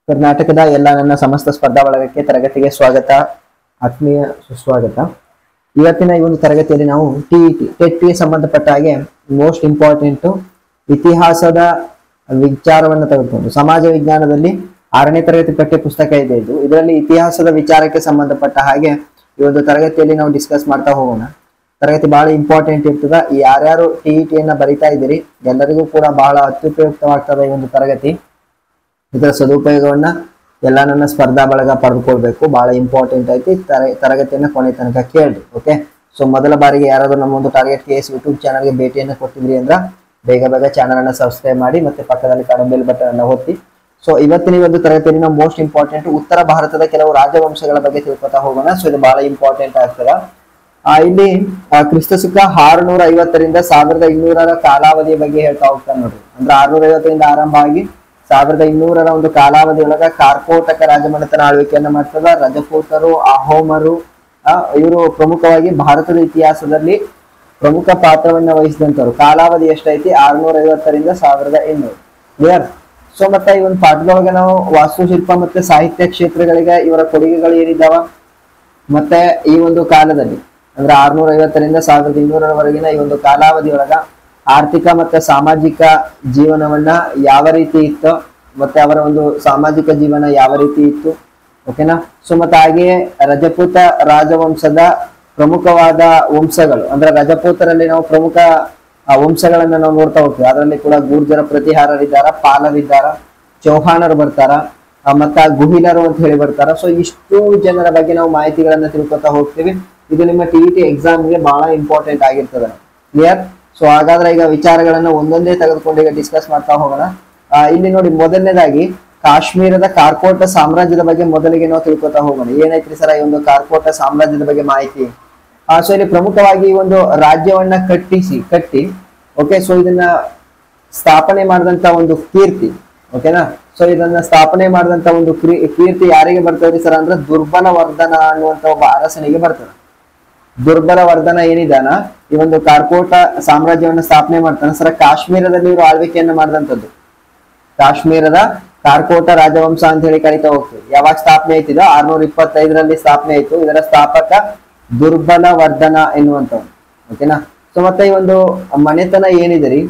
ಕರ್ನಾಟಕದ ಎಲ್ಲ ನನ್ನ ಸಮಸ್ತ ಸ್ಪರ್ಧಾ ಬಳಗಕ್ಕೆ ತರಗತಿಗೆ ಸ್ವಾಗತ ಆತ್ಮೀಯ ಸುಸ್ವಾಗತ ಇವತ್ತಿನ ಈ ಒಂದು ತರಗತಿಯಲ್ಲಿ ನಾವು ಟಿಇಟಿ ಟೆಟ್ಗೆ ಸಂಬಂಧಪಟ್ಟ ಹಾಗೆ ಮೋಸ್ಟ್ ಇಂಪಾರ್ಟೆಂಟ್ ಇತಿಹಾಸದ ವಿಚಾರವನ್ನು ತೆಗೆದುಕೊಂಡು ಸಮಾಜ ವಿಜ್ಞಾನದಲ್ಲಿ ಆರನೇ ತರಗತಿ ಪಠ್ಯ ಪುಸ್ತಕ ಇದೆ ಇದು ಇದರಲ್ಲಿ ಇತಿಹಾಸದ ವಿಚಾರಕ್ಕೆ ಸಂಬಂಧಪಟ್ಟ ಹಾಗೆ ಈ ಒಂದು ತರಗತಿಯಲ್ಲಿ ನಾವು ಡಿಸ್ಕಸ್ ಮಾಡ್ತಾ ಹೋಗೋಣ ತರಗತಿ ಬಹಳ ಇಂಪಾರ್ಟೆಂಟ್ ಇರ್ತದ ಯಾರ್ಯಾರು ಟಿಇಟಿಯನ್ನ ಬರಿತಾ ಇದ್ದೀರಿ ಎಲ್ಲರಿಗೂ ಕೂಡ ಬಹಳ ಅತ್ಯುಪಯುಕ್ತವಾಗ್ತದೆ ಈ ಒಂದು ತರಗತಿ ಇದರ ಸದುಪಯೋಗವನ್ನ ಎಲ್ಲ ನನ್ನ ಸ್ಪರ್ಧಾ ಬಳಗ ಪಡೆದುಕೊಳ್ಬೇಕು ಬಹಳ ಇಂಪಾರ್ಟೆಂಟ್ ಐತಿ ತರ ತರಗತಿಯನ್ನ ಕೊನೆ ತನಕ ಕೇಳ್ರಿ ಓಕೆ ಸೊ ಮೊದಲ ಬಾರಿಗೆ ಯಾರಾದ್ರೂ ನಮ್ಮ ಒಂದು ಟಾರ್ಗೆಟ್ ಕೇಸ್ ಯೂಟ್ಯೂಬ್ ಚಾನಲ್ಗೆ ಭೇಟಿಯನ್ನು ಕೊಟ್ಟಿದ್ರಿ ಅಂದ್ರ ಬೇಗ ಬೇಗ ಚಾನಲ್ ಅನ್ನ ಸಬ್ಸ್ಕ್ರೈಬ್ ಮಾಡಿ ಮತ್ತೆ ಪಕ್ಕದಲ್ಲಿ ಕಾಣೋ ಬೆಲ್ ಬಟನ್ ಅನ್ನ ಒತ್ತಿ ಸೊ ಇವತ್ತಿನ ಈ ಒಂದು ತರಗತಿಯಲ್ಲಿ ನಾವು ಮೋಸ್ಟ್ ಇಂಪಾರ್ಟೆಂಟ್ ಉತ್ತರ ಭಾರತದ ಕೆಲವು ರಾಜವಂಶಗಳ ಬಗ್ಗೆ ತಿಳ್ಕೊತಾ ಹೋಗೋಣ ಸೊ ಇದು ಬಹಳ ಇಂಪಾರ್ಟೆಂಟ್ ಆಗ್ತದ ಆ, ಇಲ್ಲಿ ಆ, ಕ್ರಿಸ್ತ ಶಕ ಆರುನೂರ ಐವತ್ತರಿಂದ ಸಾವಿರದ ಇನ್ನೂರರ ಕಾಲಾವಧಿಯ ಬಗ್ಗೆ ಹೇಳ್ತಾ ಹೋಗ್ತಾನೆ ನೋಡ್ರಿ ಅಂದ್ರೆ ಆರ್ನೂರ ಐವತ್ತರಿಂದ ಆರಂಭ ಆಗಿ ಸಾವಿರದ ಇನ್ನೂರರ ಒಂದು ಕಾಲಾವಧಿಯೊಳಗ ಕಾರ್ಕೋಟಕ ರಾಜಮನೆತನ ಆಳ್ವಿಕೆಯನ್ನ ಮಾಡ್ತದ ರಜಪೂತರು ಅಹೋಮರು ಇವರು ಪ್ರಮುಖವಾಗಿ ಭಾರತದ ಇತಿಹಾಸದಲ್ಲಿ ಪ್ರಮುಖ ಪಾತ್ರವನ್ನ ವಹಿಸಿದಂತವ್ರು ಕಾಲಾವಧಿ ಎಷ್ಟೈತಿ ಆರ್ನೂರ ಐವತ್ತರಿಂದ ಸಾವಿರದ ಇನ್ನೂರು ಕ್ಲಿಯರ್ ಸೊ ಮತ್ತೆ ಈ ಒಂದು ಪಾಠದೊಳಗೆ ನಾವು ವಾಸ್ತುಶಿಲ್ಪ ಮತ್ತೆ ಸಾಹಿತ್ಯ ಕ್ಷೇತ್ರಗಳಿಗೆ ಇವರ ಕೊಡುಗೆಗಳು ಏನಿದ್ದಾವ ಮತ್ತೆ ಈ ಒಂದು ಕಾಲದಲ್ಲಿ ಅಂದ್ರೆ ಆರ್ನೂರ ಐವತ್ತರಿಂದ ಸಾವಿರದ ಇನ್ನೂರರವರೆಗಿನ ಈ ಒಂದು ಕಾಲಾವಧಿಯೊಳಗ ಆರ್ಥಿಕ ಮತ್ತೆ ಸಾಮಾಜಿಕ ಜೀವನವನ್ನ ಯಾವ ರೀತಿ ಇತ್ತು ಮತ್ತೆ ಅವರ ಒಂದು ಸಾಮಾಜಿಕ ಜೀವನ ಯಾವ ರೀತಿ ಇತ್ತು ಓಕೆನಾ ಸೊ ಮತ್ತೆ ಹಾಗೆಯೇ ರಜಪೂತ ರಾಜವಂಶದ ಪ್ರಮುಖವಾದ ವಂಶಗಳು ಅಂದ್ರೆ ರಜಪೂತರಲ್ಲಿ ನಾವು ಪ್ರಮುಖ ಆ, ವಂಶಗಳನ್ನ ನಾವು ನೋಡ್ತಾ ಹೋಗ್ತೀವಿ ಅದರಲ್ಲಿ ಕೂಡ ಗೂರ್ಜರ ಪ್ರತಿಹಾರರಿದ್ದಾರ ಪಾಲರಿದ್ದಾರ ಚೌಹಾಣರು ಬರ್ತಾರ ಆ, ಮತ್ತ ಗುಹಿಲರು ಅಂತ ಹೇಳಿ ಬರ್ತಾರ ಸೊ ಇಷ್ಟು ಜನರ ಬಗ್ಗೆ ನಾವು ಮಾಹಿತಿಗಳನ್ನ ತಿಳ್ಕೊತಾ ಹೋಗ್ತೀವಿ ಇದು ನಿಮ್ಮ ಟಿ ಟಿ ಎಕ್ಸಾಮ್ಗೆ ಬಹಳ ಇಂಪಾರ್ಟೆಂಟ್ ಆಗಿರ್ತದೆ ಕ್ಲಿಯರ್ ಸೊ ಹಾಗಾದ್ರೆ ಈಗ ವಿಚಾರಗಳನ್ನ ಒಂದೊಂದೇ ತೆಗೆದುಕೊಂಡು ಈಗ ಡಿಸ್ಕಸ್ ಮಾಡ್ತಾ ಹೋಗೋಣ ಆ, ಇಲ್ಲಿ ನೋಡಿ ಮೊದಲನೇದಾಗಿ ಕಾಶ್ಮೀರದ ಕಾರ್ಕೋಟ ಸಾಮ್ರಾಜ್ಯದ ಬಗ್ಗೆ ಮೊದಲಿಗೆ ನಾವು ತಿಳ್ಕೊತಾ ಹೋಗೋಣ ಏನೈತ್ರಿ ಸರ ಈ ಒಂದು ಕಾರ್ಕೋಟ ಸಾಮ್ರಾಜ್ಯದ ಬಗ್ಗೆ ಮಾಹಿತಿ ಆ ಸೊ ಇಲ್ಲಿ ಪ್ರಮುಖವಾಗಿ ಈ ಒಂದು ರಾಜ್ಯವನ್ನ ಕಟ್ಟಿಸಿ ಕಟ್ಟಿ ಓಕೆ ಸೊ ಇದನ್ನ ಸ್ಥಾಪನೆ ಮಾಡಿದಂತ ಒಂದು ಕೀರ್ತಿ ಓಕೆನಾ ಸೊ ಇದನ್ನ ಸ್ಥಾಪನೆ ಮಾಡಿದಂತ ಒಂದು ಕ್ರಿ- ಕೀರ್ತಿ ಯಾರಿಗೆ ಬರ್ತದೆ ಸರ್ ಅಂದ್ರೆ ದುರ್ಬಲ ವರ್ಧನ ಅನ್ನುವಂತ ಒಬ್ಬ ಅರಸನಿಗೆ ಬರ್ತದೆ ದುರ್ಬಲ ವರ್ಧನ ಏನಿದಾನ ಈ ಒಂದು ಕಾರ್ಕೋಟ ಸಾಮ್ರಾಜ್ಯವನ್ನ ಸ್ಥಾಪನೆ ಮಾಡ್ತಾನೆ ಸರ ಕಾಶ್ಮೀರದಲ್ಲಿ ಇವರು ಆಳ್ವಿಕೆಯನ್ನ ಮಾಡಿದಂಥದ್ದು ಕಾಶ್ಮೀರದ ಕಾರ್ಕೋಟ ರಾಜವಂಶ ಅಂತ ಹೇಳಿ ಕರಿತಾ ಹೋಗ್ತೀವಿ ಯಾವಾಗ ಸ್ಥಾಪನೆ ಆಯ್ತಿದೋ ಆರ್ನೂರ ಇಪ್ಪತ್ತೈದರಲ್ಲಿ ಸ್ಥಾಪನೆ ಆಯ್ತು ಇದರ ಸ್ಥಾಪಕ ದುರ್ಬಲ ವರ್ಧನ ಎನ್ನುವಂಥವ್ನು ಓಕೆನಾ ಸೊ ಮತ್ತೆ ಈ ಒಂದು ಮನೆತನ ಏನಿದೆ ರೀ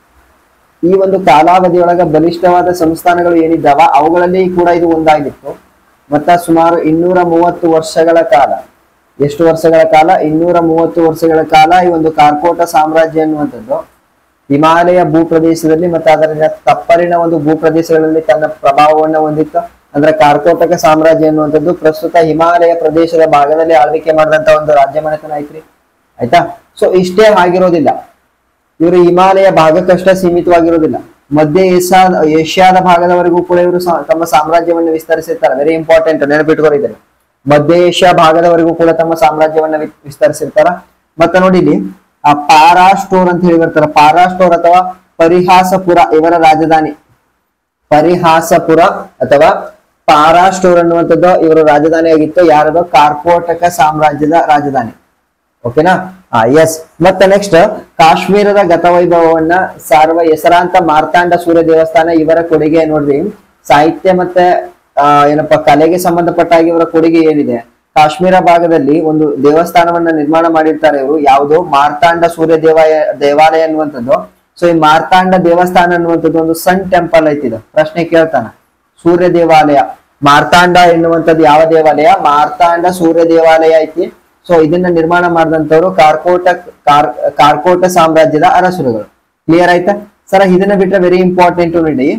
ಈ ಒಂದು ಕಾಲಾವಧಿಯೊಳಗ ಬಲಿಷ್ಠವಾದ ಸಂಸ್ಥಾನಗಳು ಏನಿದ್ದಾವ ಅವುಗಳಲ್ಲಿ ಕೂಡ ಇದು ಒಂದಾಗಿತ್ತು ಮತ್ತ ಸುಮಾರು ಇನ್ನೂರ ಮೂವತ್ತು ವರ್ಷಗಳ ಕಾಲ ಎಷ್ಟು ವರ್ಷಗಳ ಕಾಲ ಇನ್ನೂರ ಮೂವತ್ತು ವರ್ಷಗಳ ಕಾಲ ಈ ಒಂದು ಕಾರ್ಕೋಟ ಸಾಮ್ರಾಜ್ಯ ಎನ್ನುವಂಥದ್ದು ಹಿಮಾಲಯ ಭೂಪ್ರದೇಶದಲ್ಲಿ ಮತ್ತೆ ಅದರ ತಪ್ಪಲಿನ ಒಂದು ಭೂಪ್ರದೇಶಗಳಲ್ಲಿ ತನ್ನ ಪ್ರಭಾವವನ್ನ ಹೊಂದಿತ್ತು ಅಂದ್ರೆ ಕಾರ್ಕೋಟಕ ಸಾಮ್ರಾಜ್ಯ ಎನ್ನುವಂಥದ್ದು ಪ್ರಸ್ತುತ ಹಿಮಾಲಯ ಪ್ರದೇಶದ ಭಾಗದಲ್ಲಿ ಆಳ್ವಿಕೆ ಮಾಡಿದಂತ ಒಂದು ರಾಜ್ಯ ಮನೆತನ ಐತ್ರಿ ಆಯ್ತಾ ಸೊ ಇಷ್ಟೇ ಆಗಿರೋದಿಲ್ಲ ಇವರು ಹಿಮಾಲಯ ಭಾಗಕ್ಕಷ್ಟ ಸೀಮಿತವಾಗಿರೋದಿಲ್ಲ ಮಧ್ಯ ಏಷ್ಯಾ ಏಷ್ಯಾದ ಭಾಗದವರೆಗೂ ಕೂಡ ಇವರು ಸಾ- ತಮ್ಮ ಸಾಮ್ರಾಜ್ಯವನ್ನು ವಿಸ್ತರಿಸಿರ್ತಾರೆ ವೆರಿ ಇಂಪಾರ್ಟೆಂಟ್ ನೆನಪಿಟ್ಕೊಂಡಿದ್ದಾರೆ ಮಧ್ಯ ಏಷ್ಯಾ ಭಾಗದವರೆಗೂ ಕೂಡ ತಮ್ಮ ಸಾಮ್ರಾಜ್ಯವನ್ನ ವಿ- ವಿಸ್ತರಿಸಿರ್ತಾರ ಮತ್ತೆ ನೋಡಿ ಇಲ್ಲಿ ಆ ಪಾರಾ ಸ್ಟೋರ್ ಅಂತ ಹೇಳಿ ಬರ್ತಾರ ಪಾರಾ ಸ್ಟೋರ್ ಅಥವಾ ಪರಿಹಾಸಪುರ ಇವರ ರಾಜಧಾನಿ ಪರಿಹಾಸಪುರ ಅಥವಾ ಪಾರಾ ಸ್ಟೋರ್ ಅನ್ನುವಂಥದ್ದು ಇವರ ರಾಜಧಾನಿ ಆಗಿತ್ತು ಯಾರದು ಕಾರ್ಕೋಟಕ ಸಾಮ್ರಾಜ್ಯದ ರಾಜಧಾನಿ ಓಕೆನಾ ಆ ಎಸ್ ಮತ್ತೆ ನೆಕ್ಸ್ಟ್ ಕಾಶ್ಮೀರದ ಗತವೈಭವವನ್ನ ಸಾರುವ ಹೆಸರಾಂತ ಮಾರ್ತಾಂಡ ಸೂರ್ಯ ದೇವಸ್ಥಾನ ಇವರ ಕೊಡುಗೆ ನೋಡ್ರಿ ಸಾಹಿತ್ಯ ಮತ್ತೆ ಆ, ಏನಪ್ಪಾ ಕಲೆಗೆ ಸಂಬಂಧಪಟ್ಟ ಹಾಗೆ ಇವರ ಕೊಡುಗೆ ಏನಿದೆ ಕಾಶ್ಮೀರ ಭಾಗದಲ್ಲಿ ಒಂದು ದೇವಸ್ಥಾನವನ್ನ ನಿರ್ಮಾಣ ಮಾಡಿರ್ತಾರೆ ಇವರು ಯಾವುದು ಮಾರ್ತಾಂಡ ಸೂರ್ಯ ದೇವಾಲಯ ದೇವಾಲಯ ಅನ್ನುವಂಥದ್ದು ಸೊ ಈ ಮಾರ್ತಾಂಡ ದೇವಸ್ಥಾನ ಅನ್ನುವಂಥದ್ದು ಒಂದು ಸಣ್ಣ ಟೆಂಪಲ್ ಐತಿದೆ ಪ್ರಶ್ನೆ ಕೇಳ್ತಾನ ಸೂರ್ಯ ದೇವಾಲಯ ಮಾರ್ತಾಂಡ ಎನ್ನುವಂಥದ್ದು ಯಾವ ದೇವಾಲಯ ಮಾರ್ತಾಂಡ ಸೂರ್ಯ ದೇವಾಲಯ ಐತಿ ಸೊ ಇದನ್ನ ನಿರ್ಮಾಣ ಮಾಡಿದಂತವ್ರು ಕಾರ್ಕೋಟ ಕಾರ್ ಕಾರ್ಕೋಟ ಸಾಮ್ರಾಜ್ಯದ ಅರಸರುಗಳು ಕ್ಲಿಯರ್ ಆಯ್ತಾ ಸರ ಇದನ್ನ ಬಿಟ್ರೆ ವೆರಿ ಇಂಪಾರ್ಟೆಂಟ್ ನೋಡಿ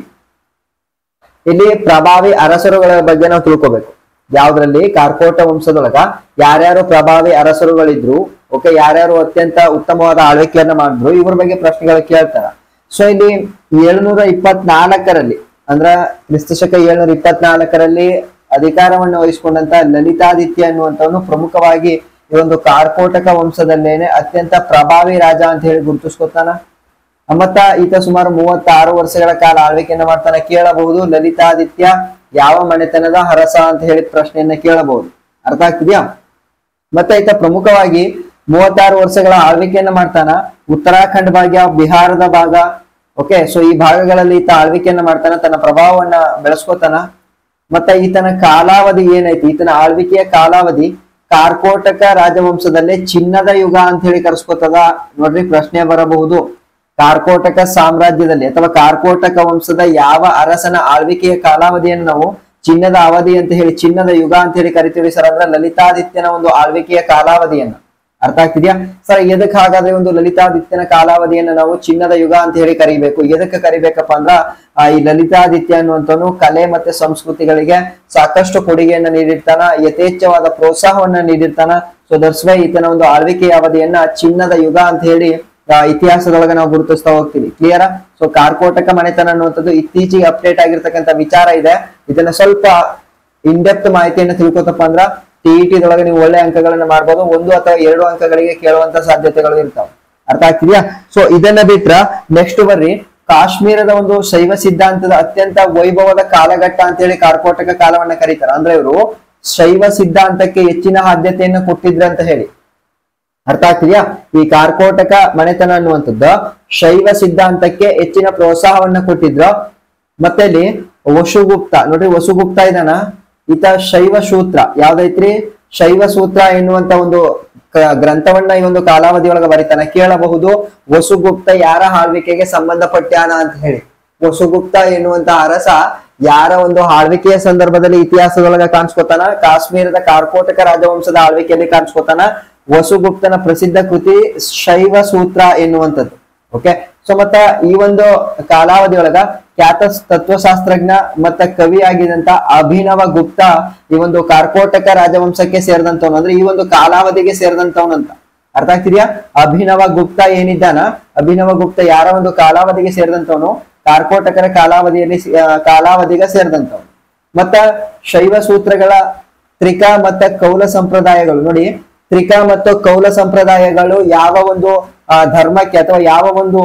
ಇಲ್ಲಿ ಪ್ರಭಾವಿ ಅರಸರುಗಳ ಬಗ್ಗೆ ನಾವು ತಿಳ್ಕೊಬೇಕು ಯಾವ್ದ್ರಲ್ಲಿ ಕಾರ್ಕೋಟ ವಂಶದೊಳಗ ಯಾರ್ಯಾರು ಪ್ರಭಾವಿ ಅರಸರುಗಳಿದ್ರು ಓಕೆ ಯಾರ್ಯಾರು ಅತ್ಯಂತ ಉತ್ತಮವಾದ ಆಳ್ವಿಕೆಯನ್ನ ಮಾಡಿದ್ರು ಇವ್ರ ಬಗ್ಗೆ ಪ್ರಶ್ನೆಗಳು ಕೇಳ್ತಾರ ಸೊ ಇಲ್ಲಿ ಏಳ್ನೂರ ಇಪ್ಪತ್ನಾಲ್ಕರಲ್ಲಿ ಅಂದ್ರ ಕ್ರಿಸ್ತಶಕ ಏಳ್ನೂರ ಇಪ್ಪತ್ನಾಲ್ಕರಲ್ಲಿ ಅಧಿಕಾರವನ್ನು ವಹಿಸಿಕೊಂಡಂತ ಲಲಿತಾದಿತ್ಯ ಅನ್ನುವಂಥವನು ಪ್ರಮುಖವಾಗಿ ಈ ಒಂದು ಕಾರ್ಕೋಟಕ ವಂಶದಲ್ಲೇನೆ ಅತ್ಯಂತ ಪ್ರಭಾವಿ ರಾಜ ಅಂತ ಹೇಳಿ ಗುರುತಿಸ್ಕೊತಾನ ಮತ್ತ ಈತ ಸುಮಾರು ಮೂವತ್ತಾರು ವರ್ಷಗಳ ಕಾಲ ಆಳ್ವಿಕೆಯನ್ನ ಮಾಡ್ತಾನೆ ಕೇಳಬಹುದು ಲಲಿತಾದಿತ್ಯ ಯಾವ ಮನೆತನದ ಹರಸ ಅಂತ ಹೇಳಿ ಪ್ರಶ್ನೆಯನ್ನ ಕೇಳಬಹುದು ಅರ್ಥ ಆಗ್ತಿದ್ಯಾ ಮತ್ತೆ ಈತ ಪ್ರಮುಖವಾಗಿ ಮೂವತ್ತಾರು ವರ್ಷಗಳ ಆಳ್ವಿಕೆಯನ್ನ ಮಾಡ್ತಾನ ಉತ್ತರಾಖಂಡ್ ಭಾಗ ಬಿಹಾರದ ಭಾಗ ಓಕೆ ಸೊ ಈ ಭಾಗಗಳಲ್ಲಿ ಈತ ಆಳ್ವಿಕೆಯನ್ನ ಮಾಡ್ತಾನ ತನ್ನ ಪ್ರಭಾವವನ್ನ ಬೆಳೆಸ್ಕೋತಾನ ಮತ್ತೆ ಈತನ ಕಾಲಾವಧಿ ಏನೈತಿ ಈತನ ಆಳ್ವಿಕೆಯ ಕಾಲಾವಧಿ ಕಾರ್ಕೋಟಕ ರಾಜವಂಶದಲ್ಲೇ ಚಿನ್ನದ ಯುಗ ಅಂತ ಹೇಳಿ ಕರೆಸ್ಕೊತದ ನೋಡ್ರಿ ಪ್ರಶ್ನೆ ಬರಬಹುದು ಕಾರ್ಕೋಟಕ ಸಾಮ್ರಾಜ್ಯದಲ್ಲಿ ಅಥವಾ ಕಾರ್ಕೋಟಕ ವಂಶದ ಯಾವ ಅರಸನ ಆಳ್ವಿಕೆಯ ಕಾಲಾವಧಿಯನ್ನು ನಾವು ಚಿನ್ನದ ಅವಧಿ ಅಂತ ಹೇಳಿ ಚಿನ್ನದ ಯುಗ ಅಂತ ಹೇಳಿ ಕರಿತೀವಿ ಸರ್ ಅಂದ್ರೆ ಲಲಿತಾದಿತ್ಯನ ಒಂದು ಆಳ್ವಿಕೆಯ ಕಾಲಾವಧಿಯನ್ನ ಅರ್ಥ ಆಗ್ತಿದ್ಯಾ ಸರ್ ಎದಕ್ ಹಾಗಾದ್ರೆ ಒಂದು ಲಲಿತಾದಿತ್ಯನ ಕಾಲಾವಧಿಯನ್ನ ನಾವು ಚಿನ್ನದ ಯುಗ ಅಂತ ಹೇಳಿ ಕರಿಬೇಕು ಎದಕ್ಕೆ ಕರಿಬೇಕಪ್ಪ ಅಂದ್ರ ಆ ಈ ಲಲಿತಾದಿತ್ಯ ಅನ್ನುವಂಥವನು ಕಲೆ ಮತ್ತೆ ಸಂಸ್ಕೃತಿಗಳಿಗೆ ಸಾಕಷ್ಟು ಕೊಡುಗೆಯನ್ನ ನೀಡಿರ್ತಾನ ಯಥೇಚ್ಛವಾದ ಪ್ರೋತ್ಸಾಹವನ್ನ ನೀಡಿರ್ತಾನ ಸೊ ದಟ್ಸ್ ವೈ ಈತನ ಒಂದು ಆಳ್ವಿಕೆಯ ಅವಧಿಯನ್ನ ಚಿನ್ನದ ಯುಗ ಅಂತ ಹೇಳಿ ಆ, ಇತಿಹಾಸದೊಳಗೆ ನಾವು ಗುರುತಿಸ್ತಾ ಹೋಗ್ತೀವಿ ಕ್ಲಿಯರ್ ಸೊ ಕಾರ್ಕೋಟಕ ಮನೆತನ ಅನ್ನುವಂಥದ್ದು ಇತ್ತೀಚೆಗೆ ಅಪ್ಡೇಟ್ ಆಗಿರ್ತಕ್ಕಂಥ ವಿಚಾರ ಇದೆ ಇದನ್ನ ಸ್ವಲ್ಪ ಇನ್ಡೆಪ್ತ್ ಮಾಹಿತಿಯನ್ನು ತಿಳ್ಕೊತಪ್ಪ ಅಂದ್ರ ಟಿಇಟಿ ದೊಳಗೆ ನೀವು ಒಳ್ಳೆ ಅಂಕಗಳನ್ನ ಮಾಡ್ಬೋದು ಒಂದು ಅಥವಾ ಎರಡು ಅಂಕಗಳಿಗೆ ಕೇಳುವಂತ ಸಾಧ್ಯತೆಗಳು ಇರ್ತಾವೆ ಅರ್ಥ ಆಗ್ತಿದ್ಯಾ ಸೊ ಇದನ್ನ ಬಿಟ್ರ ನೆಕ್ಸ್ಟ್ ಬರ್ರಿ ಕಾಶ್ಮೀರದ ಒಂದು ಶೈವ ಸಿದ್ಧಾಂತದ ಅತ್ಯಂತ ವೈಭವದ ಕಾಲಘಟ್ಟ ಅಂತ ಹೇಳಿ ಕಾರ್ಕೋಟಕ ಕಾಲವನ್ನ ಕರೀತಾರೆ ಅಂದ್ರೆ ಇವರು ಶೈವ ಸಿದ್ಧಾಂತಕ್ಕೆ ಹೆಚ್ಚಿನ ಆದ್ಯತೆಯನ್ನ ಕೊಟ್ಟಿದ್ರು ಅಂತ ಹೇಳಿ ಅರ್ಥ ಆಗ್ತಿದ್ಯಾ ಈ ಕಾರ್ಕೋಟಕ ಮನೆತನ ಅನ್ನುವಂಥದ್ದು ಶೈವ ಸಿದ್ಧಾಂತಕ್ಕೆ ಹೆಚ್ಚಿನ ಪ್ರೋತ್ಸಾಹವನ್ನ ಕೊಟ್ಟಿದ್ರು ಮತ್ತೆ ಇಲ್ಲಿ ವಸುಗುಪ್ತ ನೋಡ್ರಿ ವಸುಗುಪ್ತ ಇದಾನ ಈತ ಶೈವ ಸೂತ್ರ ಯಾವ್ದೈತ್ರಿ ಶೈವ ಸೂತ್ರ ಎನ್ನುವಂತ ಒಂದು ಕ- ಗ್ರಂಥವನ್ನ ಈ ಒಂದು ಕಾಲಾವಧಿ ಒಳಗ ಬರೀತಾನ ಕೇಳಬಹುದು ವಸುಗುಪ್ತ ಯಾರ ಆಳ್ವಿಕೆಗೆ ಸಂಬಂಧಪಟ್ಟಾನ ಅಂತ ಹೇಳಿ ವಸುಗುಪ್ತ ಎನ್ನುವಂತ ಅರಸ ಯಾರ ಒಂದು ಆಳ್ವಿಕೆಯ ಸಂದರ್ಭದಲ್ಲಿ ಇತಿಹಾಸದೊಳಗ ಕಾಣಿಸ್ಕೊತಾನ ಕಾಶ್ಮೀರದ ಕಾರ್ಕೋಟಕ ರಾಜವಂಶದ ಆಳ್ವಿಕೆಯಲ್ಲಿ ಕಾಣಿಸ್ಕೊತಾನ ವಸುಗುಪ್ತನ ಪ್ರಸಿದ್ಧ ಕೃತಿ ಶೈವ ಸೂತ್ರ ಎನ್ನುವಂಥದ್ದು ಓಕೆ ಸೊ ಮತ್ತ ಈ ಒಂದು ಕಾಲಾವಧಿ ಒಳಗ ಖ್ಯಾತ ತತ್ವಶಾಸ್ತ್ರಜ್ಞ ಮತ್ತ ಕವಿ ಆಗಿದಂತ ಅಭಿನವ ಗುಪ್ತ ಈ ಒಂದು ಕಾರ್ಕೋಟಕ ರಾಜವಂಶಕ್ಕೆ ಸೇರಿದಂತವನು ಅಂದ್ರೆ ಈ ಒಂದು ಕಾಲಾವಧಿಗೆ ಸೇರಿದಂತವನಂತ ಅರ್ಥ ಆಗ್ತಿದ್ಯಾ ಅಭಿನವ ಗುಪ್ತ ಏನಿದ್ದಾನ ಅಭಿನವ ಗುಪ್ತ ಯಾರ ಒಂದು ಕಾಲಾವಧಿಗೆ ಸೇರಿದಂತವನು ಕಾರ್ಕೋಟಕರ ಕಾಲಾವಧಿಯಲ್ಲಿ ಸೇ- ಆ, ಕಾಲಾವಧಿಗೆ ಸೇರಿದಂತವನು ಮತ್ತ ಶೈವ ಸೂತ್ರಗಳ ತ್ರಿಕ ಮತ್ತ ಕೌಲ ಸಂಪ್ರದಾಯಗಳು ನೋಡಿ ತ್ರಿಕ ಮತ್ತು ಕೌಲ ಸಂಪ್ರದಾಯಗಳು ಯಾವ ಒಂದು ಆ, ಧರ್ಮಕ್ಕೆ ಅಥವಾ ಯಾವ ಒಂದು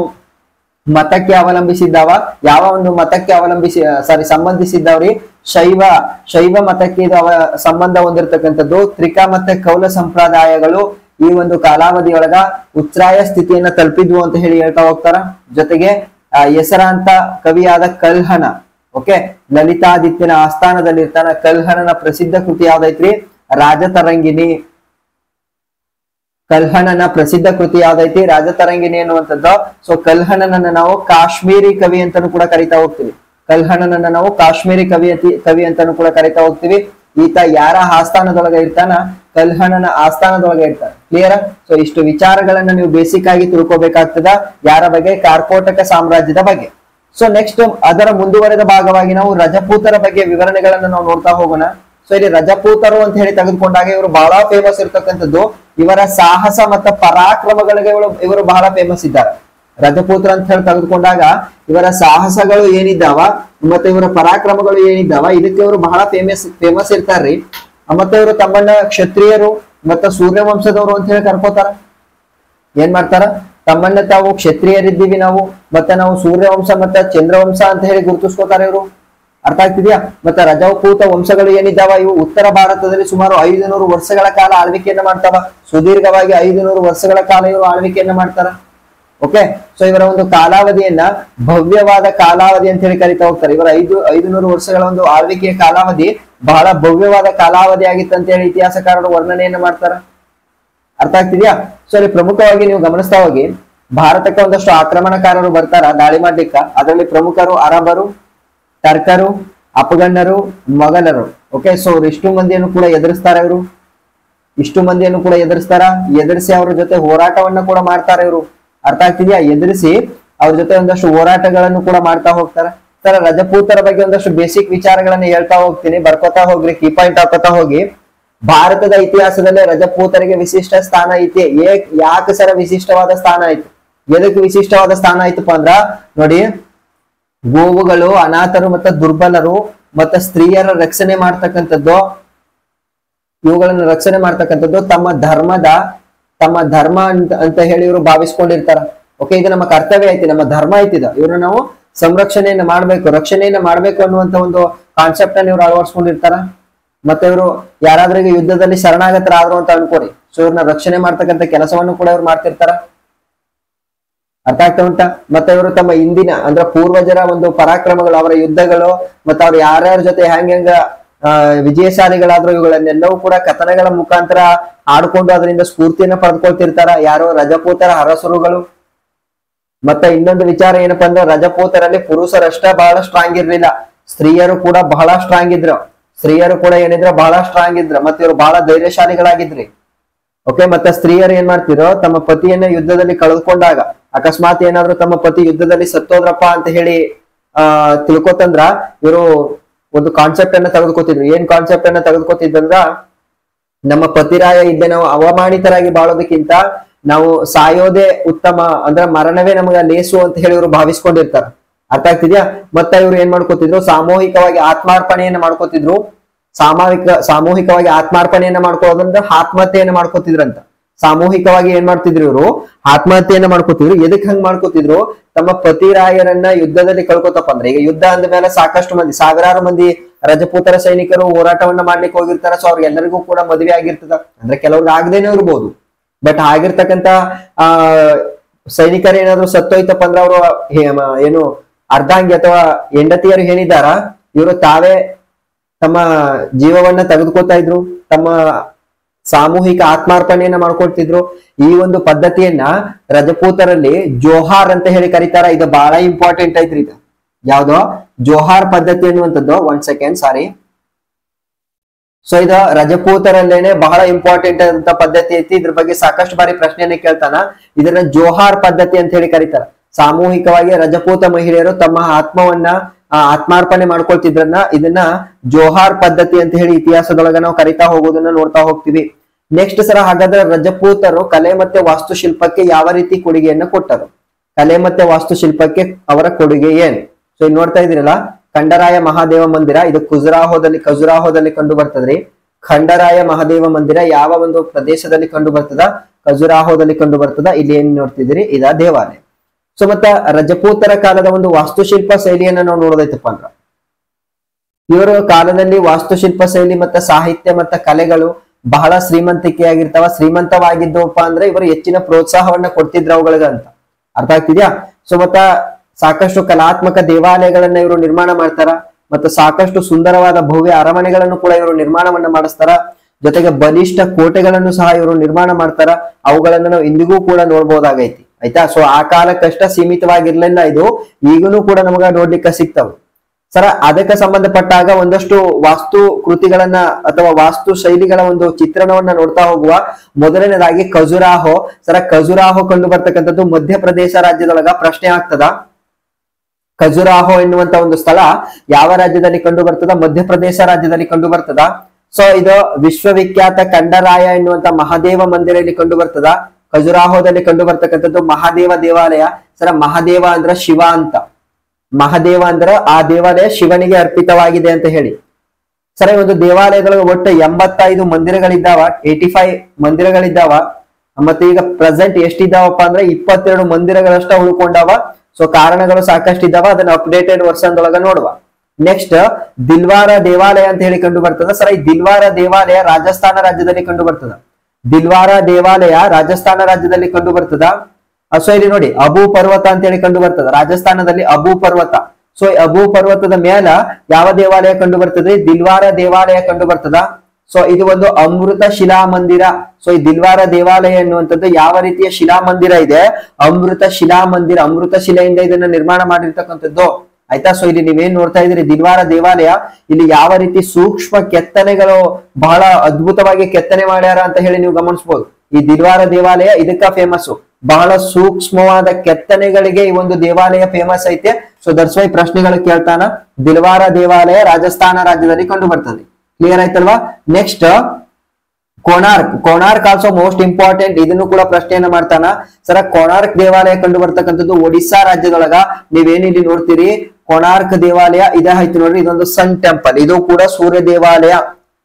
ಮತಕ್ಕೆ ಅವಲಂಬಿಸಿದ್ದಾವ ಯಾವ ಒಂದು ಮತಕ್ಕೆ ಅವಲಂಬಿಸಿ ಸಾರಿ ಸಂಬಂಧಿಸಿದ್ದವ್ರಿ ಶೈವ ಶೈವ ಮತಕ್ಕೆ ಇದು ಅವ ಸಂಬಂಧ ಹೊಂದಿರತಕ್ಕಂಥದ್ದು ತ್ರಿಕ ಮತ್ತೆ ಕೌಲ ಸಂಪ್ರದಾಯಗಳು ಈ ಒಂದು ಕಾಲಾವಧಿಯೊಳಗ ಉಚ್ಛ್ರಾಯ ಸ್ಥಿತಿಯನ್ನ ತಲುಪಿದ್ವು ಅಂತ ಹೇಳಿ ಹೇಳ್ತಾ ಹೋಗ್ತಾರ ಜೊತೆಗೆ ಆ, ಹೆಸರಾಂತ ಕವಿಯಾದ ಕಲ್ಹಣ ಓಕೆ ಲಲಿತಾದಿತ್ಯನ ಆಸ್ಥಾನದಲ್ಲಿರ್ತಾನ ಕಲ್ಹಣನ ಪ್ರಸಿದ್ಧ ಕೃತಿ ಯಾವ್ದೈತ್ರಿ ರಾಜತರಂಗಿಣಿ ಕಲ್ಹಣನ ಪ್ರಸಿದ್ಧ ಕೃತಿ ಯಾವ್ದೈತಿ ರಾಜತರಂಗಿಣಿ ಅನ್ನುವಂಥದ್ದು ಸೊ ಕಲ್ಹಣನನ್ನ ನಾವು ಕಾಶ್ಮೀರಿ ಕವಿ ಅಂತಾನು ಕೂಡ ಕರಿತಾ ಹೋಗ್ತೀವಿ ಕಲ್ಹಣನನ್ನ ನಾವು ಕಾಶ್ಮೀರಿ ಕವಿ ಅತಿ- ಕವಿ ಅಂತಾನು ಕೂಡ ಕರಿತಾ ಹೋಗ್ತೀವಿ ಈತ ಯಾರ ಆಸ್ಥಾನದೊಳಗೆ ಇರ್ತಾನ ಕಲ್ಹಣನ ಆಸ್ಥಾನದೊಳಗೆ ಇರ್ತಾನೆ ಕ್ಲಿಯರ್ ಸೊ ಇಷ್ಟು ವಿಚಾರಗಳನ್ನ ನೀವು ಬೇಸಿಕ್ ಆಗಿ ತಿಳ್ಕೊಬೇಕಾಗ್ತದ ಯಾರ ಬಗ್ಗೆ ಕಾರ್ಕೋಟಕ ಸಾಮ್ರಾಜ್ಯದ ಬಗ್ಗೆ ಸೊ ನೆಕ್ಸ್ಟ್ ಅದರ ಮುಂದುವರೆದ ಭಾಗವಾಗಿ ನಾವು ರಜಪೂತರ ಬಗ್ಗೆ ವಿವರಣೆಗಳನ್ನ ನಾವು ನೋಡ್ತಾ ಹೋಗೋಣ ಸೊ ಇಲ್ಲಿ ರಜಪೂತರು ಅಂತ ಹೇಳಿ ತೆಗೆದುಕೊಂಡಾಗ ಇವರು ಬಹಳ ಫೇಮಸ್ ಇರ್ತಕ್ಕಂಥದ್ದು ಇವರ ಸಾಹಸ ಮತ್ತು ಪರಾಕ್ರಮಗಳಿಗೆ ಇವರು ಇವರು ಬಹಳ ಫೇಮಸ್ ಇದ್ದಾರೆ ರಜಪೂತ್ರ ಅಂತ ಹೇಳಿ ತೆಗೆದುಕೊಂಡಾಗ ಇವರ ಸಾಹಸಗಳು ಏನಿದ್ದಾವ ಮತ್ತೆ ಇವರ ಪರಾಕ್ರಮಗಳು ಏನಿದ್ದಾವ ಇದಕ್ಕೆ ಇವರು ಬಹಳ ಫೇಮಸ್ ಫೇಮಸ್ ಇರ್ತಾರ್ರಿ ಮತ್ತೆ ಇವರು ತಮ್ಮನ್ನ ಕ್ಷತ್ರಿಯರು ಮತ್ತೆ ಸೂರ್ಯವಂಶದವರು ಅಂತ ಹೇಳಿ ಕರ್ಕೋತಾರ ಏನ್ ಮಾಡ್ತಾರ ತಮ್ಮನ್ನ ತಾವು ಕ್ಷತ್ರಿಯರಿದ್ದೀವಿ ನಾವು ಮತ್ತೆ ನಾವು ಸೂರ್ಯವಂಶ ಮತ್ತೆ ಚಂದ್ರವಂಶ ಅಂತ ಹೇಳಿ ಗುರುತಿಸ್ಕೋತಾರ ಇವರು ಅರ್ಥ ಆಗ್ತಿದ್ಯಾ ಮತ್ತೆ ರಜಪೂತ ವಂಶಗಳು ಏನಿದ್ದಾವ ಇವು ಉತ್ತರ ಭಾರತದಲ್ಲಿ ಸುಮಾರು ಐದು ನೂರು ವರ್ಷಗಳ ಕಾಲ ಆಳ್ವಿಕೆಯನ್ನ ಮಾಡ್ತಾವ ಸುದೀರ್ಘವಾಗಿ ಐದು ನೂರು ವರ್ಷಗಳ ಕಾಲ ಇವರು ಆಳ್ವಿಕೆಯನ್ನ ಮಾಡ್ತಾರ ಓಕೆ ಸೊ ಇವರ ಒಂದು ಕಾಲಾವಧಿಯನ್ನ ಭವ್ಯವಾದ ಕಾಲಾವಧಿ ಅಂತ ಹೇಳಿ ಕರಿತಾ ಹೋಗ್ತಾರೆ ಇವರ ಐದು ಐದು ನೂರು ವರ್ಷಗಳ ಒಂದು ಆಳ್ವಿಕೆಯ ಕಾಲಾವಧಿ ಬಹಳ ಭವ್ಯವಾದ ಕಾಲಾವಧಿ ಆಗಿತ್ತು ಅಂತ ಹೇಳಿ ಇತಿಹಾಸಕಾರರು ವರ್ಣನೆಯನ್ನ ಮಾಡ್ತಾರ ಅರ್ಥ ಆಗ್ತಿದ್ಯಾ ಸೊ ಅಲ್ಲಿ ಪ್ರಮುಖವಾಗಿ ನೀವು ಗಮನಿಸ್ತಾ ಹೋಗಿ ಭಾರತಕ್ಕೆ ಒಂದಷ್ಟು ಆಕ್ರಮಣಕಾರರು ಬರ್ತಾರ ದಾಳಿ ಮಾಡ್ಲಿಕ್ಕ ಅದರಲ್ಲಿ ಪ್ರಮುಖರು ಅರಬರು ಟರ್ಕರು ಅಫಗನ್ನರು ಮೊಘಲರು ಓಕೆ ಸೊ ಇಷ್ಟು ಮಂದಿಯನ್ನು ಕೂಡ ಎದುರಿಸ್ತಾರ ಇವರು ಇಷ್ಟು ಮಂದಿಯನ್ನು ಕೂಡ ಎದುರಿಸ್ತಾರ ಎದುರಿಸಿ ಅವ್ರ ಜೊತೆ ಹೋರಾಟವನ್ನ ಕೂಡ ಮಾಡ್ತಾರ ಇವರು ಅರ್ಥ ಆಗ್ತಿದ್ಯಾ ಎದುರಿಸಿ ಅವ್ರ ಜೊತೆ ಒಂದಷ್ಟು ಹೋರಾಟಗಳನ್ನು ಕೂಡ ಮಾಡ್ತಾ ಹೋಗ್ತಾರ ಸರ್ ರಜಪೂತರ ಬಗ್ಗೆ ಒಂದಷ್ಟು ಬೇಸಿಕ್ ವಿಚಾರಗಳನ್ನ ಹೇಳ್ತಾ ಹೋಗ್ತೀನಿ ಬರ್ಕೋತಾ ಹೋಗ್ರಿ ಕೀ ಪಾಯಿಂಟ್ ಹಾಕೋತಾ ಹೋಗಿ ಭಾರತದ ಇತಿಹಾಸದಲ್ಲಿ ರಜಪೂತರಿಗೆ ವಿಶಿಷ್ಟ ಸ್ಥಾನ ಐತಿ ಏಕ್ ಯಾಕೆ ಸರ ವಿಶಿಷ್ಟವಾದ ಸ್ಥಾನ ಆಯ್ತು ಎದಕ್ಕೆ ವಿಶಿಷ್ಟವಾದ ಸ್ಥಾನ ಆಯ್ತಪ್ಪ ಅಂದ್ರ ನೋಡಿ ಗೋವುಗಳು ಅನಾಥರು ಮತ್ತೆ ದುರ್ಬಲರು ಮತ್ತೆ ಸ್ತ್ರೀಯರ ರಕ್ಷಣೆ ಮಾಡ್ತಕ್ಕಂಥದ್ದು ಇವುಗಳನ್ನು ರಕ್ಷಣೆ ಮಾಡ್ತಕ್ಕಂಥದ್ದು ತಮ್ಮ ಧರ್ಮದ ತಮ್ಮ ಧರ್ಮ ಅಂತ ಅಂತ ಹೇಳಿ ಇವರು ಭಾವಿಸ್ಕೊಂಡಿರ್ತಾರ ಓಕೆ ಇದು ನಮ್ಮ ಕರ್ತವ್ಯ ಐತಿ ನಮ್ಮ ಧರ್ಮ ಐತಿದ ಇವ್ರನ್ನ ನಾವು ಸಂರಕ್ಷಣೆಯನ್ನ ಮಾಡ್ಬೇಕು ರಕ್ಷಣೆಯನ್ನ ಮಾಡ್ಬೇಕು ಅನ್ನುವಂತ ಒಂದು ಕಾನ್ಸೆಪ್ಟ್ ಅನ್ನ ಇವ್ರು ಅಳವಡಿಸ್ಕೊಂಡಿರ್ತಾರ ಮತ್ತೆ ಇವರು ಯಾರಾದ್ರೂ ಈಗ ಯುದ್ಧದಲ್ಲಿ ಶರಣಾಗತರಾದ್ರು ಅಂತ ಅನ್ಕೋರಿ ಸೊ ಇವ್ರನ್ನ ರಕ್ಷಣೆ ಮಾಡ್ತಕ್ಕಂಥ ಕೆಲಸವನ್ನು ಕೂಡ ಇವ್ರು ಮಾಡ್ತಿರ್ತಾರ ಅರ್ಥ ಆಗ್ತಾ ಉಂಟಾ ಮತ್ತೆ ಇವರು ತಮ್ಮ ಇಂದಿನ ಅಂದ್ರೆ ಪೂರ್ವಜರ ಒಂದು ಪರಾಕ್ರಮಗಳು ಅವರ ಯುದ್ಧಗಳು ಮತ್ತೆ ಅವ್ರು ಯಾರ್ಯಾರ ಜೊತೆ ಹೆಂಗ್ ಹೆಂಗ ಆ, ವಿಜಯಶಾಲಿಗಳಾದ್ರು ಇವುಗಳನ್ನೆಲ್ಲವೂ ಕೂಡ ಕಥನಗಳ ಮುಖಾಂತರ ಆಡ್ಕೊಂಡು ಅದರಿಂದ ಸ್ಫೂರ್ತಿಯನ್ನ ಪಡೆದುಕೊಳ್ತಿರ್ತಾರ ಯಾರೋ ರಜಪೂತರ ಹರಸರುಗಳು ಮತ್ತೆ ಇನ್ನೊಂದು ವಿಚಾರ ಏನಪ್ಪಾ ಅಂದ್ರೆ ರಜಪೂತರಲ್ಲಿ ಪುರುಷರಷ್ಟ ಬಹಳ ಸ್ಟ್ರಾಂಗ್ ಇರ್ಲಿಲ್ಲ ಸ್ತ್ರೀಯರು ಕೂಡ ಬಹಳ ಸ್ಟ್ರಾಂಗ್ ಇದ್ರು ಸ್ತ್ರೀಯರು ಕೂಡ ಏನಿದ್ರು ಬಹಳ ಸ್ಟ್ರಾಂಗ್ ಇದ್ರು ಮತ್ತೆ ಇವರು ಬಹಳ ಧೈರ್ಯಶಾಲಿಗಳಾಗಿದ್ರಿ ಓಕೆ ಮತ್ತೆ ಸ್ತ್ರೀಯರು ಏನ್ ಮಾಡ್ತಿರೋ ತಮ್ಮ ಪತಿಯನ್ನ ಯುದ್ಧದಲ್ಲಿ ಕಳೆದುಕೊಂಡಾಗ ಅಕಸ್ಮಾತ್ ಏನಾದ್ರೂ ತಮ್ಮ ಪತಿ ಯುದ್ಧದಲ್ಲಿ ಸತ್ತೋದ್ರಪ್ಪ ಅಂತ ಹೇಳಿ ಆ ತಿಳ್ಕೊತಂದ್ರ ಇವರು ಒಂದು ಕಾನ್ಸೆಪ್ಟ್ ಅನ್ನ ತೆಗೆದುಕೊತಿದ್ರು ಏನ್ ಕಾನ್ಸೆಪ್ಟ್ ಅನ್ನ ತೆಗೆದುಕೊತಿದ್ದಂದ್ರ ನಮ್ಮ ಪತಿರಾಯ ಇದ್ದೆ ನಾವು ಅವಮಾನಿತರಾಗಿ ಬಾಳೋದಕ್ಕಿಂತ ನಾವು ಸಾಯೋದೇ ಉತ್ತಮ ಅಂದ್ರೆ ಮರಣವೇ ನಮಗ ಲೇಸು ಅಂತ ಹೇಳಿ ಇವರು ಭಾವಿಸ್ಕೊಂಡಿರ್ತಾರ ಅರ್ಥ ಆಗ್ತಿದ್ಯಾ ಮತ್ತೆ ಇವ್ರು ಏನ್ ಮಾಡ್ಕೋತಿದ್ರು ಸಾಮೂಹಿಕವಾಗಿ ಆತ್ಮಾರ್ಪಣೆಯನ್ನ ಮಾಡ್ಕೋತಿದ್ರು ಸಾಮೂಹಿಕ ಸಾಮೂಹಿಕವಾಗಿ ಆತ್ಮಾರ್ಪಣೆಯನ್ನ ಮಾಡ್ಕೊಳ್ಳೋದ್ರಿಂದ ಆತ್ಮಹತ್ಯೆಯನ್ನ ಮಾಡ್ಕೋತಿದ್ರಂತ ಸಾಮೂಹಿಕವಾಗಿ ಏನ್ ಮಾಡ್ತಿದ್ರು ಇವರು ಆತ್ಮಹತ್ಯೆಯನ್ನ ಮಾಡ್ಕೋತಿದ್ರು ಎದಕ್ ಹಂಗ್ ಮಾಡ್ಕೋತಿದ್ರು ತಮ್ಮ ಪತಿರಾಯರನ್ನ ಯುದ್ಧದಲ್ಲಿ ಕಳ್ಕೊತಪ್ಪ ಅಂದ್ರೆ ಈಗ ಯುದ್ಧ ಅಂದ ಮೇಲೆ ಸಾಕಷ್ಟು ಮಂದಿ ಸಾವಿರಾರು ಮಂದಿ ರಜಪೂತರ ಸೈನಿಕರು ಹೋರಾಟವನ್ನ ಮಾಡ್ಲಿಕ್ಕೆ ಹೋಗಿರ್ತಾರ ಸೊ ಅವ್ರಿಗೆಲ್ಲರಿಗೂ ಕೂಡ ಮದುವೆ ಆಗಿರ್ತದ ಅಂದ್ರೆ ಕೆಲವ್ರಿಗೆ ಆಗದೇನೆ ಇರ್ಬೋದು ಬಟ್ ಆಗಿರ್ತಕ್ಕಂತ ಆ ಸೈನಿಕರು ಏನಾದ್ರು ಸತ್ತೋಯ್ತಪ್ಪ ಅಂದ್ರೆ ಅವರು ಏನು ಅರ್ಧಾಂಗಿ ಅಥವಾ ಹೆಂಡತಿಯರು ಏನಿದ್ದಾರ ಇವರು ತಾವೇ ತಮ್ಮ ಜೀವವನ್ನ ತೆಗೆದುಕೊತಾ ಇದ್ರು ತಮ್ಮ ಸಾಮೂಹಿಕ ಆತ್ಮಾರ್ಪಣೆಯನ್ನ ಮಾಡ್ಕೊಳ್ತಿದ್ರು ಈ ಒಂದು ಪದ್ಧತಿಯನ್ನ ರಜಪೂತರಲ್ಲಿ ಜೋಹಾರ್ ಅಂತ ಹೇಳಿ ಕರೀತಾರ ಇದು ಬಹಳ ಇಂಪಾರ್ಟೆಂಟ್ ಐತ್ರಿ ಇದು ಯಾವ್ದೋ ಜೋಹಾರ್ ಪದ್ಧತಿ ಅನ್ನುವಂಥದ್ದು ಒಂದ್ ಸೆಕೆಂಡ್ ಸಾರಿ ಸೊ ಇದು ರಜಪೂತರಲ್ಲೇನೆ ಬಹಳ ಇಂಪಾರ್ಟೆಂಟ್ ಅಂತ ಪದ್ಧತಿ ಐತಿ ಇದ್ರ ಬಗ್ಗೆ ಸಾಕಷ್ಟು ಬಾರಿ ಪ್ರಶ್ನೆಯನ್ನ ಕೇಳ್ತಾನ ಇದನ್ನ ಜೋಹಾರ್ ಪದ್ಧತಿ ಅಂತ ಹೇಳಿ ಕರೀತಾರ ಸಾಮೂಹಿಕವಾಗಿ ರಜಪೂತ ಮಹಿಳೆಯರು ತಮ್ಮ ಆತ್ಮವನ್ನ ಆ, ಆತ್ಮಾರ್ಪಣೆ ಮಾಡ್ಕೊಳ್ತಿದ್ರನ್ನ ಇದನ್ನ ಜೋಹಾರ್ ಪದ್ಧತಿ ಅಂತ ಹೇಳಿ ಇತಿಹಾಸದೊಳಗ ನಾವು ಕರಿತಾ ಹೋಗೋದನ್ನ ನೋಡ್ತಾ ಹೋಗ್ತೀವಿ ನೆಕ್ಸ್ಟ್ ಸರ ಹಾಗಾದ್ರೆ ರಜಪೂತರು ಕಲೆ ಮತ್ತೆ ವಾಸ್ತುಶಿಲ್ಪಕ್ಕೆ ಯಾವ ರೀತಿ ಕೊಡುಗೆಯನ್ನ ಕೊಟ್ಟರು ಕಲೆ ಮತ್ತೆ ವಾಸ್ತುಶಿಲ್ಪಕ್ಕೆ ಅವರ ಕೊಡುಗೆ ಏನ್ ಸೊ ಇಲ್ಲಿ ನೋಡ್ತಾ ಇದೀರಲ್ಲ ಖಂಡರಾಯ ಮಹಾದೇವ ಮಂದಿರ ಇದು ಖುಜುರಾಹೋದಲ್ಲಿ ಖಜುರಾಹೋದಲ್ಲಿ ಕಂಡು ಬರ್ತದ್ರಿ ಖಂಡರಾಯ ಮಹಾದೇವ ಮಂದಿರ ಯಾವ ಒಂದು ಪ್ರದೇಶದಲ್ಲಿ ಕಂಡು ಬರ್ತದ ಖಜುರಾಹೋದಲ್ಲಿ ಕಂಡು ಬರ್ತದ ಇಲ್ಲಿ ಏನ್ ನೋಡ್ತಿದ್ದೀರಿ ಇದ ದೇವಾಲಯ ಸೊ ಮತ್ತ ರಜಪೂತರ ಕಾಲದ ಒಂದು ವಾಸ್ತುಶಿಲ್ಪ ಶೈಲಿಯನ್ನ ನಾವು ನೋಡೋದೈತಪ್ಪ ಅಂದ್ರ ಇವರ ಕಾಲದಲ್ಲಿ ವಾಸ್ತುಶಿಲ್ಪ ಶೈಲಿ ಮತ್ತೆ ಸಾಹಿತ್ಯ ಮತ್ತೆ ಕಲೆಗಳು ಬಹಳ ಶ್ರೀಮಂತಿಕೆಯಾಗಿರ್ತಾವ ಶ್ರೀಮಂತವಾಗಿದ್ದವಪ್ಪ ಅಂದ್ರೆ ಇವರು ಹೆಚ್ಚಿನ ಪ್ರೋತ್ಸಾಹವನ್ನ ಕೊಡ್ತಿದ್ರ ಅವುಗಳಿಗೆ ಅಂತ ಅರ್ಥ ಆಗ್ತಿದ್ಯಾ ಸೊ ಮತ್ತ ಸಾಕಷ್ಟು ಕಲಾತ್ಮಕ ದೇವಾಲಯಗಳನ್ನ ಇವರು ನಿರ್ಮಾಣ ಮಾಡ್ತಾರ ಮತ್ತು ಸಾಕಷ್ಟು ಸುಂದರವಾದ ಭವ್ಯ ಅರಮನೆಗಳನ್ನು ಕೂಡ ಇವರು ನಿರ್ಮಾಣವನ್ನ ಮಾಡಿಸ್ತಾರ ಜೊತೆಗೆ ಬಲಿಷ್ಠ ಕೋಟೆಗಳನ್ನು ಸಹ ಇವರು ನಿರ್ಮಾಣ ಮಾಡ್ತಾರ ಅವುಗಳನ್ನ ನಾವು ಇಂದಿಗೂ ಕೂಡ ನೋಡ್ಬೋದಾಗೈತಿ ಆಯ್ತಾ ಸೊ ಆ ಕಾಲಕ್ಕಷ್ಟ ಸೀಮಿತವಾಗಿರ್ಲಿಲ್ಲ ಇದು ಈಗನೂ ಕೂಡ ನಮಗ ನೋಡ್ಲಿಕ್ಕೆ ಸಿಗ್ತಾವ ಸರ ಅದಕ್ಕೆ ಸಂಬಂಧಪಟ್ಟಾಗ ಒಂದಷ್ಟು ವಾಸ್ತು ಕೃತಿಗಳನ್ನ ಅಥವಾ ವಾಸ್ತು ಶೈಲಿಗಳ ಒಂದು ಚಿತ್ರಣವನ್ನ ನೋಡ್ತಾ ಹೋಗುವ ಮೊದಲನೇದಾಗಿ ಖಜುರಾಹೋ ಸರ ಖಜುರಾಹೋ ಕಂಡು ಬರ್ತಕ್ಕಂಥದ್ದು ಮಧ್ಯಪ್ರದೇಶ ರಾಜ್ಯದೊಳಗ ಪ್ರಶ್ನೆ ಆಗ್ತದ ಖಜುರಾಹೋ ಎನ್ನುವಂತ ಒಂದು ಸ್ಥಳ ಯಾವ ರಾಜ್ಯದಲ್ಲಿ ಕಂಡು ಬರ್ತದ ಮಧ್ಯಪ್ರದೇಶ ರಾಜ್ಯದಲ್ಲಿ ಕಂಡು ಬರ್ತದ ಸೊ ಇದು ವಿಶ್ವವಿಖ್ಯಾತ ಕಂಡರಾಯ ಎನ್ನುವಂತ ಮಹಾದೇವ ಮಂದಿರ ಇಲ್ಲಿ ಕಂಡು ಬರ್ತದ ಖಜುರಾಹೋದಲ್ಲಿ ಕಂಡು ಬರ್ತಕ್ಕಂಥದ್ದು ಮಹಾದೇವ ದೇವಾಲಯ ಸರ ಮಹಾದೇವ ಅಂದ್ರ ಶಿವ ಅಂತ ಮಹಾದೇವ ಅಂದ್ರ ಆ ದೇವಾಲಯ ಶಿವನಿಗೆ ಅರ್ಪಿತವಾಗಿದೆ ಅಂತ ಹೇಳಿ ಸರ ಈ ಒಂದು ದೇವಾಲಯದೊಳಗೆ ಒಟ್ಟು ಎಂಬತ್ತೈದು ಮಂದಿರಗಳಿದ್ದಾವ ಏಟಿ ಫೈವ್ ಮಂದಿರಗಳಿದ್ದಾವ ಮತ್ತೆ ಈಗ ಪ್ರೆಸೆಂಟ್ ಎಷ್ಟಿದ್ದಾವಪ್ಪ ಅಂದ್ರೆ ಇಪ್ಪತ್ತೆರಡು ಮಂದಿರಗಳಷ್ಟ ಉಳ್ಕೊಂಡಾವ ಸೊ ಕಾರಣಗಳು ಸಾಕಷ್ಟು ಇದ್ದಾವ ಅದನ್ನ ಅಪ್ಡೇಟೆಡ್ ವರ್ಷದೊಳಗ ನೋಡುವ ನೆಕ್ಸ್ಟ್ ದಿಲ್ವಾರ ದೇವಾಲಯ ಅಂತ ಹೇಳಿ ಕಂಡು ಬರ್ತದ ಸರ್ ಈ ದಿಲ್ವಾರ ದೇವಾಲಯ ರಾಜಸ್ಥಾನ ರಾಜ್ಯದಲ್ಲಿ ಕಂಡು ಬರ್ತದ ದಿಲ್ವಾರ ದೇವಾಲಯ ರಾಜಸ್ಥಾನ ರಾಜ್ಯದಲ್ಲಿ ಕಂಡು ಬರ್ತದ ಸೊ ಇಲ್ಲಿ ನೋಡಿ ಅಬು ಪರ್ವತ ಅಂತ ಹೇಳಿ ಕಂಡು ಬರ್ತದ ರಾಜಸ್ಥಾನದಲ್ಲಿ ಅಬು ಪರ್ವತ ಸೊ ಈ ಅಬು ಪರ್ವತದ ಮೇಲ ಯಾವ ದೇವಾಲಯ ಕಂಡು ಬರ್ತದೆ ದಿಲ್ವಾರ ದೇವಾಲಯ ಕಂಡು ಬರ್ತದ ಸೊ ಇದು ಒಂದು ಅಮೃತ ಶಿಲಾ ಮಂದಿರ ಸೊ ಈ ದಿಲ್ವಾರ ದೇವಾಲಯ ಎನ್ನುವಂಥದ್ದು ಯಾವ ರೀತಿಯ ಶಿಲಾ ಮಂದಿರ ಇದೆ ಅಮೃತ ಶಿಲಾ ಮಂದಿರ ಅಮೃತ ಶಿಲೆಯಿಂದ ಇದನ್ನ ನಿರ್ಮಾಣ ಮಾಡಿರ್ತಕ್ಕಂಥದ್ದು ಆಯ್ತಾ ಸೊ ಇಲ್ಲಿ ನೀವೇನ್ ನೋಡ್ತಾ ಇದ್ದೀರಿ ದಿಲ್ವಾರ ದೇವಾಲಯ ಇಲ್ಲಿ ಯಾವ ರೀತಿ ಸೂಕ್ಷ್ಮ ಕೆತ್ತನೆಗಳು ಬಹಳ ಅದ್ಭುತವಾಗಿ ಕೆತ್ತನೆ ಮಾಡ್ಯಾರ ಅಂತ ಹೇಳಿ ನೀವು ಗಮನಿಸಬಹುದು ಈ ದಿಲ್ವಾರ ದೇವಾಲಯ ಇದಕ್ಕ ಫೇಮಸ್ ಬಹಳ ಸೂಕ್ಷ್ಮವಾದ ಕೆತ್ತನೆಗಳಿಗೆ ಈ ಒಂದು ದೇವಾಲಯ ಫೇಮಸ್ ಐತೆ ಸೊ ದಟ್ಸ್ ವೈ ಪ್ರಶ್ನೆಗಳು ಕೇಳ್ತಾನ ದಿಲ್ವಾರ ದೇವಾಲಯ ರಾಜಸ್ಥಾನ ರಾಜ್ಯದಲ್ಲಿ ಕಂಡು ಬರ್ತದೆ ಕ್ಲಿಯರ್ ಆಯ್ತಲ್ವಾ next Konark Konark also most important ಇದನ್ನು ಕೂಡ ಪ್ರಶ್ನೆಯನ್ನ ಮಾಡ್ತಾನ ಸರ ಕೋಣಾರ್ಕ್ ದೇವಾಲಯ ಕಂಡು ಬರ್ತಕ್ಕಂಥದ್ದು ಒಡಿಸ್ಸಾ ರಾಜ್ಯದೊಳಗ ನೀವೇನಿಲ್ಲಿ ನೋಡ್ತೀರಿ ಕೋಣಾರ್ಕ್ ದೇವಾಲಯ ಇದೇ ಆಯ್ತು ನೋಡ್ರಿ ಇದೊಂದು ಸನ್ ಟೆಂಪಲ್ ಇದು ಕೂಡ ಸೂರ್ಯ ದೇವಾಲಯ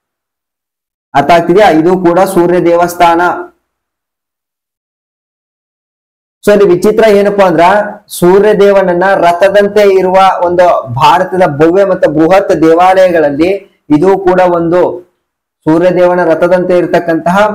ಅರ್ಥ ಆಗ್ತಿದ್ಯಾ ಇದು ಕೂಡ ಸೂರ್ಯ ದೇವಸ್ಥಾನ ಸೊ ಇಲ್ಲಿ ವಿಚಿತ್ರ ಏನಪ್ಪಾ ಅಂದ್ರ ಸೂರ್ಯ ದೇವನನ್ನ ರಥದಂತೆ ಇರುವ ಒಂದು ಭಾರತದ ಭವ್ಯ ಮತ್ತು ಬೃಹತ್ ದೇವಾಲಯಗಳಲ್ಲಿ ಇದು ಕೂಡ ಒಂದು ಸೂರ್ಯ ದೇವನ ರಥದಂತೆ ಇರತಕ್ಕಂತಹ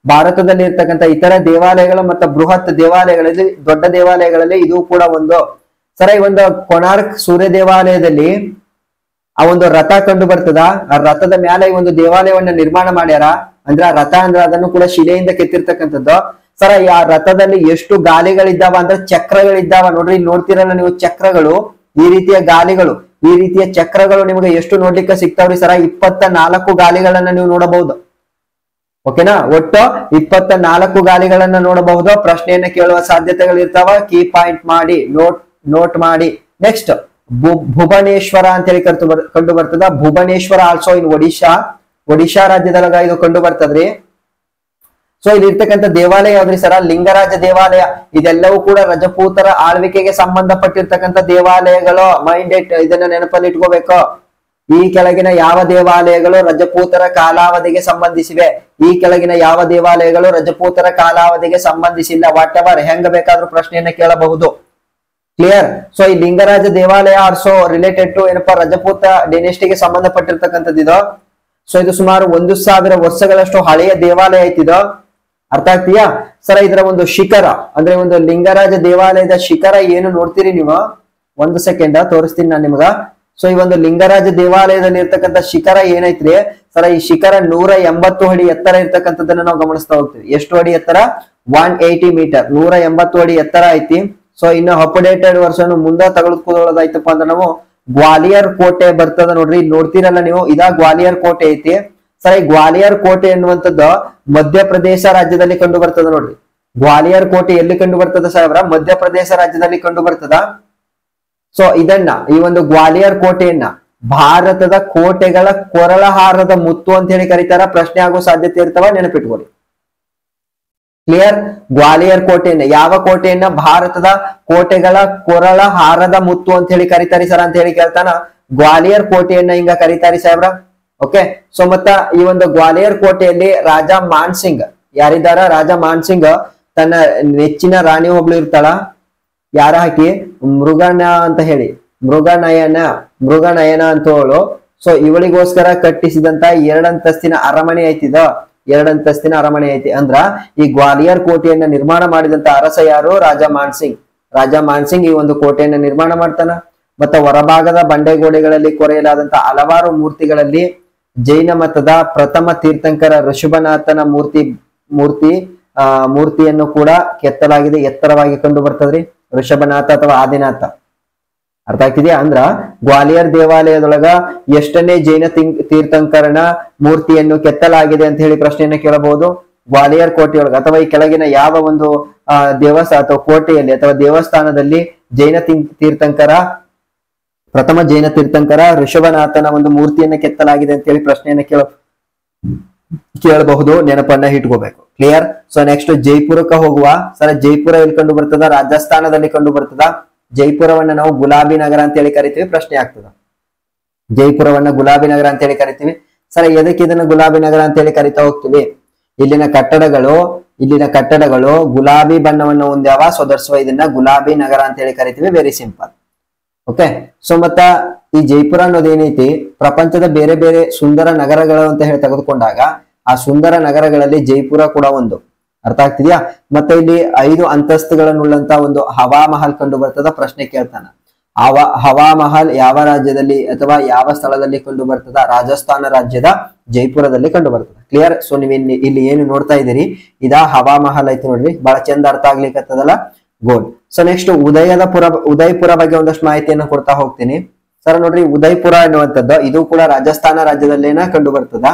ಭಾರತದಲ್ಲಿ ಇರ್ತಕ್ಕಂಥ ಇತರ ದೇವಾಲಯಗಳು ಮತ್ತು ಬೃಹತ್ ದೇವಾಲಯಗಳಲ್ಲಿ ದೊಡ್ಡ ದೇವಾಲಯಗಳಲ್ಲಿ ಇದು ಕೂಡ ಒಂದು ಸರ ಈ ಒಂದು ಕೊಣಾರ್ಕ್ ಸೂರ್ಯ ದೇವಾಲಯದಲ್ಲಿ ಆ ಒಂದು ರಥ ಕಂಡು ಬರ್ತದ ಆ ರಥದ ಮೇಲೆ ಈ ಒಂದು ದೇವಾಲಯವನ್ನ ನಿರ್ಮಾಣ ಮಾಡ್ಯಾರ ಅಂದ್ರೆ ಆ ರಥ ಅಂದ್ರೆ ಅದನ್ನು ಕೂಡ ಶಿಲೆಯಿಂದ ಕೆತ್ತಿರ್ತಕ್ಕಂಥದ್ದು ಸರ ಆ ರಥದಲ್ಲಿ ಎಷ್ಟು ಗಾಲಿಗಳಿದ್ದಾವ ಅಂದ್ರೆ ಚಕ್ರಗಳಿದ್ದಾವ ನೋಡ್ರಿ ಇಲ್ಲಿ ನೋಡ್ತಿರಲ್ಲ ನೀವು ಚಕ್ರಗಳು ಈ ರೀತಿಯ ಗಾಲಿಗಳು ಈ ರೀತಿಯ ಚಕ್ರಗಳು ನಿಮಗೆ ಎಷ್ಟು ನೋಡ್ಲಿಕ್ಕೆ ಸಿಗ್ತಾವ್ರಿ ಸರ ಇಪ್ಪತ್ತ ನಾಲ್ಕು ಗಾಲಿಗಳನ್ನ ನೀವು ನೋಡಬಹುದು ಓಕೆನಾ ಒಟ್ಟು ಇಪ್ಪತ್ತ ನಾಲ್ಕು ಗಾಲಿಗಳನ್ನ ನೋಡಬಹುದು ಪ್ರಶ್ನೆಯನ್ನ ಕೇಳುವ ಸಾಧ್ಯತೆಗಳು ಇರ್ತಾವ ಕೀ ಪಾಯಿಂಟ್ ಮಾಡಿ ನೋಟ್ ನೋಟ್ ಮಾಡಿ ನೆಕ್ಸ್ಟ್ ಭುವನೇಶ್ವರ ಅಂತ ಹೇಳಿ ಕರ್ತು ಬರ್- ಕಂಡು ಬರ್ತದ ಭುವನೇಶ್ವರ ಆಲ್ಸೋ ಇನ್ ಒಡಿಶಾ ಒಡಿಶಾ ರಾಜ್ಯದೊಳಗ ಇದು ಕಂಡು ಬರ್ತದ್ರಿ ಸೊ ಇಲ್ಲಿ ಇರ್ತಕ್ಕಂಥ ದೇವಾಲಯ ಯಾವ್ದ್ರಿ ಸರ ಲಿಂಗರಾಜ ದೇವಾಲಯ ಇದೆಲ್ಲವೂ ಕೂಡ ರಜಪೂತರ ಆಳ್ವಿಕೆಗೆ ಸಂಬಂಧಪಟ್ಟಿರ್ತಕ್ಕಂಥ ದೇವಾಲಯಗಳು ಮೈಂಡ್ ಇಟ್ ಇದನ್ನ ನೆನಪಲ್ಲಿ ಇಟ್ಕೋಬೇಕು ಈ ಕೆಳಗಿನ ಯಾವ ದೇವಾಲಯಗಳು ರಜಪೂತರ ಕಾಲಾವಧಿಗೆ ಸಂಬಂಧಿಸಿವೆ ಈ ಕೆಳಗಿನ ಯಾವ ದೇವಾಲಯಗಳು ರಜಪೂತರ ಕಾಲಾವಧಿಗೆ ಸಂಬಂಧಿಸಿಲ್ಲ ವಾಟ್ ಎವರ್ ಹೆಂಗ ಬೇಕಾದ್ರೂ ಪ್ರಶ್ನೆಯನ್ನ ಕೇಳಬಹುದು ಕ್ಲಿಯರ್ ಸೊ ಈ ಲಿಂಗರಾಜ ದೇವಾಲಯ ಆಲ್ಸೋ ರಿಲೇಟೆಡ್ ಟು ಏನಪ್ಪಾ ರಜಪೂತ ಡಿನೆಸ್ಟಿಗೆ ಸಂಬಂಧಪಟ್ಟಿರ್ತಕ್ಕಂಥದ್ದು ಇದು ಸೊ ಇದು ಸುಮಾರು ಒಂದು ಸಾವಿರ ವರ್ಷಗಳಷ್ಟು ಹಳೆಯ ದೇವಾಲಯ ಐತಿದು ಅರ್ಥ ಆಗ್ತೀಯಾ ಸರ ಇದರ ಒಂದು ಶಿಖರ ಅಂದ್ರೆ ಒಂದು ಲಿಂಗರಾಜ ದೇವಾಲಯದ ಶಿಖರ ಏನು ನೋಡ್ತೀರಿ ನೀವು ಒಂದು ಸೆಕೆಂಡ್ ತೋರಿಸ್ತೀನಿ ನಾನು ನಿಮ್ಗ ಸೊ ಈ ಒಂದು ಲಿಂಗರಾಜ ದೇವಾಲಯದಲ್ಲಿ ಇರ್ತಕ್ಕಂಥ ಶಿಖರ ಏನೈತ್ರಿ ಸರ ಈ ಶಿಖರ ನೂರ ಎಂಬತ್ತು ಅಡಿ ಎತ್ತರ ಇರ್ತಕ್ಕಂಥದ್ದನ್ನ ನಾವು ಗಮನಿಸ್ತಾ ಹೋಗ್ತೀವಿ ಎಷ್ಟು ಅಡಿ ಎತ್ತರ ಒನ್ ಏಯ್ಟಿ ಮೀಟರ್ ನೂರ ಎಂಬತ್ತು ಅಡಿ ಎತ್ತರ ಐತಿ ಸೊ ಇನ್ನು ಅಪ್ಡೇಟೆಡ್ ವರ್ಷನ್ ಮುಂದೆ ತೆಗೆದುಕೊಳ್ಳೋದಾಯ್ತಪ್ಪ ಅಂದ್ರೆ ನಾವು ಗ್ವಾಲಿಯರ್ ಕೋಟೆ ಬರ್ತದ ನೋಡ್ರಿ ಇಲ್ಲಿ ನೋಡ್ತೀರಲ್ಲ ನೀವು ಇದಾ ಗ್ವಾಲಿಯರ್ ಕೋಟೆ ಐತಿ ಸರ್ ಈ ಗ್ವಾಲಿಯರ್ ಕೋಟೆ ಎನ್ನುವಂಥದ್ದು ಮಧ್ಯಪ್ರದೇಶ ರಾಜ್ಯದಲ್ಲಿ ಕಂಡು ಬರ್ತದ ನೋಡ್ರಿ ಗ್ವಾಲಿಯರ್ ಕೋಟೆ ಎಲ್ಲಿ ಕಂಡು ಬರ್ತದ ಸಾಹೇಬ್ರ ಮಧ್ಯಪ್ರದೇಶ ರಾಜ್ಯದಲ್ಲಿ ಕಂಡು ಬರ್ತದ ಸೊ ಇದನ್ನ ಈ ಒಂದು ಗ್ವಾಲಿಯರ್ ಕೋಟೆಯನ್ನ ಭಾರತದ ಕೋಟೆಗಳ ಕೊರಳಹಾರದ ಮುತ್ತು ಅಂತ ಹೇಳಿ ಕರೀತಾರ ಪ್ರಶ್ನೆ ಆಗೋ ಸಾಧ್ಯತೆ ಇರ್ತಾವ ನೆನಪಿಟ್ಕೊಳ್ಳಿ ಕ್ಲಿಯರ್ ಗ್ವಾಲಿಯರ್ ಕೋಟೆಯನ್ನ ಯಾವ ಕೋಟೆಯನ್ನ ಭಾರತದ ಕೋಟೆಗಳ ಕೊರಳ ಹಾರದ ಮುತ್ತು ಅಂತ ಹೇಳಿ ಕರಿತಾರಿ ಸರ್ ಅಂತ ಹೇಳಿ ಕೇಳ್ತಾನ ಗ್ವಾಲಿಯರ್ ಕೋಟೆಯನ್ನ ಹಿಂಗ ಕರಿತಾರಿ ಸಾಹೇಬ್ರ ಓಕೆ ಸೊ ಮತ್ತ ಈ ಒಂದು ಗ್ವಾಲಿಯರ್ ಕೋಟೆಯಲ್ಲಿ ರಾಜ ಮಾನ್ಸಿಂಗ್ ಯಾರಿದ್ದಾರ ರಾಜ ಮಾನ್ಸಿಂಗ್ ತನ್ನ ನೆಚ್ಚಿನ ರಾಣಿ ಒಬ್ಳು ಇರ್ತಾಳ ಯಾರ ಹಾಕಿ ಮೃಗಣ ಅಂತ ಹೇಳಿ ಮೃಗನಯನ ಮೃಗನಯನ ಅಂತ ಹೇಳು ಸೊ ಇವಳಿಗೋಸ್ಕರ ಕಟ್ಟಿಸಿದಂತ ಎರಡಂತಸ್ತಿನ ಅರಮನೆ ಐತಿದ ಎರಡಂತಸ್ತಿನ ಅರಮನೆ ಐತಿ ಅಂದ್ರ ಈ ಗ್ವಾಲಿಯರ್ ಕೋಟೆಯನ್ನ ನಿರ್ಮಾಣ ಮಾಡಿದಂತ ಅರಸ ಯಾರು ರಾಜ ಮಾನ್ಸಿಂಗ್ ರಾಜ ಮಾನ್ಸಿಂಗ್ ಈ ಒಂದು ಕೋಟೆಯನ್ನ ನಿರ್ಮಾಣ ಮಾಡ್ತಾನ ಮತ್ತ ಹೊರಭಾಗದ ಬಂಡೆಗೋಡೆಗಳಲ್ಲಿ ಕೊರೆಯಲಾದಂತ ಹಲವಾರು ಮೂರ್ತಿಗಳಲ್ಲಿ ಜೈನ ಮತದ ಪ್ರಥಮ ತೀರ್ಥಂಕರ ಋಷಭನಾಥನ ಮೂರ್ತಿ ಮೂರ್ತಿ ಆ ಮೂರ್ತಿಯನ್ನು ಕೂಡ ಕೆತ್ತಲಾಗಿದೆ ಎತ್ತರವಾಗಿ ಕಂಡು ಬರ್ತದ್ರಿ ಋಷಭನಾಥ ಅಥವಾ ಆದಿನಾಥ ಅರ್ಥ ಆಗ್ತಿದ್ಯಾ ಅಂದ್ರ ಗ್ವಾಲಿಯರ್ ದೇವಾಲಯದೊಳಗ ಎಷ್ಟನೇ ಜೈನ ತಿಂ- ತೀರ್ಥಂಕರನ ಮೂರ್ತಿಯನ್ನು ಕೆತ್ತಲಾಗಿದೆ ಅಂತ ಹೇಳಿ ಪ್ರಶ್ನೆಯನ್ನ ಕೇಳಬಹುದು ಗ್ವಾಲಿಯರ್ ಕೋಟೆಯೊಳಗ ಅಥವಾ ಈ ಕೆಳಗಿನ ಯಾವ ಒಂದು ಆ ದೇವಸ್ಥಾನ ಅಥವಾ ಕೋಟೆಯಲ್ಲಿ ಅಥವಾ ದೇವಸ್ಥಾನದಲ್ಲಿ ಜೈನ ತಿ- ತೀರ್ಥಂಕರ ಪ್ರಥಮ ಜೈನ ತೀರ್ಥಂಕರ ಋಷಭನಾಥನ ಒಂದು ಮೂರ್ತಿಯನ್ನ ಕೆತ್ತಲಾಗಿದೆ ಅಂತ ಹೇಳಿ ಪ್ರಶ್ನೆಯನ್ನ ಕೇಳ ಕೇಳಬಹುದು ನೆನಪನ್ನ ಇಟ್ಕೋಬೇಕು ಕ್ಲಿಯರ್ ಸೊ ನೆಕ್ಸ್ಟ್ ಜೈಪುರಕ್ಕೆ ಹೋಗುವ ಸರ ಜೈಪುರ ಎಲ್ಲಿ ಕಂಡು ಬರ್ತದ ರಾಜಸ್ಥಾನದಲ್ಲಿ ಕಂಡು ಬರ್ತದ ಜೈಪುರವನ್ನ ನಾವು ಗುಲಾಬಿ ನಗರ ಅಂತ ಹೇಳಿ ಕರಿತೀವಿ ಪ್ರಶ್ನೆ ಆಗ್ತದ ಜೈಪುರವನ್ನ ಗುಲಾಬಿ ನಗರ ಅಂತ ಹೇಳಿ ಕರಿತೀವಿ ಸರ ಎದಕ್ಕೆ ಇದನ್ನ ಗುಲಾಬಿ ನಗರ ಅಂತ ಹೇಳಿ ಕರಿತಾ ಹೋಗ್ತೀವಿ ಇಲ್ಲಿನ ಕಟ್ಟಡಗಳು ಇಲ್ಲಿನ ಕಟ್ಟಡಗಳು ಗುಲಾಬಿ ಬಣ್ಣವನ್ನು ಹೊಂದ್ಯಾವ ಸೊ ದಟ್ಸ್ ವೈ ಇದನ್ನ ಗುಲಾಬಿ ನಗರ ಅಂತ ಹೇಳಿ ಕರಿತೀವಿ ವೆರಿ ಸಿಂಪಲ್ ಓಕೆ ಸೊ ಮತ್ತ ಈ ಜೈಪುರ ಅನ್ನೋದು ಏನೈತಿ ಪ್ರಪಂಚದ ಬೇರೆ ಬೇರೆ ಸುಂದರ ನಗರಗಳು ಅಂತ ಹೇಳಿ ತೆಗೆದುಕೊಂಡಾಗ ಆ ಸುಂದರ ನಗರಗಳಲ್ಲಿ ಜೈಪುರ ಕೂಡ ಒಂದು ಅರ್ಥ ಆಗ್ತಿದ್ಯಾ ಮತ್ತೆ ಇಲ್ಲಿ ಐದು ಅಂತಸ್ತುಗಳನ್ನುಳ್ಳಂತ ಒಂದು ಹವಾ ಮಹಲ್ ಕಂಡು ಬರ್ತದ ಪ್ರಶ್ನೆ ಕೇಳ್ತಾನ ಹವ ಹವಾ ಮಹಲ್ ಯಾವ ರಾಜ್ಯದಲ್ಲಿ ಅಥವಾ ಯಾವ ಸ್ಥಳದಲ್ಲಿ ಕಂಡು ಬರ್ತದ ರಾಜಸ್ಥಾನ ರಾಜ್ಯದ ಜೈಪುರದಲ್ಲಿ ಕಂಡು ಬರ್ತದ ಕ್ಲಿಯರ್ ಸೊ ನೀವು ಇಲ್ಲಿ ಇಲ್ಲಿ ಏನು ನೋಡ್ತಾ ಇದ್ದೀರಿ ಇದಾ ಹವಾ ಮಹಲ್ ಐತಿ ನೋಡ್ರಿ ಬಹಳ ಚಂದ ಅರ್ಥ ಆಗ್ಲಿಕ್ಕತ್ತದಲ್ಲ ಗೋಲ್ಡ್ ಸೊ ನೆಕ್ಸ್ಟ್ ಉದಯದ ಪುರ ಉದಯಪುರ ಬಗ್ಗೆ ಒಂದಷ್ಟು ಮಾಹಿತಿಯನ್ನು ಕೊಡ್ತಾ ಹೋಗ್ತೀನಿ ಸರ್ ನೋಡ್ರಿ ಉದಯಪುರ ಎನ್ನುವಂಥದ್ದು ಇದು ಕೂಡ ರಾಜಸ್ಥಾನ ರಾಜ್ಯದಲ್ಲೇನ ಕಂಡು ಬರ್ತದ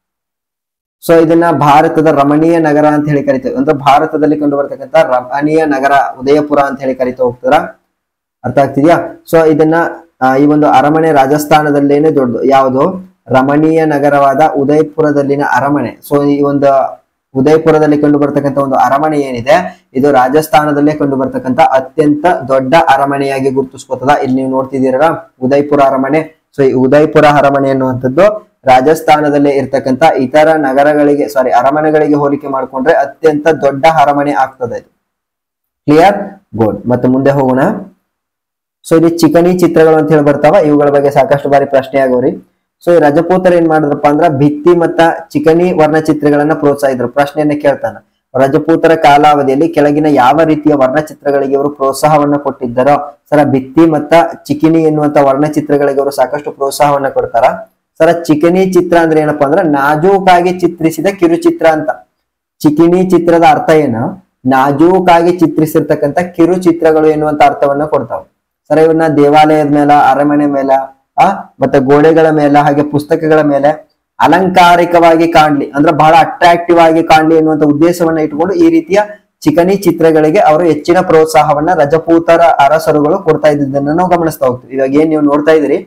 ಸೊ ಇದನ್ನ ಭಾರತದ ರಮಣೀಯ ನಗರ ಅಂತ ಹೇಳಿ ಕರಿತೇವೆ ಅಂದ್ರೆ ಭಾರತದಲ್ಲಿ ಕಂಡು ಬರ್ತಕ್ಕಂಥ ರಮಣೀಯ ನಗರ ಉದಯಪುರ ಅಂತ ಹೇಳಿ ಕರಿತಾ ಹೋಗ್ತಾರ ಅರ್ಥ ಆಗ್ತಿದ್ಯಾ ಸೊ ಇದನ್ನ ಆ, ಈ ಒಂದು ಅರಮನೆ ರಾಜಸ್ಥಾನದಲ್ಲೇನೆ ದೊಡ್ಡದು ಯಾವುದು ರಮಣೀಯ ನಗರವಾದ ಉದಯಪುರದಲ್ಲಿನ ಅರಮನೆ ಸೊ ಈ ಒಂದು ಉದಯಪುರದಲ್ಲಿ ಕಂಡು ಬರ್ತಕ್ಕಂಥ ಒಂದು ಅರಮನೆ ಏನಿದೆ ಇದು ರಾಜಸ್ಥಾನದಲ್ಲೇ ಕಂಡು ಬರ್ತಕ್ಕಂಥ ಅತ್ಯಂತ ದೊಡ್ಡ ಅರಮನೆಯಾಗಿ ಗುರುತಿಸ್ಕೊತದ ಇಲ್ಲಿ ನೀವು ನೋಡ್ತಿದ್ದೀರಲ್ಲ ಉದಯಪುರ ಅರಮನೆ ಸೊ ಈ ಉದಯಪುರ ಅರಮನೆ ಅನ್ನುವಂಥದ್ದು ರಾಜಸ್ಥಾನದಲ್ಲೇ ಇರ್ತಕ್ಕಂಥ ಇತರ ನಗರಗಳಿಗೆ ಸಾರಿ ಅರಮನೆಗಳಿಗೆ ಹೋಲಿಕೆ ಮಾಡಿಕೊಂಡ್ರೆ ಅತ್ಯಂತ ದೊಡ್ಡ ಅರಮನೆ ಆಗ್ತದೆ ಇದು ಕ್ಲಿಯರ್ ಗುಡ್ ಮತ್ತೆ ಮುಂದೆ ಹೋಗೋಣ ಸೊ ಇಲ್ಲಿ ಚಿಕಣಿ ಚಿತ್ರಗಳು ಅಂತ ಹೇಳಿ ಬರ್ತಾವ ಇವುಗಳ ಬಗ್ಗೆ ಸಾಕಷ್ಟು ಬಾರಿ ಪ್ರಶ್ನೆ ಆಗೋರಿ ಸೊ ಈ ರಜಪೂತರ ಏನ್ ಮಾಡಿದ್ರಪ್ಪ ಅಂದ್ರ ಭಿತ್ತಿ ಮತ್ತ ಚಿಕಣಿ ವರ್ಣಚಿತ್ರಗಳನ್ನ ಪ್ರೋತ್ಸಾಹಿದ್ರು ಪ್ರಶ್ನೆಯನ್ನ ಕೇಳ್ತಾನ ರಜಪೂತರ ಕಾಲಾವಧಿಯಲ್ಲಿ ಕೆಳಗಿನ ಯಾವ ರೀತಿಯ ವರ್ಣಚಿತ್ರಗಳಿಗೆ ಇವರು ಪ್ರೋತ್ಸಾಹವನ್ನ ಕೊಟ್ಟಿದ್ದಾರೋ ಸರ ಭಿತ್ತಿ ಮತ್ತ ಚಿಕಿಣಿ ಎನ್ನುವಂತ ವರ್ಣಚಿತ್ರಗಳಿಗೆ ಅವರು ಸಾಕಷ್ಟು ಪ್ರೋತ್ಸಾಹವನ್ನ ಕೊಡ್ತಾರ ಸರ ಚಿಕಣಿ ಚಿತ್ರ ಅಂದ್ರೆ ಏನಪ್ಪಾ ಅಂದ್ರ ನಾಜೂಕಾಗಿ ಚಿತ್ರಿಸಿದ ಕಿರುಚಿತ್ರ ಅಂತ ಚಿಕಿಣಿ ಚಿತ್ರದ ಅರ್ಥ ಏನು ನಾಜೂಕಾಗಿ ಚಿತ್ರಿಸಿರ್ತಕ್ಕಂಥ ಕಿರು ಚಿತ್ರಗಳು ಎನ್ನುವಂತ ಅರ್ಥವನ್ನ ಕೊಡ್ತಾವ ಸರ ಇವನ್ನ ದೇವಾಲಯದ ಮೇಲ ಅರಮನೆ ಮೇಲ ಆ ಮತ್ತೆ ಗೋಡೆಗಳ ಮೇಲೆ ಹಾಗೆ ಪುಸ್ತಕಗಳ ಮೇಲೆ ಅಲಂಕಾರಿಕವಾಗಿ ಕಾಣ್ಲಿ ಅಂದ್ರೆ ಬಹಳ ಅಟ್ರಾಕ್ಟಿವ್ ಆಗಿ ಕಾಣ್ಲಿ ಎನ್ನುವಂತ ಉದ್ದೇಶವನ್ನ ಇಟ್ಕೊಂಡು ಈ ರೀತಿಯ ಚಿಕಣಿ ಚಿತ್ರಗಳಿಗೆ ಅವರು ಹೆಚ್ಚಿನ ಪ್ರೋತ್ಸಾಹವನ್ನ ರಜಪೂತರ ಅರಸರುಗಳು ಕೊಡ್ತಾ ಇದ್ದದನ್ನ ನಾವು ಗಮನಿಸ್ತಾ ಹೋಗ್ತೀವಿ ಇವಾಗ ಏನ್ ನೀವು ನೋಡ್ತಾ ಇದ್ದೀರಿ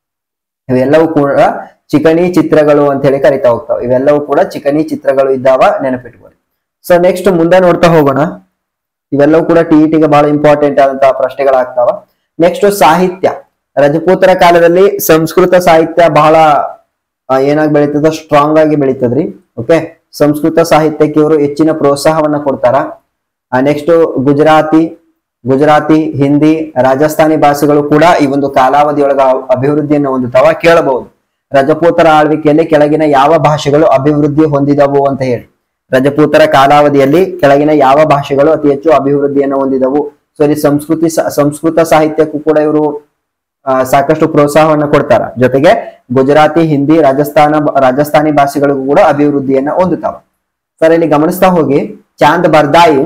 ಇವೆಲ್ಲವೂ ಕೂಡ ಚಿಕಣಿ ಚಿತ್ರಗಳು ಅಂತ ಹೇಳಿ ಕರಿತಾ ಹೋಗ್ತಾವ ಇವೆಲ್ಲವೂ ಕೂಡ ಚಿಕಣಿ ಚಿತ್ರಗಳು ಇದ್ದಾವ ನೆನಪಿಟ್ಕೊಳ್ಳಿ ಸೊ ನೆಕ್ಸ್ಟ್ ಮುಂದೆ ನೋಡ್ತಾ ಹೋಗೋಣ ಇವೆಲ್ಲವೂ ಕೂಡ ಟಿಇಟಿಗೆ ಬಹಳ ಇಂಪಾರ್ಟೆಂಟ್ ಆದಂತಹ ಪ್ರಶ್ನೆಗಳಾಗ್ತಾವ ನೆಕ್ಸ್ಟ್ ಸಾಹಿತ್ಯ ರಜಪೂತರ ಕಾಲದಲ್ಲಿ ಸಂಸ್ಕೃತ ಸಾಹಿತ್ಯ ಬಹಳ ಆ, ಏನಾಗಿ ಬೆಳೀತದ ಸ್ಟ್ರಾಂಗ್ ಆಗಿ ಬೆಳೀತದ್ರಿ ಓಕೆ ಸಂಸ್ಕೃತ ಸಾಹಿತ್ಯಕ್ಕೆ ಇವರು ಹೆಚ್ಚಿನ ಪ್ರೋತ್ಸಾಹವನ್ನ ಕೊಡ್ತಾರ ನೆಕ್ಸ್ಟ್ ಗುಜರಾತಿ ಗುಜರಾತಿ ಹಿಂದಿ ರಾಜಸ್ಥಾನಿ ಭಾಷೆಗಳು ಕೂಡ ಈ ಒಂದು ಕಾಲಾವಧಿಯೊಳಗ ಅಭಿವೃದ್ಧಿಯನ್ನು ಹೊಂದುತ್ತಾವ ಕೇಳಬಹುದು ರಜಪೂತರ ಆಳ್ವಿಕೆಯಲ್ಲಿ ಕೆಳಗಿನ ಯಾವ ಭಾಷೆಗಳು ಅಭಿವೃದ್ಧಿ ಹೊಂದಿದವು ಅಂತ ಹೇಳಿ ರಜಪೂತರ ಕಾಲಾವಧಿಯಲ್ಲಿ ಕೆಳಗಿನ ಯಾವ ಭಾಷೆಗಳು ಅತಿ ಹೆಚ್ಚು ಅಭಿವೃದ್ಧಿಯನ್ನು ಹೊಂದಿದವು ಸೊ ಇಲ್ಲಿ ಸಂಸ್ಕೃತಿ ಸ- ಸಂಸ್ಕೃತ ಸಾಹಿತ್ಯಕ್ಕೂ ಕೂಡ ಇವರು ಆ, ಸಾಕಷ್ಟು ಪ್ರೋತ್ಸಾಹವನ್ನ ಕೊಡ್ತಾರ ಜೊತೆಗೆ ಗುಜರಾತಿ ಹಿಂದಿ ರಾಜಸ್ಥಾನ ರಾಜಸ್ಥಾನಿ ಭಾಷೆಗಳಿಗೂ ಕೂಡ ಅಭಿವೃದ್ಧಿಯನ್ನ ಹೊಂದುತ್ತಾವ ಸರ್ ಇಲ್ಲಿ ಗಮನಿಸ್ತಾ ಹೋಗಿ ಚಾಂದ್ ಬರ್ದಾಯಿ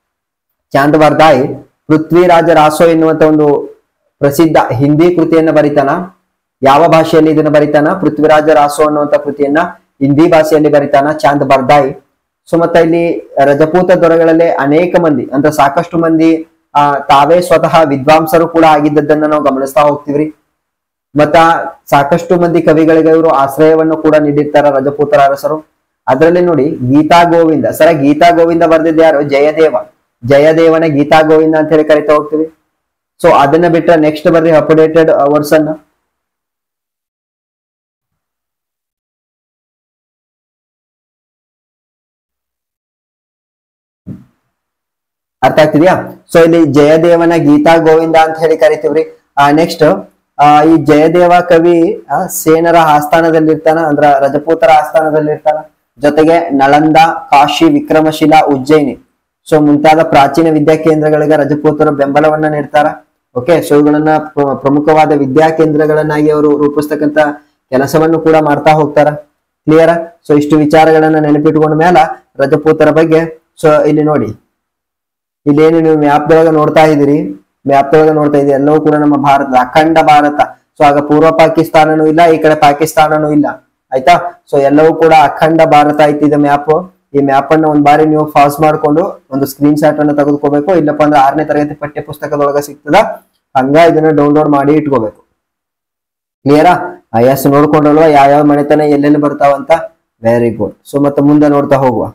ಚಾಂದ್ ಬರ್ದಾಯಿ ಪೃಥ್ವಿರಾಜ ರಾಸೋ ಎನ್ನುವಂತ ಒಂದು ಪ್ರಸಿದ್ಧ ಹಿಂದಿ ಕೃತಿಯನ್ನ ಬರಿತಾನ ಯಾವ ಭಾಷೆಯಲ್ಲಿ ಇದನ್ನ ಬರಿತಾನ ಪೃಥ್ವಿರಾಜ ರಾಸೋ ಅನ್ನುವಂತ ಕೃತಿಯನ್ನ ಹಿಂದಿ ಭಾಷೆಯಲ್ಲಿ ಬರಿತಾನ ಚಾಂದ್ ಬರ್ದಾಯಿ ಸೊ ಮತ್ತೆ ಇಲ್ಲಿ ರಜಪೂತ ದೊರೆಗಳಲ್ಲಿ ಅನೇಕ ಮಂದಿ ಅಂದ್ರೆ ಸಾಕಷ್ಟು ಮಂದಿ ಆ ತಾವೇ ಸ್ವತಃ ವಿದ್ವಾಂಸರು ಕೂಡ ಆಗಿದ್ದದ್ದನ್ನ ನಾವು ಗಮನಿಸ್ತಾ ಹೋಗ್ತೀವ್ರಿ ಮತ್ತ ಸಾಕಷ್ಟು ಮಂದಿ ಕವಿಗಳಿಗೆ ಇವರು ಆಶ್ರಯವನ್ನು ಕೂಡ ನೀಡಿರ್ತಾರ ರಜಪೂತರ ಅರಸರು ಅದರಲ್ಲಿ ನೋಡಿ ಗೀತಾ ಗೋವಿಂದ ಸರ ಗೀತಾ ಗೋವಿಂದ ಬರೆದಿದ್ದು ಯಾರು ಜಯದೇವ ಜಯದೇವನ ಗೀತಾ ಗೋವಿಂದ ಅಂತ ಹೇಳಿ ಕರಿತಾ ಹೋಗ್ತೀವಿ ಸೊ ಅದನ್ನ ಬಿಟ್ರೆ ನೆಕ್ಸ್ಟ್ ಬರ್ರಿ ಅಪ್ಡೇಟೆಡ್ ವರ್ಸ್ ಅನ್ನ ಅರ್ಥ ಆಗ್ತಿದ್ಯಾ ಸೊ ಇಲ್ಲಿ ಜಯದೇವನ ಗೀತಾ ಗೋವಿಂದ ಅಂತ ಹೇಳಿ ಕರಿತೀವ್ರಿ ಆ ನೆಕ್ಸ್ಟ್ ಆ ಈ ಜಯದೇವ ಕವಿ ಆ, ಸೇನರ ಆಸ್ಥಾನದಲ್ಲಿರ್ತಾನ ಅಂದ್ರ ರಜಪೂತರ ಆಸ್ಥಾನದಲ್ಲಿರ್ತಾನ ಜೊತೆಗೆ ನಳಂದ ಕಾಶಿ ವಿಕ್ರಮಶಿಲಾ ಉಜ್ಜಯಿನಿ ಸೊ ಮುಂತಾದ ಪ್ರಾಚೀನ ವಿದ್ಯಾ ಕೇಂದ್ರಗಳಿಗೆ ರಜಪೂತರು ಬೆಂಬಲವನ್ನ ನೀಡ್ತಾರ ಓಕೆ ಸೊ ಇವುಗಳನ್ನ ಪ್ರ- ಪ್ರಮುಖವಾದ ವಿದ್ಯಾ ಕೇಂದ್ರಗಳನ್ನಾಗಿ ಅವರು ರೂಪಿಸ್ತಕ್ಕಂತ ಕೆಲಸವನ್ನು ಕೂಡ ಮಾಡ್ತಾ ಹೋಗ್ತಾರ ಕ್ಲಿಯರ್ ಸೊ ಇಷ್ಟು ವಿಚಾರಗಳನ್ನ ನೆನಪಿಟ್ಕೊಂಡ ಮೇಲೆ ರಜಪೂತರ ಬಗ್ಗೆ ಸೊ ಇಲ್ಲಿ ನೋಡಿ ಇಲ್ಲೇನು ನೀವು ಮ್ಯಾಪ್ ದೊಳಗ ನೋಡ್ತಾ ಇದ್ದೀರಿ ಮ್ಯಾಪ್ ದೊಳಗ ನೋಡ್ತಾ ಇದ್ದೀರಿ ಎಲ್ಲವೂ ಕೂಡ ನಮ್ಮ ಭಾರತ ಅಖಂಡ ಭಾರತ ಸೊ ಆಗ ಪೂರ್ವ ಪಾಕಿಸ್ತಾನನೂ ಇಲ್ಲ ಈ ಕಡೆ ಪಾಕಿಸ್ತಾನನೂ ಇಲ್ಲ ಆಯ್ತಾ ಸೊ ಎಲ್ಲವೂ ಕೂಡ ಅಖಂಡ ಭಾರತ ಐತಿ ಇದು ಮ್ಯಾಪ್ ಈ ಮ್ಯಾಪ್ ಅನ್ನ ಒಂದ್ ಬಾರಿ ನೀವು ಫಾಸ್ ಮಾಡ್ಕೊಂಡು ಒಂದು ಸ್ಕ್ರೀನ್ ಶಾಟ್ ಅನ್ನ ತೆಗೆದುಕೋಬೇಕು ಇಲ್ಲಪ್ಪ ಅಂದ್ರೆ ಆರನೇ ತರಗತಿ ಪಠ್ಯ ಪುಸ್ತಕದೊಳಗ ಸಿಗ್ತದ ಹಂಗ ಇದನ್ನ ಡೌನ್ಲೋಡ್ ಮಾಡಿ ಇಟ್ಕೋಬೇಕು ಕ್ಲಿಯರಾ ಎಸ್ ನೋಡ್ಕೊಂಡಲ್ವಾ ಯಾವ್ಯಾವ ಮನೆತನ ಎಲ್ಲೆಲ್ಲಿ ಬರ್ತಾವಂತ ವೆರಿ ಗುಡ್ ಸೊ ಮತ್ತೆ ಮುಂದೆ ನೋಡ್ತಾ ಹೋಗುವ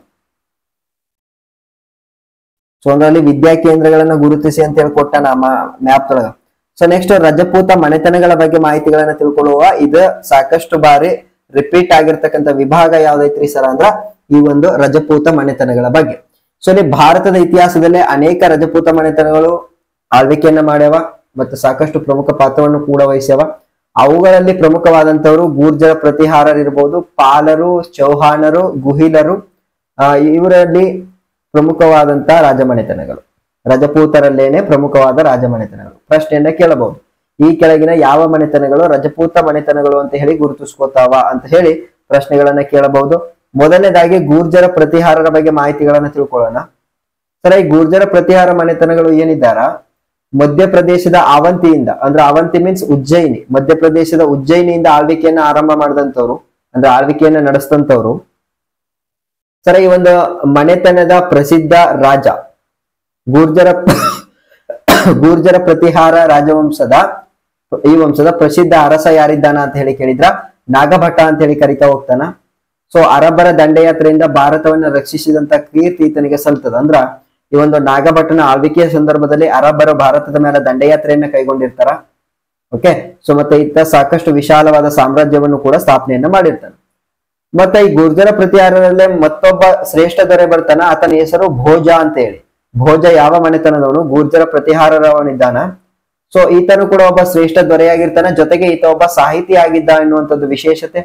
ಸೊ ಅದರಲ್ಲಿ ವಿದ್ಯಾ ಕೇಂದ್ರಗಳನ್ನ ಗುರುತಿಸಿ ಅಂತ ಹೇಳಿ ಕೊಟ್ಟ ನಮ್ಮ ಮ್ಯಾಪ್ ಒಳಗ ಸೊ ನೆಕ್ಸ್ಟ್ ರಜಪೂತ ಮನೆತನಗಳ ಬಗ್ಗೆ ಮಾಹಿತಿಗಳನ್ನ ತಿಳ್ಕೊಳ್ಳುವ ಇದು ಸಾಕಷ್ಟು ಬಾರಿ ರಿಪೀಟ್ ಆಗಿರ್ತಕ್ಕಂಥ ವಿಭಾಗ ಯಾವ್ದೈತ್ರಿ ಸರ್ ಅಂದ್ರ ಈ ಒಂದು ರಜಪೂತ ಮನೆತನಗಳ ಬಗ್ಗೆ ಸೊ ಇಲ್ಲಿ ಭಾರತದ ಇತಿಹಾಸದಲ್ಲಿ ಅನೇಕ ರಜಪೂತ ಮನೆತನಗಳು ಆಳ್ವಿಕೆಯನ್ನ ಮಾಡ್ಯಾವ ಮತ್ತು ಸಾಕಷ್ಟು ಪ್ರಮುಖ ಪಾತ್ರವನ್ನು ಕೂಡ ವಹಿಸ್ಯಾವ ಅವುಗಳಲ್ಲಿ ಪ್ರಮುಖವಾದಂತವರು ಗೂರ್ಜರ ಪ್ರತಿಹಾರರಿರ್ಬೋದು ಪಾಲರು ಚೌಹಾಣರು ಗುಹಿಲರು ಆ ಇವರಲ್ಲಿ ಪ್ರಮುಖವಾದಂತಹ ರಾಜಮನೆತನಗಳು ರಜಪೂತರಲ್ಲೇನೆ ಪ್ರಮುಖವಾದ ರಾಜಮನೆತನಗಳು ಪ್ರಶ್ನೆಯನ್ನ ಕೇಳಬಹುದು ಈ ಕೆಳಗಿನ ಯಾವ ಮನೆತನಗಳು ರಜಪೂತ ಮನೆತನಗಳು ಅಂತ ಹೇಳಿ ಗುರುತಿಸ್ಕೋತಾವ ಅಂತ ಹೇಳಿ ಪ್ರಶ್ನೆಗಳನ್ನ ಕೇಳಬಹುದು ಮೊದಲನೇದಾಗಿ ಗೂರ್ಜರ ಪ್ರತಿಹಾರರ ಬಗ್ಗೆ ಮಾಹಿತಿಗಳನ್ನ ತಿಳ್ಕೊಳ್ಳೋಣ ಸರ ಈ ಗೂರ್ಜರ ಪ್ರತಿಹಾರ ಮನೆತನಗಳು ಏನಿದ್ದಾರ ಮಧ್ಯಪ್ರದೇಶದ ಅವಂತಿಯಿಂದ ಅಂದ್ರೆ ಅವಂತಿ ಮೀನ್ಸ್ ಉಜ್ಜಯಿನಿ ಮಧ್ಯಪ್ರದೇಶದ ಉಜ್ಜಯಿನಿಯಿಂದ ಆಳ್ವಿಕೆಯನ್ನ ಆರಂಭ ಮಾಡಿದಂತವ್ರು ಅಂದ್ರೆ ಆಳ್ವಿಕೆಯನ್ನ ನಡೆಸಿದಂತವ್ರು ಸರ ಈ ಒಂದು ಮನೆತನದ ಪ್ರಸಿದ್ಧ ರಾಜ ಗೂರ್ಜರ ಗೂರ್ಜರ ಪ್ರತಿಹಾರ ರಾಜವಂಶದ ಈ ವಂಶದ ಪ್ರಸಿದ್ಧ ಅರಸ ಯಾರಿದ್ದಾನ ಅಂತ ಹೇಳಿ ಕೇಳಿದ್ರ ನಾಗಭಟ ಅಂತ ಹೇಳಿ ಕರಿತಾ ಹೋಗ್ತಾನ ಸೊ ಅರಬ್ಬರ ದಂಡಯಾತ್ರೆಯಿಂದ ಭಾರತವನ್ನ ರಕ್ಷಿಸಿದಂತ ಕೀರ್ತಿ ಈತನಿಗೆ ಸಲ್ತದ ಅಂದ್ರ ಈ ಒಂದು ನಾಗಭಟನ ಆಳ್ವಿಕೆಯ ಸಂದರ್ಭದಲ್ಲಿ ಅರಬ್ಬರು ಭಾರತದ ಮೇಲೆ ದಂಡಯಾತ್ರೆಯನ್ನ ಕೈಗೊಂಡಿರ್ತಾರ ಓಕೆ ಸೊ ಮತ್ತೆ ಇತ್ತ ಸಾಕಷ್ಟು ವಿಶಾಲವಾದ ಸಾಮ್ರಾಜ್ಯವನ್ನು ಕೂಡ ಸ್ಥಾಪನೆಯನ್ನ ಮಾಡಿರ್ತಾನೆ ಮತ್ತೆ ಈ ಗುರ್ಜರ ಪ್ರತಿಹಾರದಲ್ಲೇ ಮತ್ತೊಬ್ಬ ಶ್ರೇಷ್ಠ ದೊರೆ ಬರ್ತಾನ ಆತನ ಹೆಸರು ಭೋಜ ಅಂತ ಹೇಳಿ ಭೋಜ ಯಾವ ಮನೆತನದವನು ಗುರ್ಜರ ಪ್ರತಿಹಾರರವನಿದ್ದಾನ ಸೊ ಈತನು ಕೂಡ ಒಬ್ಬ ಶ್ರೇಷ್ಠ ದೊರೆಯಾಗಿರ್ತಾನೆ ಜೊತೆಗೆ ಈತ ಒಬ್ಬ ಸಾಹಿತಿ ಆಗಿದ್ದ ಎನ್ನುವಂಥದ್ದು ವಿಶೇಷತೆ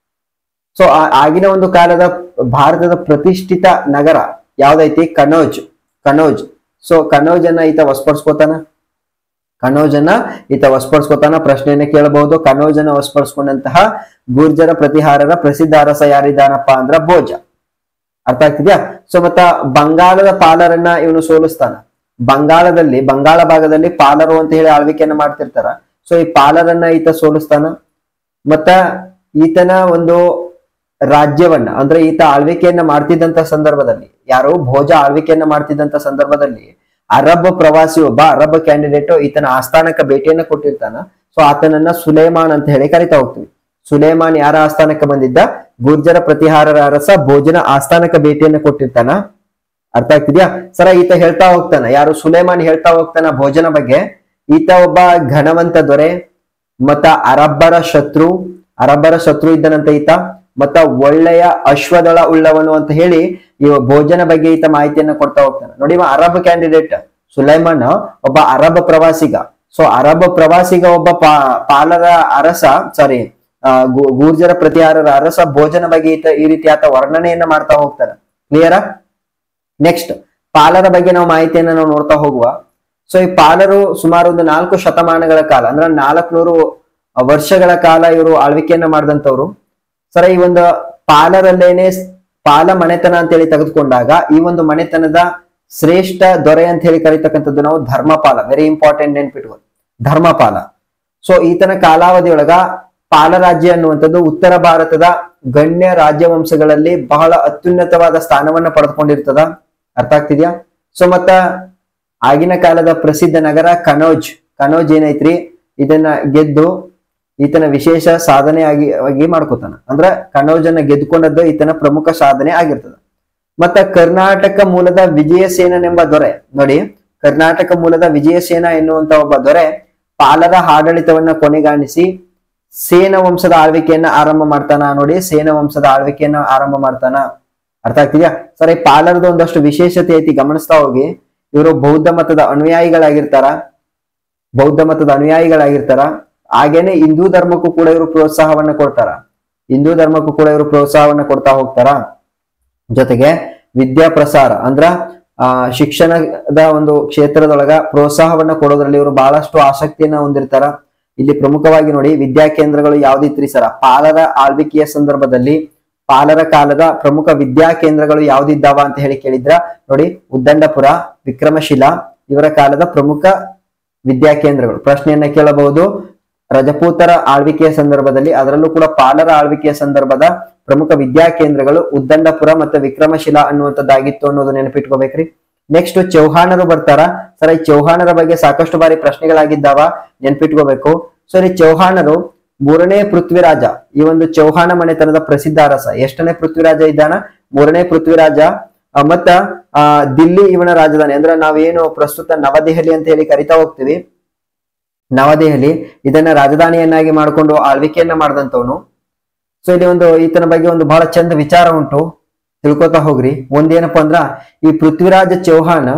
ಸೊ ಆಗಿನ ಒಂದು ಕಾಲದ ಭಾರತದ ಪ್ರತಿಷ್ಠಿತ ನಗರ ಯಾವ್ದೈತಿ ಕನೌಜ್ ಕನೌಜ್ ಸೊ ಕನೌಜ್ ಅನ್ನ ಈತ ವಸ್ಪಡಿಸ್ಕೋತಾನ ಕನೌಜನ್ನ ಈತ ವಸ್ಪಡಿಸ್ಕೋತಾನ ಪ್ರಶ್ನೆಯನ್ನ ಕೇಳಬಹುದು ಕನೌಜನ್ನ ವಸ್ಪಡಿಸ್ಕೊಂಡಂತಹ ಗುರ್ಜರ ಪ್ರತಿಹಾರರ ಪ್ರಸಿದ್ಧ ಅರಸ ಯಾರಿದ್ದಾನಪ್ಪ ಅಂದ್ರ ಭೋಜ ಅರ್ಥ ಆಗ್ತಿದ್ಯಾ ಸೊ ಮತ್ತ ಬಂಗಾಳದ ಪಾಲರನ್ನ ಇವನು ಸೋಲಿಸ್ತಾನ ಬಂಗಾಳದಲ್ಲಿ ಬಂಗಾಳ ಭಾಗದಲ್ಲಿ ಪಾಲರು ಅಂತ ಹೇಳಿ ಆಳ್ವಿಕೆಯನ್ನ ಮಾಡ್ತಿರ್ತಾರ ಸೊ ಈ ಪಾಲರನ್ನ ಈತ ಸೋಲಿಸ್ತಾನ ಮತ್ತ ಈತನ ಒಂದು ರಾಜ್ಯವನ್ನ ಅಂದ್ರೆ ಈತ ಆಳ್ವಿಕೆಯನ್ನ ಮಾಡ್ತಿದ್ದಂತ ಸಂದರ್ಭದಲ್ಲಿ ಯಾರು ಭೋಜ ಆಳ್ವಿಕೆಯನ್ನ ಮಾಡ್ತಿದ್ದಂತ ಸಂದರ್ಭದಲ್ಲಿ ಅರಬ್ ಪ್ರವಾಸಿ ಒಬ್ಬ ಅರಬ್ ಕ್ಯಾಂಡಿಡೇಟ್ ಈತನ ಆಸ್ಥಾನಕ್ಕೆ ಭೇಟಿಯನ್ನ ಕೊಟ್ಟಿರ್ತಾನ ಸೊ ಆತನನ್ನ ಸುಲೇಮಾನ್ ಅಂತ ಹೇಳಿ ಕರಿತಾ ಹೋಗ್ತೀವಿ ಸುಲೇಮಾನ್ ಯಾರ ಆಸ್ಥಾನಕ್ಕೆ ಬಂದಿದ್ದ ಗುರ್ಜರ ಪ್ರತಿಹಾರರ ಅರಸ ಭೋಜನ ಆಸ್ಥಾನಕ್ಕೆ ಭೇಟಿಯನ್ನ ಕೊಟ್ಟಿರ್ತಾನ ಅರ್ಥ ಆಗ್ತಿದ್ಯಾ ಸರ ಈತ ಹೇಳ್ತಾ ಹೋಗ್ತಾನ ಯಾರು ಸುಲೇಮಾನ್ ಹೇಳ್ತಾ ಹೋಗ್ತಾನ ಭೋಜನ ಬಗ್ಗೆ ಈತ ಒಬ್ಬ ಘನವಂತ ದೊರೆ ಮತ್ತ ಅರಬ್ಬರ ಶತ್ರು ಅರಬ್ಬರ ಶತ್ರು ಇದ್ದನಂತ ಈತ ಮತ್ತ ಒಳ್ಳೆಯ ಅಶ್ವದಳ ಉಳ್ಳವನು ಅಂತ ಹೇಳಿ ಇವ ಭೋಜನ ಬಗ್ಗೆ ಈತ ಮಾಹಿತಿಯನ್ನ ಕೊಡ್ತಾ ಹೋಗ್ತಾನೆ ನೋಡಿ ಇವ ಅರಬ್ ಕ್ಯಾಂಡಿಡೇಟ್ ಸುಲೈಮಾನ್ ಒಬ್ಬ ಅರಬ್ ಪ್ರವಾಸಿಗ ಸೊ ಅರಬ್ ಪ್ರವಾಸಿಗ ಒಬ್ಬ ಪಾ ಪಾಲರ ಅರಸ ಸಾರಿ ಗೂರ್ಜರ ಪ್ರತಿಹಾರರ ಅರಸ ಭೋಜನ ಬಗ್ಗೆ ಈತ ಈ ರೀತಿ ಆತ ವರ್ಣನೆಯನ್ನ ಮಾಡ್ತಾ ಹೋಗ್ತಾನೆ ಕ್ಲಿಯರಾ ನೆಕ್ಸ್ಟ್ ಪಾಲರ ಬಗ್ಗೆ ನಾವು ಮಾಹಿತಿಯನ್ನ ನಾವು ನೋಡ್ತಾ ಹೋಗುವ ಸೊ ಈ ಪಾಲರು ಸುಮಾರು ಒಂದು ನಾಲ್ಕು ಶತಮಾನಗಳ ಕಾಲ ಅಂದ್ರೆ ನಾಲ್ಕುನೂರು ವರ್ಷಗಳ ಕಾಲ ಇವರು ಆಳ್ವಿಕೆಯನ್ನ ಮಾಡಿದಂತವ್ರು ಸರ ಈ ಒಂದು ಪಾಲರಲ್ಲೇನೆ ಪಾಲ ಮನೆತನ ಅಂತ ಹೇಳಿ ತೆಗೆದುಕೊಂಡಾಗ ಈ ಒಂದು ಮನೆತನದ ಶ್ರೇಷ್ಠ ದೊರೆ ಅಂತ ಹೇಳಿ ಕರೀತಕ್ಕಂಥದ್ದು ನಾವು ಧರ್ಮಪಾಲ ವೆರಿ ಇಂಪಾರ್ಟೆಂಟ್ ನೆನ್ಪಿಟ್ಕೊ ಧರ್ಮಪಾಲ ಸೊ ಈತನ ಕಾಲಾವಧಿಯೊಳಗ ಪಾಲರಾಜ್ಯ ಅನ್ನುವಂಥದ್ದು ಉತ್ತರ ಭಾರತದ ಗಣ್ಯ ರಾಜ್ಯವಂಶಗಳಲ್ಲಿ ಬಹಳ ಅತ್ಯುನ್ನತವಾದ ಸ್ಥಾನವನ್ನ ಪಡೆದುಕೊಂಡಿರ್ತದ ಅರ್ಥ ಆಗ್ತಿದ್ಯಾ ಸೊ ಮತ್ತ ಆಗಿನ ಕಾಲದ ಪ್ರಸಿದ್ಧ ನಗರ ಕನೌಜ್ ಕನೌಜ್ ಏನೈತ್ರಿ ಇದನ್ನ ಗೆದ್ದು ಈತನ ವಿಶೇಷ ಸಾಧನೆ ಆಗಿ ಆಗಿ ಮಾಡ್ಕೋತಾನ ಅಂದ್ರ ಕನೌಜನ್ನ ಗೆದ್ದುಕೊಂಡದ್ದು ಈತನ ಪ್ರಮುಖ ಸಾಧನೆ ಆಗಿರ್ತದ ಮತ್ತ ಕರ್ನಾಟಕ ಮೂಲದ ವಿಜಯಸೇನನೆಂಬ ದೊರೆ ನೋಡಿ ಕರ್ನಾಟಕ ಮೂಲದ ವಿಜಯಸೇನ ಎನ್ನುವಂತ ಒಬ್ಬ ದೊರೆ ಪಾಲರ ಆಡಳಿತವನ್ನ ಕೊನೆಗಾಣಿಸಿ ಸೇನ ವಂಶದ ಆಳ್ವಿಕೆಯನ್ನ ಆರಂಭ ಮಾಡ್ತಾನ ನೋಡಿ ಸೇನ ವಂಶದ ಆಳ್ವಿಕೆಯನ್ನ ಆರಂಭ ಮಾಡ್ತಾನ ಅರ್ಥ ಆಗ್ತಿದ್ಯಾ ಸರ್ ಈ ಪಾಲರದ ಒಂದಷ್ಟು ವಿಶೇಷತೆ ಐತಿ ಗಮನಿಸ್ತಾ ಹೋಗಿ ಇವರು ಬೌದ್ಧ ಮತದ ಅನುಯಾಯಿಗಳಾಗಿರ್ತಾರ ಬೌದ್ಧ ಮತದ ಅನುಯಾಯಿಗಳಾಗಿರ್ತಾರ ಹಾಗೇನೆ ಹಿಂದೂ ಧರ್ಮಕ್ಕೂ ಕೂಡ ಇವರು ಪ್ರೋತ್ಸಾಹವನ್ನ ಕೊಡ್ತಾರ ಹಿಂದೂ ಧರ್ಮಕ್ಕೂ ಕೂಡ ಇವರು ಪ್ರೋತ್ಸಾಹವನ್ನ ಕೊಡ್ತಾ ಹೋಗ್ತಾರ ಜೊತೆಗೆ ವಿದ್ಯಾ ಪ್ರಸಾರ ಅಂದ್ರ ಆ ಶಿಕ್ಷಣದ ಒಂದು ಕ್ಷೇತ್ರದೊಳಗ ಪ್ರೋತ್ಸಾಹವನ್ನ ಕೊಡೋದ್ರಲ್ಲಿ ಇವರು ಬಹಳಷ್ಟು ಆಸಕ್ತಿಯನ್ನ ಹೊಂದಿರ್ತಾರ ಇಲ್ಲಿ ಪ್ರಮುಖವಾಗಿ ನೋಡಿ ವಿದ್ಯಾ ಕೇಂದ್ರಗಳು ಯಾವ್ದಿತ್ರಿ ಸರ ಪಾಲರ ಆಳ್ವಿಕೆಯ ಸಂದರ್ಭದಲ್ಲಿ ಪಾಲರ ಕಾಲದ ಪ್ರಮುಖ ವಿದ್ಯಾ ಕೇಂದ್ರಗಳು ಯಾವ್ದಿದ್ದಾವ ಅಂತ ಹೇಳಿ ಕೇಳಿದ್ರ ನೋಡಿ ಉದ್ದಂಡಪುರ ವಿಕ್ರಮಶಿಲಾ ಇವರ ಕಾಲದ ಪ್ರಮುಖ ವಿದ್ಯಾ ಕೇಂದ್ರಗಳು ಪ್ರಶ್ನೆಯನ್ನ ಕೇಳಬಹುದು ರಜಪೂತರ ಆಳ್ವಿಕೆಯ ಸಂದರ್ಭದಲ್ಲಿ ಅದರಲ್ಲೂ ಕೂಡ ಪಾಲರ ಆಳ್ವಿಕೆಯ ಸಂದರ್ಭದ ಪ್ರಮುಖ ವಿದ್ಯಾ ಕೇಂದ್ರಗಳು ಉದ್ದಂಡಪುರ ಮತ್ತು ವಿಕ್ರಮಶಿಲಾ ಅನ್ನುವಂಥದ್ದಾಗಿತ್ತು ಅನ್ನೋದು ನೆನಪಿಟ್ಕೋಬೇಕ್ರಿ ನೆಕ್ಸ್ಟ್ ಚೌಹಾಣರು ಬರ್ತಾರ ಸರ್ ಈ ಚೌಹಾಣರ ಬಗ್ಗೆ ಸಾಕಷ್ಟು ಬಾರಿ ಪ್ರಶ್ನೆಗಳಾಗಿದ್ದಾವ ನೆನ್ಪಿಟ್ಕೋಬೇಕು ಸರ್ ಈ ಚೌಹಾಣರು ಮೂರನೇ ಪೃಥ್ವಿರಾಜ ಈ ಒಂದು ಚೌಹಾಣ ಮನೆತನದ ಪ್ರಸಿದ್ಧ ಅರಸ ಎಷ್ಟನೇ ಪೃಥ್ವಿರಾಜ ಇದ್ದಾನ ಮೂರನೇ ಪೃಥ್ವಿರಾಜ ಆ, ಮತ್ತ ಆ ದಿಲ್ಲಿ ಇವನ ರಾಜಧಾನಿ ಅಂದ್ರೆ ನಾವೇನು ಪ್ರಸ್ತುತ ನವದೆಹಲಿ ಅಂತ ಹೇಳಿ ಕರಿತಾ ಹೋಗ್ತೀವಿ ನವದೆಹಲಿ ಇದನ್ನ ರಾಜಧಾನಿಯನ್ನಾಗಿ ಮಾಡಿಕೊಂಡು ಆಳ್ವಿಕೆಯನ್ನ ಮಾಡಿದಂತವನು ಸೊ ಇಲ್ಲಿ ಒಂದು ಈತನ ಬಗ್ಗೆ ಒಂದು ಬಹಳ ಚಂದ ವಿಚಾರ ಉಂಟು ತಿಳ್ಕೊತಾ ಹೋಗ್ರಿ ಒಂದೇನಪ್ಪ ಅಂದ್ರ ಈ ಪೃಥ್ವಿರಾಜ ಚೌಹಾಣ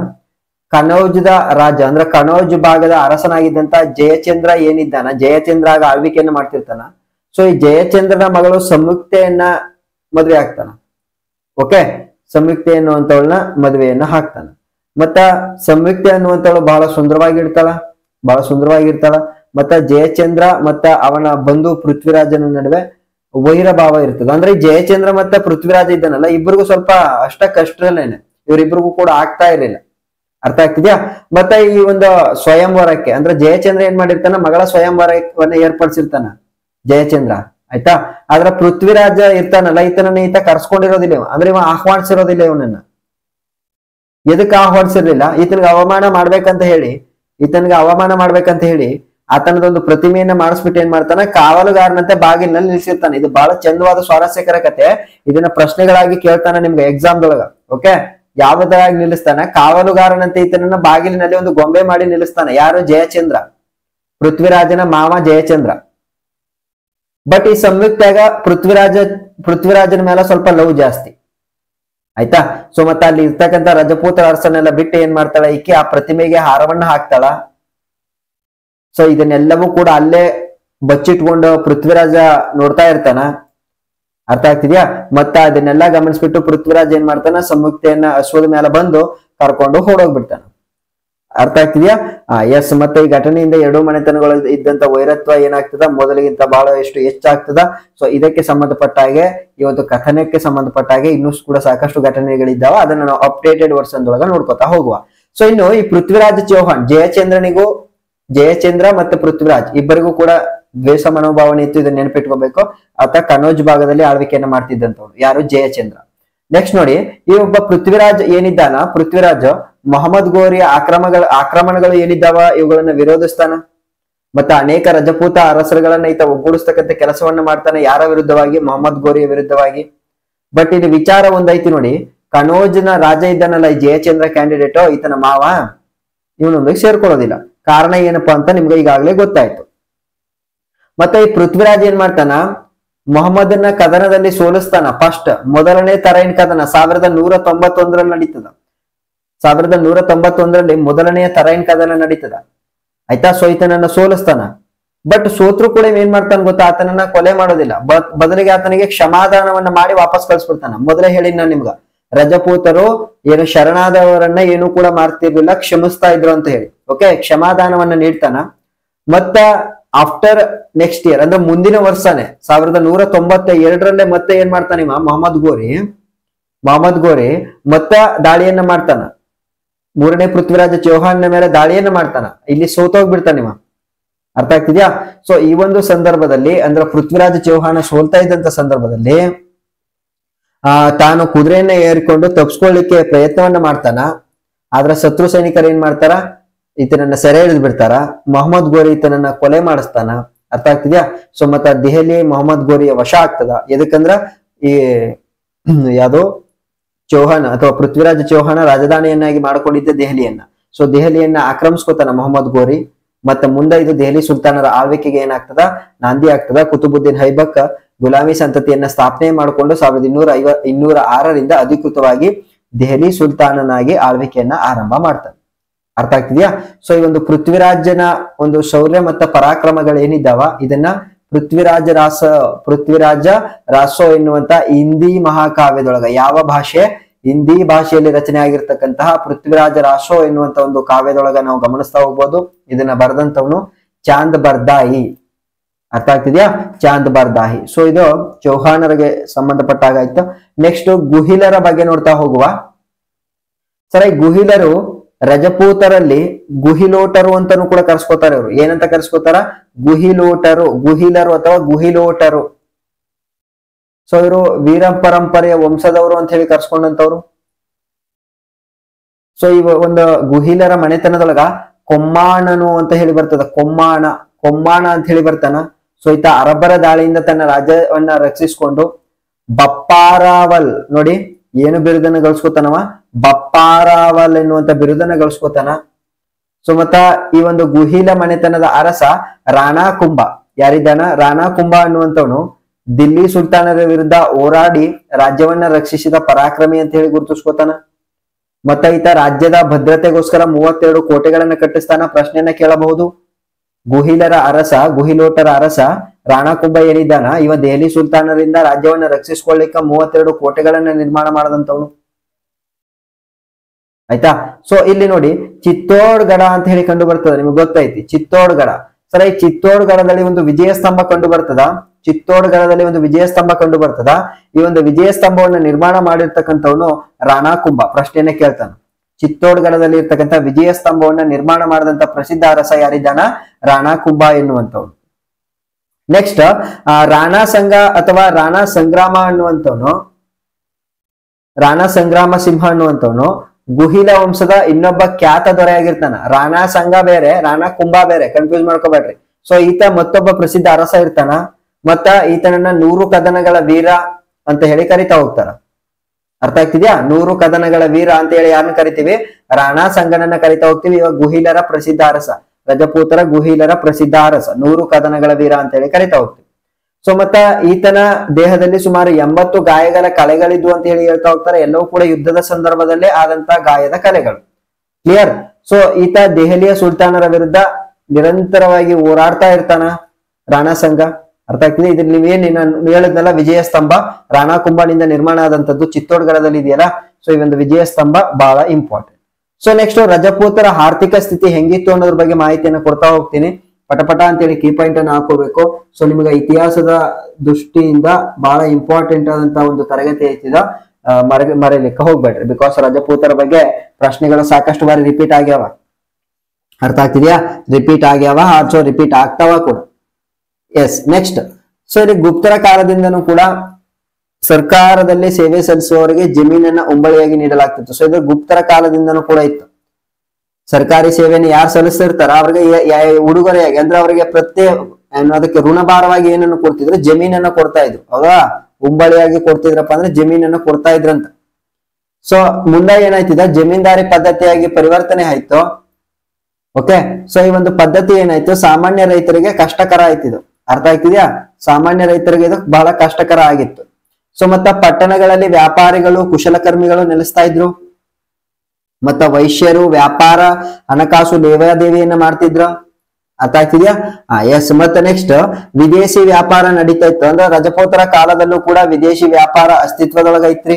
ಕನೌಜದ ರಾಜ ಅಂದ್ರ ಕನೌಜ್ ಭಾಗದ ಅರಸನಾಗಿದ್ದಂತ ಜಯಚಂದ್ರ ಏನಿದ್ದಾನ ಜಯಚಂದ್ರ ಆಗ ಆಳ್ವಿಕೆಯನ್ನ ಮಾಡ್ತಿರ್ತಾನ ಸೊ ಈ ಜಯಚಂದ್ರನ ಮಗಳು ಸಂಯುಕ್ತೆಯನ್ನ ಮದ್ವೆ ಆಗ್ತಾನ ಓಕೆ ಸಂಯುಕ್ತೆ ಅನ್ನುವಂಥವಳನ್ನ ಮದುವೆಯನ್ನ ಹಾಕ್ತಾನ ಮತ್ತ ಸಂಯುಕ್ತೆ ಅನ್ನುವಂಥವಳು ಬಹಳ ಸುಂದರವಾಗಿರ್ತಾಳ ಬಹಳ ಸುಂದರವಾಗಿರ್ತಾಳ ಮತ್ತ ಜಯಚಂದ್ರ ಮತ್ತ ಅವನ ಬಂಧು ಪೃಥ್ವಿರಾಜನ ನಡುವೆ ವೈರ ಭಾವ ಇರ್ತದೆ ಅಂದ್ರೆ ಈ ಜಯಚಂದ್ರ ಮತ್ತ ಪೃಥ್ವಿರಾಜ ಇದ್ದಾನಲ್ಲ ಇಬ್ಬರಿಗೂ ಸ್ವಲ್ಪ ಅಷ್ಟ ಕಷ್ಟದಲ್ಲೇನೆ ಇವರಿಬ್ಬರಿಗೂ ಕೂಡ ಆಗ್ತಾ ಇರಲಿಲ್ಲ ಅರ್ಥ ಆಗ್ತಿದ್ಯಾ ಮತ್ತೆ ಈ ಒಂದು ಸ್ವಯಂವರಕ್ಕೆ ಅಂದ್ರೆ ಜಯಚಂದ್ರ ಏನ್ ಮಾಡಿರ್ತಾನ ಮಗಳ ಸ್ವಯಂವರವನ್ನ ಏರ್ಪಡಿಸಿರ್ತಾನ ಜಯಚಂದ್ರ ಆಯ್ತಾ ಆದ್ರ ಪೃಥ್ವಿರಾಜ ಇರ್ತಾನಲ್ಲ ಈತನನ್ನ ಈತ ಕರ್ಸ್ಕೊಂಡಿರೋದಿಲ್ಲ ಇವ ಅಂದ್ರೆ ಇವ ಆಹ್ವಾನಿಸಿರೋದಿಲ್ಲ ಇವನನ್ನ ಎದಕ್ಕೆ ಆಹ್ವಾನಿಸಿರ್ಲಿಲ್ಲ ಈತನಿಗೆ ಅವಮಾನ ಮಾಡ್ಬೇಕಂತ ಹೇಳಿ ಈತನಿಗೆ ಅವಮಾನ ಮಾಡ್ಬೇಕಂತ ಹೇಳಿ ಆತನದೊಂದು ಪ್ರತಿಮೆಯನ್ನ ಮಾಡಿಸ್ಬಿಟ್ಟು ಏನ್ ಮಾಡ್ತಾನ ಕಾವಲುಗಾರನಂತೆ ಬಾಗಿಲಿನಲ್ಲಿ ನಿಲ್ಸಿರ್ತಾನೆ ಇದು ಬಹಳ ಚಂದವಾದ ಸ್ವಾರಸ್ಯಕರ ಕತೆ ಇದನ್ನ ಪ್ರಶ್ನೆಗಳಾಗಿ ಕೇಳ್ತಾನ ನಿಮ್ಗೆ ಎಕ್ಸಾಮ್ದೊಳಗ ಓಕೆ ಯಾವ್ದಾಗಿ ನಿಲ್ಲಿಸ್ತಾನ ಕಾವಲುಗಾರನಂತೆ ಈತನನ್ನ ಬಾಗಿಲಿನಲ್ಲಿ ಒಂದು ಗೊಂಬೆ ಮಾಡಿ ನಿಲ್ಲಿಸ್ತಾನೆ ಯಾರು ಜಯಚಂದ್ರ ಪೃಥ್ವಿರಾಜನ ಮಾವ ಜಯಚಂದ್ರ ಬಟ್ ಈ ಸಂಯುಕ್ತಾಗ ಪೃಥ್ವಿರಾಜ ಪೃಥ್ವಿರಾಜನ ಮೇಲೆ ಸ್ವಲ್ಪ ಲವ್ ಜಾಸ್ತಿ ಆಯ್ತಾ ಸೊ ಮತ್ತೆ ಅಲ್ಲಿ ಇರ್ತಕ್ಕಂಥ ರಜಪೂತರ ಅರಸನೆಲ್ಲ ಬಿಟ್ಟು ಏನ್ ಮಾಡ್ತಾಳ ಈಕೆ ಆ ಪ್ರತಿಮೆಗೆ ಹಾರವನ್ನ ಹಾಕ್ತಾಳ ಸೊ ಇದನ್ನೆಲ್ಲವೂ ಕೂಡ ಅಲ್ಲೇ ಬಚ್ಚಿಟ್ಕೊಂಡು ಪೃಥ್ವಿರಾಜ ನೋಡ್ತಾ ಇರ್ತಾನ ಅರ್ಥ ಆಗ್ತಿದ್ಯಾ ಮತ್ತ ಅದನ್ನೆಲ್ಲ ಗಮನಿಸ್ಬಿಟ್ಟು ಪೃಥ್ವಿರಾಜ್ ಏನ್ ಮಾಡ್ತಾನ ಸಂಯುಕ್ತೆಯನ್ನ ಅಶ್ವದ ಮೇಲೆ ಬಂದು ಕರ್ಕೊಂಡು ಓಡೋಗ್ಬಿಡ್ತಾನ ಅರ್ಥ ಆಗ್ತಿದ್ಯಾ ಆ ಎಸ್ ಮತ್ತೆ ಈ ಘಟನೆಯಿಂದ ಎರಡು ಮನೆತನಗಳು ಇದ್ದಂತ ವೈರತ್ವ ಏನಾಗ್ತದ ಮೊದಲಿಗಿಂತ ಬಹಳ ಎಷ್ಟು ಹೆಚ್ಚಾಗ್ತದ ಸೊ ಇದಕ್ಕೆ ಸಂಬಂಧಪಟ್ಟ ಹಾಗೆ ಈ ಒಂದು ಕಥನಕ್ಕೆ ಸಂಬಂಧಪಟ್ಟ ಹಾಗೆ ಇನ್ನೂ ಕೂಡ ಸಾಕಷ್ಟು ಘಟನೆಗಳಿದ್ದಾವ ಅದನ್ನ ನಾವು ಅಪ್ಡೇಟೆಡ್ ವರ್ಷನ್ ಒಳಗ ನೋಡ್ಕೊತಾ ಹೋಗುವ ಸೊ ಇನ್ನು ಈ ಪೃಥ್ವಿರಾಜ್ ಚೌಹಾಣ್ ಜಯಚಂದ್ರನಿಗೂ ಜಯಚಂದ್ರ ಮತ್ತು ಪೃಥ್ವಿರಾಜ್ ಇಬ್ಬರಿಗೂ ಕೂಡ ದ್ವೇಷ ಮನೋಭಾವನೆ ಇತ್ತು ಇದನ್ನ ನೆನಪಿಟ್ಕೋಬೇಕು ಆತ ಕನೋಜ್ ಭಾಗದಲ್ಲಿ ಆಳ್ವಿಕೆಯನ್ನ ಮಾಡ್ತಿದ್ದಂತವ್ರು ಯಾರು ಜಯಚಂದ್ರ ನೆಕ್ಸ್ಟ್ ನೋಡಿ ಈ ಒಬ್ಬ ಪೃಥ್ವಿರಾಜ್ ಏನಿದ್ದಾನ ಪೃಥ್ವಿರಾಜ್ ಮೊಹಮ್ಮದ್ ಗೋರಿಯ ಆಕ್ರಮಗಳ ಆಕ್ರಮಣಗಳು ಏನಿದ್ದಾವ ಇವುಗಳನ್ನ ವಿರೋಧಿಸ್ತಾನ ಮತ್ತ ಅನೇಕ ರಜಪೂತ ಅರಸರುಗಳನ್ನ ಈತ ಒಗ್ಗೂಡಿಸ್ತಕ್ಕಂಥ ಕೆಲಸವನ್ನ ಮಾಡ್ತಾನೆ ಯಾರ ವಿರುದ್ಧವಾಗಿ ಮೊಹಮ್ಮದ್ ಗೋರಿಯ ವಿರುದ್ಧವಾಗಿ ಬಟ್ ಇದು ವಿಚಾರ ಒಂದೈತಿ ನೋಡಿ ಕನೋಜ್ನ ರಾಜ ಇದ್ದಾನಲ್ಲ ಈ ಜಯಚಂದ್ರ ಕ್ಯಾಂಡಿಡೇಟ್ ಈತನ ಮಾವ ಇವನೊಂದಿಗೆ ಸೇರ್ಕೊಳ್ಳೋದಿಲ್ಲ ಕಾರಣ ಏನಪ್ಪಾ ಅಂತ ನಿಮ್ಗೆ ಈಗಾಗಲೇ ಗೊತ್ತಾಯ್ತು ಮತ್ತೆ ಈ ಪೃಥ್ವಿರಾಜ್ ಏನ್ ಮಾಡ್ತಾನ ಮೊಹಮ್ಮದನ್ನ ಕದನದಲ್ಲಿ ಸೋಲಿಸ್ತಾನ ಫಸ್ಟ್ ಮೊದಲನೇ ತರೈನ್ ಕದನ ಸಾವಿರದ ನೂರ ತೊಂಬತ್ತೊಂದರಲ್ಲಿ ನಡೀತದ ಸಾವಿರದ ನೂರ ತೊಂಬತ್ತೊಂದರಲ್ಲಿ ಮೊದಲನೆಯ ತರೈನ್ ಕದನ ನಡೀತದ ಆಯ್ತಾ ಸೊ ಈತನನ್ನ ಸೋಲಿಸ್ತಾನ ಬಟ್ ಸೋತ್ರು ಕೂಡ ಇವ ಏನ್ ಮಾಡ್ತಾನ ಗೊತ್ತಾ ಆತನನ್ನ ಕೊಲೆ ಮಾಡೋದಿಲ್ಲ ಬ- ಬದಲಿಗೆ ಆತನಿಗೆ ಕ್ಷಮಾದಾನವನ್ನ ಮಾಡಿ ವಾಪಸ್ ಕಳ್ಸ್ಬಿಡ್ತಾನ ಮೊದಲೇ ಹೇಳಿ ನಾನು ನಿಮ್ಗ ರಜಪೂತರು ಏನು ಶರಣಾದವರನ್ನ ಏನು ಕೂಡ ಮಾಡ್ತಿರ್ಲಿಲ್ಲ ಕ್ಷಮಿಸ್ತಾ ಇದ್ರು ಅಂತ ಹೇಳಿ ಓಕೆ ಕ್ಷಮಾದಾನವನ್ನ ನೀಡ್ತಾನ ಮತ್ತ ಆಫ್ಟರ್ ನೆಕ್ಸ್ಟ್ ಇಯರ್ ಅಂದ್ರೆ ಮುಂದಿನ ವರ್ಷನೇ ಸಾವಿರದ ನೂರ ತೊಂಬತ್ತ ಎರಡರಲ್ಲೇ ಮತ್ತೆ ಏನ್ ಮಾಡ್ತಾನೆ ಇವ ಮೊಹಮ್ಮದ್ ಗೋರಿ ಮೊಹಮ್ಮದ್ ಗೋರಿ ಮತ್ತ ದಾಳಿಯನ್ನ ಮಾಡ್ತಾನ ಮೂರನೇ ಪೃಥ್ವಿರಾಜ ಚೌಹಾಣ್ನ ಮೇಲೆ ದಾಳಿಯನ್ನ ಮಾಡ್ತಾನ ಇಲ್ಲಿ ಸೋತೋಗ್ಬಿಡ್ತಾನೆ ಇವ ಅರ್ಥ ಆಗ್ತಿದ್ಯಾ ಸೊ ಈ ಒಂದು ಸಂದರ್ಭದಲ್ಲಿ ಅಂದ್ರೆ ಪೃಥ್ವಿರಾಜ ಚೌಹಾಣ ಸೋಲ್ತಾ ಇದ್ದಂತ ಸಂದರ್ಭದಲ್ಲಿ ಆ ತಾನು ಕುದುರೆಯನ್ನ ಏರಿಕೊಂಡು ತಪ್ಪಿಸ್ಕೊಳ್ಳಿಕ್ಕೆ ಪ್ರಯತ್ನವನ್ನ ಮಾಡ್ತಾನ ಆದ್ರೆ ಶತ್ರು ಸೈನಿಕರು ಏನ್ ಮಾಡ್ತಾರ ಈತನನ್ನ ಸೆರೆ ಹಿಡಿದು ಬಿಡ್ತಾರ ಮೊಹಮ್ಮದ್ ಗೋರಿ ಈತನನ್ನ ಕೊಲೆ ಮಾಡಿಸ್ತಾನ ಅರ್ಥ ಆಗ್ತಿದ್ಯಾ ಸೊ ಮತ್ತ ದೆಹಲಿ ಮೊಹಮ್ಮದ್ ಗೋರಿಯ ವಶ ಆಗ್ತದ ಎದಕ್ಕಂದ್ರ ಈ ಯಾವ್ದೋ ಚೌಹಾಣ ಅಥವಾ ಪೃಥ್ವಿರಾಜ ಚೌಹಾಣ ರಾಜಧಾನಿಯನ್ನಾಗಿ ಮಾಡ್ಕೊಂಡಿದ್ದ ದೆಹಲಿಯನ್ನ ಸೊ ದೆಹಲಿಯನ್ನ ಆಕ್ರಮಿಸ್ಕೋತಾನ ಮೊಹಮ್ಮದ್ ಗೋರಿ ಮತ್ತೆ ಮುಂದೆ ಇದು ದೆಹಲಿ ಸುಲ್ತಾನರ ಆಳ್ವಿಕೆಗೆ ಏನಾಗ್ತದ ನಾಂದಿ ಆಗ್ತದ ಕುತುಬುದ್ದೀನ್ ಹೈಬಕ್ ಗುಲಾಮಿ ಸಂತತಿಯನ್ನ ಸ್ಥಾಪನೆ ಮಾಡಿಕೊಂಡು ಸಾವಿರದ ಇನ್ನೂರ ಐವ ಇನ್ನೂರ ಆರರಿಂದ ಅಧಿಕೃತವಾಗಿ ದೆಹಲಿ ಸುಲ್ತಾನನಾಗಿ ಆಳ್ವಿಕೆಯನ್ನ ಆರಂಭ ಮಾಡ್ತಾನೆ ಅರ್ಥ ಆಗ್ತಿದ್ಯಾ ಸೊ ಈ ಒಂದು ಪೃಥ್ವಿರಾಜನ ಒಂದು ಶೌರ್ಯ ಮತ್ತು ಪರಾಕ್ರಮಗಳು ಏನಿದ್ದಾವ ಇದನ್ನ ಪೃಥ್ವಿರಾಜ ರಾಸ ಪೃಥ್ವಿರಾಜ ರಾಸೋ ಎನ್ನುವಂತ ಹಿಂದಿ ಮಹಾಕಾವ್ಯದೊಳಗ ಯಾವ ಭಾಷೆ ಹಿಂದಿ ಭಾಷೆಯಲ್ಲಿ ರಚನೆ ಆಗಿರ್ತಕ್ಕಂತಹ ಪೃಥ್ವಿರಾಜ ರಾಸೋ ಎನ್ನುವಂತ ಒಂದು ಕಾವ್ಯದೊಳಗ ನಾವು ಗಮನಿಸ್ತಾ ಹೋಗ್ಬೋದು ಇದನ್ನ ಬರೆದಂತವನು ಚಾಂದ್ ಬರ್ದಾಯಿ ಅರ್ಥ ಆಗ್ತಿದ್ಯಾ ಚಾಂದ್ ಬರ್ದಾಹಿ ಸೊ ಇದು ಚೌಹಾಣರಿಗೆ ಸಂಬಂಧಪಟ್ಟಾಗ ಆಯ್ತು ನೆಕ್ಸ್ಟ್ ಗುಹಿಲರ ಬಗ್ಗೆ ನೋಡ್ತಾ ಹೋಗುವ ಸರ್ ಈ ಗುಹಿಲರು ರಜಪೂತರಲ್ಲಿ ಗುಹಿಲೋಟರು ಅಂತಾನು ಕೂಡ ಕರ್ಸ್ಕೊತಾರೆ ಇವರು ಏನಂತ ಕರ್ಸ್ಕೊತಾರ ಗುಹಿಲೋಟರು ಗುಹಿಲರು ಅಥವಾ ಗುಹಿಲೋಟರು ಸೊ ಇವರು ವೀರ ಪರಂಪರೆಯ ವಂಶದವರು ಅಂತ ಹೇಳಿ ಕರ್ಸ್ಕೊಂಡಂತವ್ರು ಸೊ ಇವ ಒಂದು ಗುಹಿಲರ ಮನೆತನದೊಳಗ ಕೊಮ್ಮಾಣನು ಅಂತ ಹೇಳಿ ಬರ್ತದ ಕೊಮ್ಮಾಣ ಕೊಮ್ಮಾಣ ಅಂತ ಹೇಳಿ ಬರ್ತಾನ ಸೊ ಈತ ಅರಬ್ಬರ ದಾಳಿಯಿಂದ ತನ್ನ ರಾಜ್ಯವನ್ನ ರಕ್ಷಿಸಿಕೊಂಡು ಬಪ್ಪಾರಾವಲ್ ನೋಡಿ ಏನು ಬಿರುದನ್ನ ಗಳಿಸ್ಕೊತಾನವ ಬಪ್ಪಾರಾವಲ್ ಎನ್ನುವಂತ ಬಿರುದನ್ನ ಗಳಿಸ್ಕೊತಾನ ಸೊ ಮತ್ತ ಈ ಒಂದು ಗುಹಿಲ ಮನೆತನದ ಅರಸ ರಾಣಾ ಕುಂಭ ಯಾರಿದ್ದಾನ ರಾಣಾ ಕುಂಭ ಅನ್ನುವಂಥವನು ದಿಲ್ಲಿ ಸುಲ್ತಾನರ ವಿರುದ್ಧ ಹೋರಾಡಿ ರಾಜ್ಯವನ್ನ ರಕ್ಷಿಸಿದ ಪರಾಕ್ರಮಿ ಅಂತ ಹೇಳಿ ಗುರುತಿಸ್ಕೊತಾನ ಮತ್ತ ಈತ ರಾಜ್ಯದ ಭದ್ರತೆಗೋಸ್ಕರ ಮೂವತ್ತೆರಡು ಕೋಟೆಗಳನ್ನ ಕಟ್ಟಿಸ್ತಾನ ಪ್ರಶ್ನೆಯನ್ನ ಕೇಳಬಹುದು ಗುಹಿಲರ ಅರಸ ಗುಹಿಲೋಟರ ಅರಸ ರಾಣಾ ಕುಂಭ ಏನಿದ್ದಾನ ಇವ ದೆಹಲಿ ಸುಲ್ತಾನರಿಂದ ರಾಜ್ಯವನ್ನ ರಕ್ಷಿಸ್ಕೊಳ್ಳಿಕ್ಕ ಮೂವತ್ತೆರಡು ಕೋಟೆಗಳನ್ನ ನಿರ್ಮಾಣ ಮಾಡದಂತವನು ಆಯ್ತಾ ಸೊ ಇಲ್ಲಿ ನೋಡಿ ಚಿತ್ತೋಡ್ಗಡ ಅಂತ ಹೇಳಿ ಕಂಡು ಬರ್ತದ ನಿಮ್ಗೆ ಗೊತ್ತೈತಿ ಚಿತ್ತೋಡ್ಗಡ ಸರ್ ಈ ಚಿತ್ತೋಡ್ಗಡದಲ್ಲಿ ಒಂದು ವಿಜಯ ಸ್ತಂಭ ಕಂಡು ಬರ್ತದ ಚಿತ್ತೋಡ್ಗಡದಲ್ಲಿ ಒಂದು ವಿಜಯ ಸ್ತಂಭ ಕಂಡು ಬರ್ತದ ಈ ಒಂದು ವಿಜಯ ಸ್ತಂಭವನ್ನ ನಿರ್ಮಾಣ ಮಾಡಿರ್ತಕ್ಕಂಥವನು ರಾಣಾ ಕುಂಭ ಪ್ರಶ್ನೆಯನ್ನ ಕೇಳ್ತಾನ ಚಿತ್ತೋಡ್ಗಡದಲ್ಲಿ ಇರ್ತಕ್ಕಂಥ ವಿಜಯ ಸ್ತಂಭವನ್ನ ನಿರ್ಮಾಣ ಮಾಡಿದಂತ ಪ್ರಸಿದ್ಧ ಅರಸ ಯಾರಿದ್ದಾನ ರಾಣಾ ಕುಂಭ ಎನ್ನುವಂಥವ್ನು ನೆಕ್ಸ್ಟ್ ರಾಣಾ ಸಂಘ ಅಥವಾ ರಾಣಾ ಸಂಗ್ರಾಮ ಅನ್ನುವಂಥವನು ರಾಣಾ ಸಂಗ್ರಾಮ ಸಿಂಹ ಅನ್ನುವಂಥವನು ಗುಹಿಲ ವಂಶದ ಇನ್ನೊಬ್ಬ ಖ್ಯಾತ ದೊರೆಯಾಗಿರ್ತಾನ ರಾಣಾ ಸಂಘ ಬೇರೆ ರಾಣಾ ಕುಂಭ ಬೇರೆ ಕನ್ಫ್ಯೂಸ್ ಮಾಡ್ಕೋಬೇಡ್ರಿ ಸೊ ಈತ ಮತ್ತೊಬ್ಬ ಪ್ರಸಿದ್ಧ ಅರಸ ಇರ್ತಾನ ಮತ್ತ ಈತನನ್ನ ನೂರು ಕದನಗಳ ವೀರ ಅಂತ ಹೇಳಿ ಕರಿತಾ ಹೋಗ್ತಾರ ಅರ್ಥ ಆಗ್ತಿದ್ಯಾ ನೂರು ಕದನಗಳ ವೀರ ಅಂತ ಹೇಳಿ ಯಾರನ್ನ ಕರಿತೀವಿ ರಾಣಾ ಸಂಘನನ್ನ ಕರಿತಾ ಹೋಗ್ತೀವಿ ಇವಾಗ ಗುಹಿಲರ ಪ್ರಸಿದ್ಧ ಅರಸ ರಜಪೂತರ ಗುಹಿಲರ ಪ್ರಸಿದ್ಧ ಅರಸ ನೂರು ಕದನಗಳ ವೀರ ಅಂತ ಹೇಳಿ ಕರಿತಾ ಹೋಗ್ತೀವಿ ಸೊ ಮತ್ತ ಈತನ ದೇಹದಲ್ಲಿ ಸುಮಾರು ಎಂಬತ್ತು ಗಾಯಗಳ ಕಲೆಗಳಿದ್ವು ಅಂತ ಹೇಳಿ ಹೇಳ್ತಾ ಹೋಗ್ತಾರೆ ಎಲ್ಲವೂ ಕೂಡ ಯುದ್ಧದ ಸಂದರ್ಭದಲ್ಲೇ ಆದಂತ ಗಾಯದ ಕಲೆಗಳು ಕ್ಲಿಯರ್ ಸೊ ಈತ ದೆಹಲಿಯ ಸುಲ್ತಾನರ ವಿರುದ್ಧ ನಿರಂತರವಾಗಿ ಹೋರಾಡ್ತಾ ಇರ್ತಾನ ರಾಣಾ ಸಂಘ ಅರ್ಥ ಆಗ್ತಿದೆ ಇದ್ರಲ್ಲಿ ನೀವೇನ್ ನಾನು ಹೇಳಿದ್ನಲ್ಲ ವಿಜಯ ಸ್ತಂಭ ರಾಣಾ ಕುಂಭನಿಂದ ನಿರ್ಮಾಣ ಆದಂತದ್ದು ಚಿತ್ತೋಡ್ಗಢದಲ್ಲಿ ಇದೆಯಲ್ಲ ಸೊ ಈ ಒಂದು ವಿಜಯ ಸ್ತಂಭ ಬಹಳ ಇಂಪಾರ್ಟೆಂಟ್ ಸೊ ನೆಕ್ಸ್ಟ್ ರಜಪೂತರ ಆರ್ಥಿಕ ಸ್ಥಿತಿ ಹೆಂಗಿತ್ತು ಅನ್ನೋದ್ರ ಬಗ್ಗೆ ಮಾಹಿತಿಯನ್ನು ಕೊಡ್ತಾ ಹೋಗ್ತೀನಿ ಪಟಪಟ ಅಂತೇಳಿ ಕೀ ಪಾಯಿಂಟ್ ಅನ್ನು ಹಾಕೋಬೇಕು ಸೊ ನಿಮಗೆ ಇತಿಹಾಸದ ದೃಷ್ಟಿಯಿಂದ ಬಹಳ ಇಂಪಾರ್ಟೆಂಟ್ ಆದಂತ ಒಂದು ತರಗತಿ ಐತಿದ ಮರ ಮರೆಯಲಿಕ್ಕೆ ಹೋಗ್ಬೇಡ್ರಿ ಬಿಕಾಸ್ ರಜಪೂತರ ಬಗ್ಗೆ ಪ್ರಶ್ನೆಗಳು ಸಾಕಷ್ಟು ಬಾರಿ ರಿಪೀಟ್ ಆಗ್ಯಾವ ಅರ್ಥ ಆಗ್ತಿದ್ಯಾ ರಿಪೀಟ್ ಆಗ್ಯಾವ ಸೊ ರಿಪೀಟ್ ಆಗ್ತಾವ ಕೂಡ ಎಸ್ ನೆಕ್ಸ್ಟ್ ಸೊ ಇಲ್ಲಿ ಗುಪ್ತರ ಕಾಲದಿಂದನೂ ಕೂಡ ಸರ್ಕಾರದಲ್ಲಿ ಸೇವೆ ಸಲ್ಲಿಸುವವರಿಗೆ ಜಮೀನನ್ನ ಉಂಬಳಿಯಾಗಿ ನೀಡಲಾಗ್ತಿತ್ತು ಸೊ ಇದು ಗುಪ್ತರ ಕಾಲದಿಂದನೂ ಕೂಡ ಇತ್ತು ಸರ್ಕಾರಿ ಸೇವೆಯನ್ನು ಯಾರು ಸಲ್ಲಿಸ್ತಿರ್ತಾರ ಅವ್ರಿಗೆ ಯ- ಯ- ಉಡುಗೊರೆಯಾಗಿ ಅಂದ್ರೆ ಅವರಿಗೆ ಪ್ರತ್ಯೇಕ ಏನು ಅದಕ್ಕೆ ಋಣಭಾರವಾಗಿ ಏನನ್ನು ಕೊಡ್ತಿದ್ರು ಜಮೀನನ್ನ ಕೊಡ್ತಾ ಇದ್ರು ಹೌದಾ ಉಂಬಳಿಯಾಗಿ ಕೊಡ್ತಿದ್ರಪ್ಪ ಅಂದ್ರೆ ಜಮೀನನ್ನ ಕೊಡ್ತಾ ಇದ್ರಂತ ಸೊ ಮುಂದೆ ಏನಾಯ್ತಿದ ಜಮೀನ್ದಾರಿ ಪದ್ಧತಿಯಾಗಿ ಪರಿವರ್ತನೆ ಆಯ್ತು ಓಕೆ ಸೊ ಈ ಒಂದು ಪದ್ಧತಿ ಏನಾಯ್ತು ಸಾಮಾನ್ಯ ರೈತರಿಗೆ ಕಷ್ಟಕರ ಆಯ್ತಿದು ಅರ್ಥ ಆಗ್ತಿದ್ಯಾ ಸಾಮಾನ್ಯ ರೈತರಿಗೆ ಇದು ಬಹಳ ಕಷ್ಟಕರ ಆಗಿತ್ತು ಸೊ ಮತ್ತ ಪಟ್ಟಣಗಳಲ್ಲಿ ವ್ಯಾಪಾರಿಗಳು ಕುಶಲಕರ್ಮಿಗಳು ನೆಲೆಸ್ತಾ ಇದ್ರು ಮತ್ತ ವೈಶ್ಯರು ವ್ಯಾಪಾರ ಹಣಕಾಸು ಲೇವಾದೇವಿಯನ್ನ ಮಾಡ್ತಿದ್ರು ಅರ್ಥ ಆಗ್ತಿದ್ಯಾ ಆ ಎಸ್ ಮತ್ತೆ ನೆಕ್ಸ್ಟ್ ವಿದೇಶಿ ವ್ಯಾಪಾರ ನಡೀತಾ ಇತ್ತು ಅಂದ್ರೆ ರಜಪೂತರ ಕಾಲದಲ್ಲೂ ಕೂಡ ವಿದೇಶಿ ವ್ಯಾಪಾರ ಅಸ್ತಿತ್ವದೊಳಗ ಐತ್ರಿ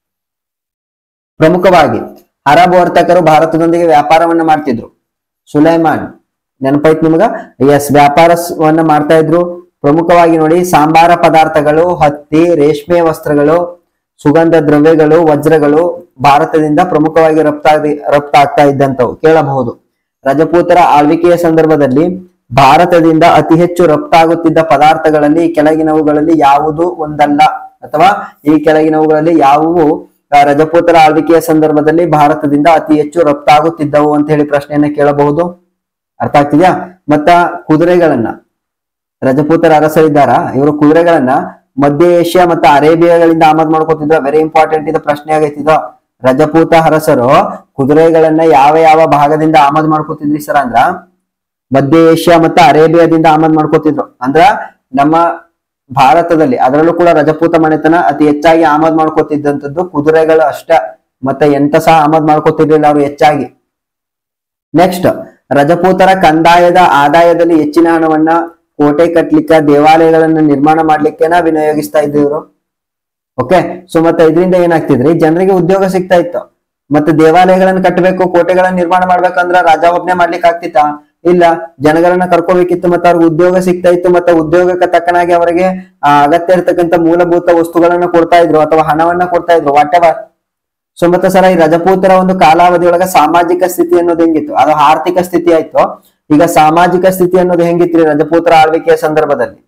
ಪ್ರಮುಖವಾಗಿ ಅರಬ್ ವರ್ತಕರು ಭಾರತದೊಂದಿಗೆ ವ್ಯಾಪಾರವನ್ನ ಮಾಡ್ತಿದ್ರು ಸುಲೈಮಾನ್ ನೆನಪೈತ್ ನಿಮಗ ಎಸ್ ವ್ಯಾಪಾರವನ್ನ ಮಾಡ್ತಾ ಇದ್ರು ಪ್ರಮುಖವಾಗಿ ನೋಡಿ ಸಾಂಬಾರ ಪದಾರ್ಥಗಳು ಹತ್ತಿ ರೇಷ್ಮೆ ವಸ್ತ್ರಗಳು ಸುಗಂಧ ದ್ರವ್ಯಗಳು ವಜ್ರಗಳು ಭಾರತದಿಂದ ಪ್ರಮುಖವಾಗಿ ರಫ್ತಾಗಿ ರಫ್ತಾಗ್ತಾ ಇದ್ದಂತವು ಕೇಳಬಹುದು ರಜಪೂತರ ಆಳ್ವಿಕೆಯ ಸಂದರ್ಭದಲ್ಲಿ ಭಾರತದಿಂದ ಅತಿ ಹೆಚ್ಚು ರಫ್ತಾಗುತ್ತಿದ್ದ ಪದಾರ್ಥಗಳಲ್ಲಿ ಈ ಕೆಳಗಿನವುಗಳಲ್ಲಿ ಯಾವುದು ಒಂದಲ್ಲ ಅಥವಾ ಈ ಕೆಳಗಿನವುಗಳಲ್ಲಿ ಯಾವುವು ಆ, ರಜಪೂತರ ಆಳ್ವಿಕೆಯ ಸಂದರ್ಭದಲ್ಲಿ ಭಾರತದಿಂದ ಅತಿ ಹೆಚ್ಚು ರಫ್ತಾಗುತ್ತಿದ್ದವು ಅಂತ ಹೇಳಿ ಪ್ರಶ್ನೆಯನ್ನ ಕೇಳಬಹುದು ಅರ್ಥ ಆಗ್ತಿದ್ಯಾ ಮತ್ತ ಕುದುರೆಗಳನ್ನ ರಜಪೂತರ ಅರಸರಿದ್ದಾರ ಇವರು ಕುದುರೆಗಳನ್ನ ಮಧ್ಯ ಏಷ್ಯಾ ಮತ್ತು ಅರೇಬಿಯಾಗಳಿಂದ ಆಮದು ಮಾಡ್ಕೋತಿದ್ರು ವೆರಿ ಇಂಪಾರ್ಟೆಂಟ್ ಇದು ಪ್ರಶ್ನೆ ಆಗೈತಿದು ರಜಪೂತ ಅರಸರು ಕುದುರೆಗಳನ್ನ ಯಾವ ಯಾವ ಭಾಗದಿಂದ ಆಮದು ಮಾಡ್ಕೋತಿದ್ರಿ ಸರ್ ಅಂದ್ರ ಮಧ್ಯ ಏಷ್ಯಾ ಮತ್ತು ಅರೇಬಿಯಾದಿಂದ ಆಮದು ಮಾಡ್ಕೋತಿದ್ರು ಅಂದ್ರ ನಮ್ಮ ಭಾರತದಲ್ಲಿ ಅದರಲ್ಲೂ ಕೂಡ ರಜಪೂತ ಮನೆತನ ಅತಿ ಹೆಚ್ಚಾಗಿ ಆಮದು ಮಾಡ್ಕೋತಿದ್ದಂಥದ್ದು ಕುದುರೆಗಳು ಅಷ್ಟ ಮತ್ತೆ ಎಂತ ಸಹ ಆಮದು ಮಾಡ್ಕೋತಿರ್ಲಿಲ್ಲ ಅವರು ಹೆಚ್ಚಾಗಿ ನೆಕ್ಸ್ಟ್ ರಜಪೂತರ ಕಂದಾಯದ ಆದಾಯದಲ್ಲಿ ಹೆಚ್ಚಿನ ಹಣವನ್ನ ಕೋಟೆ ಕಟ್ಲಿಕ್ಕ ದೇವಾಲಯಗಳನ್ನ ನಿರ್ಮಾಣ ಮಾಡ್ಲಿಕ್ಕೆನ ವಿನಿಯೋಗಿಸ್ತಾ ಇದ್ರು ಇವರು ಓಕೆ ಸೊ ಮತ್ತೆ ಇದರಿಂದ ಏನಾಗ್ತಿದ್ರಿ ಜನರಿಗೆ ಉದ್ಯೋಗ ಸಿಗ್ತಾ ಇತ್ತು ಮತ್ತೆ ದೇವಾಲಯಗಳನ್ನ ಕಟ್ಟಬೇಕು ಕೋಟೆಗಳನ್ನ ನಿರ್ಮಾಣ ಮಾಡ್ಬೇಕಂದ್ರ ರಾಜ ಒಬ್ನೇ ಮಾಡ್ಲಿಕ್ಕೆ ಆಗ್ತಿತ್ತಾ ಇಲ್ಲ ಜನಗಳನ್ನ ಕರ್ಕೋಬೇಕಿತ್ತು ಮತ್ತೆ ಅವ್ರಿಗೆ ಉದ್ಯೋಗ ಸಿಗ್ತಾ ಇತ್ತು ಮತ್ತೆ ಉದ್ಯೋಗಕ್ಕೆ ತಕ್ಕನಾಗಿ ಅವರಿಗೆ ಆ, ಅಗತ್ಯ ಇರ್ತಕ್ಕಂಥ ಮೂಲಭೂತ ವಸ್ತುಗಳನ್ನ ಕೊಡ್ತಾ ಇದ್ರು ಅಥವಾ ಹಣವನ್ನ ಕೊಡ್ತಾ ಇದ್ರು ವಾಟ್ ಎವರ್ ಸೊ ಮತ್ತೆ ಸರ ಈ ರಜಪೂತರ ಒಂದು ಕಾಲಾವಧಿಯೊಳಗ ಸಾಮಾಜಿಕ ಸ್ಥಿತಿ ಅನ್ನೋದು ಹೆಂಗಿತ್ತು ಅದು ಆರ್ಥಿಕ ಸ್ಥಿತಿ ಆಯ್ತು ಈಗ ಸಾಮಾಜಿಕ ಸ್ಥಿತಿ ಅನ್ನೋದು ಹೆಂಗಿತ್ರಿ ರಜಪೂತರ ಆಳ್ವಿಕೆಯ ಸಂದರ್ಭದಲ್ಲಿ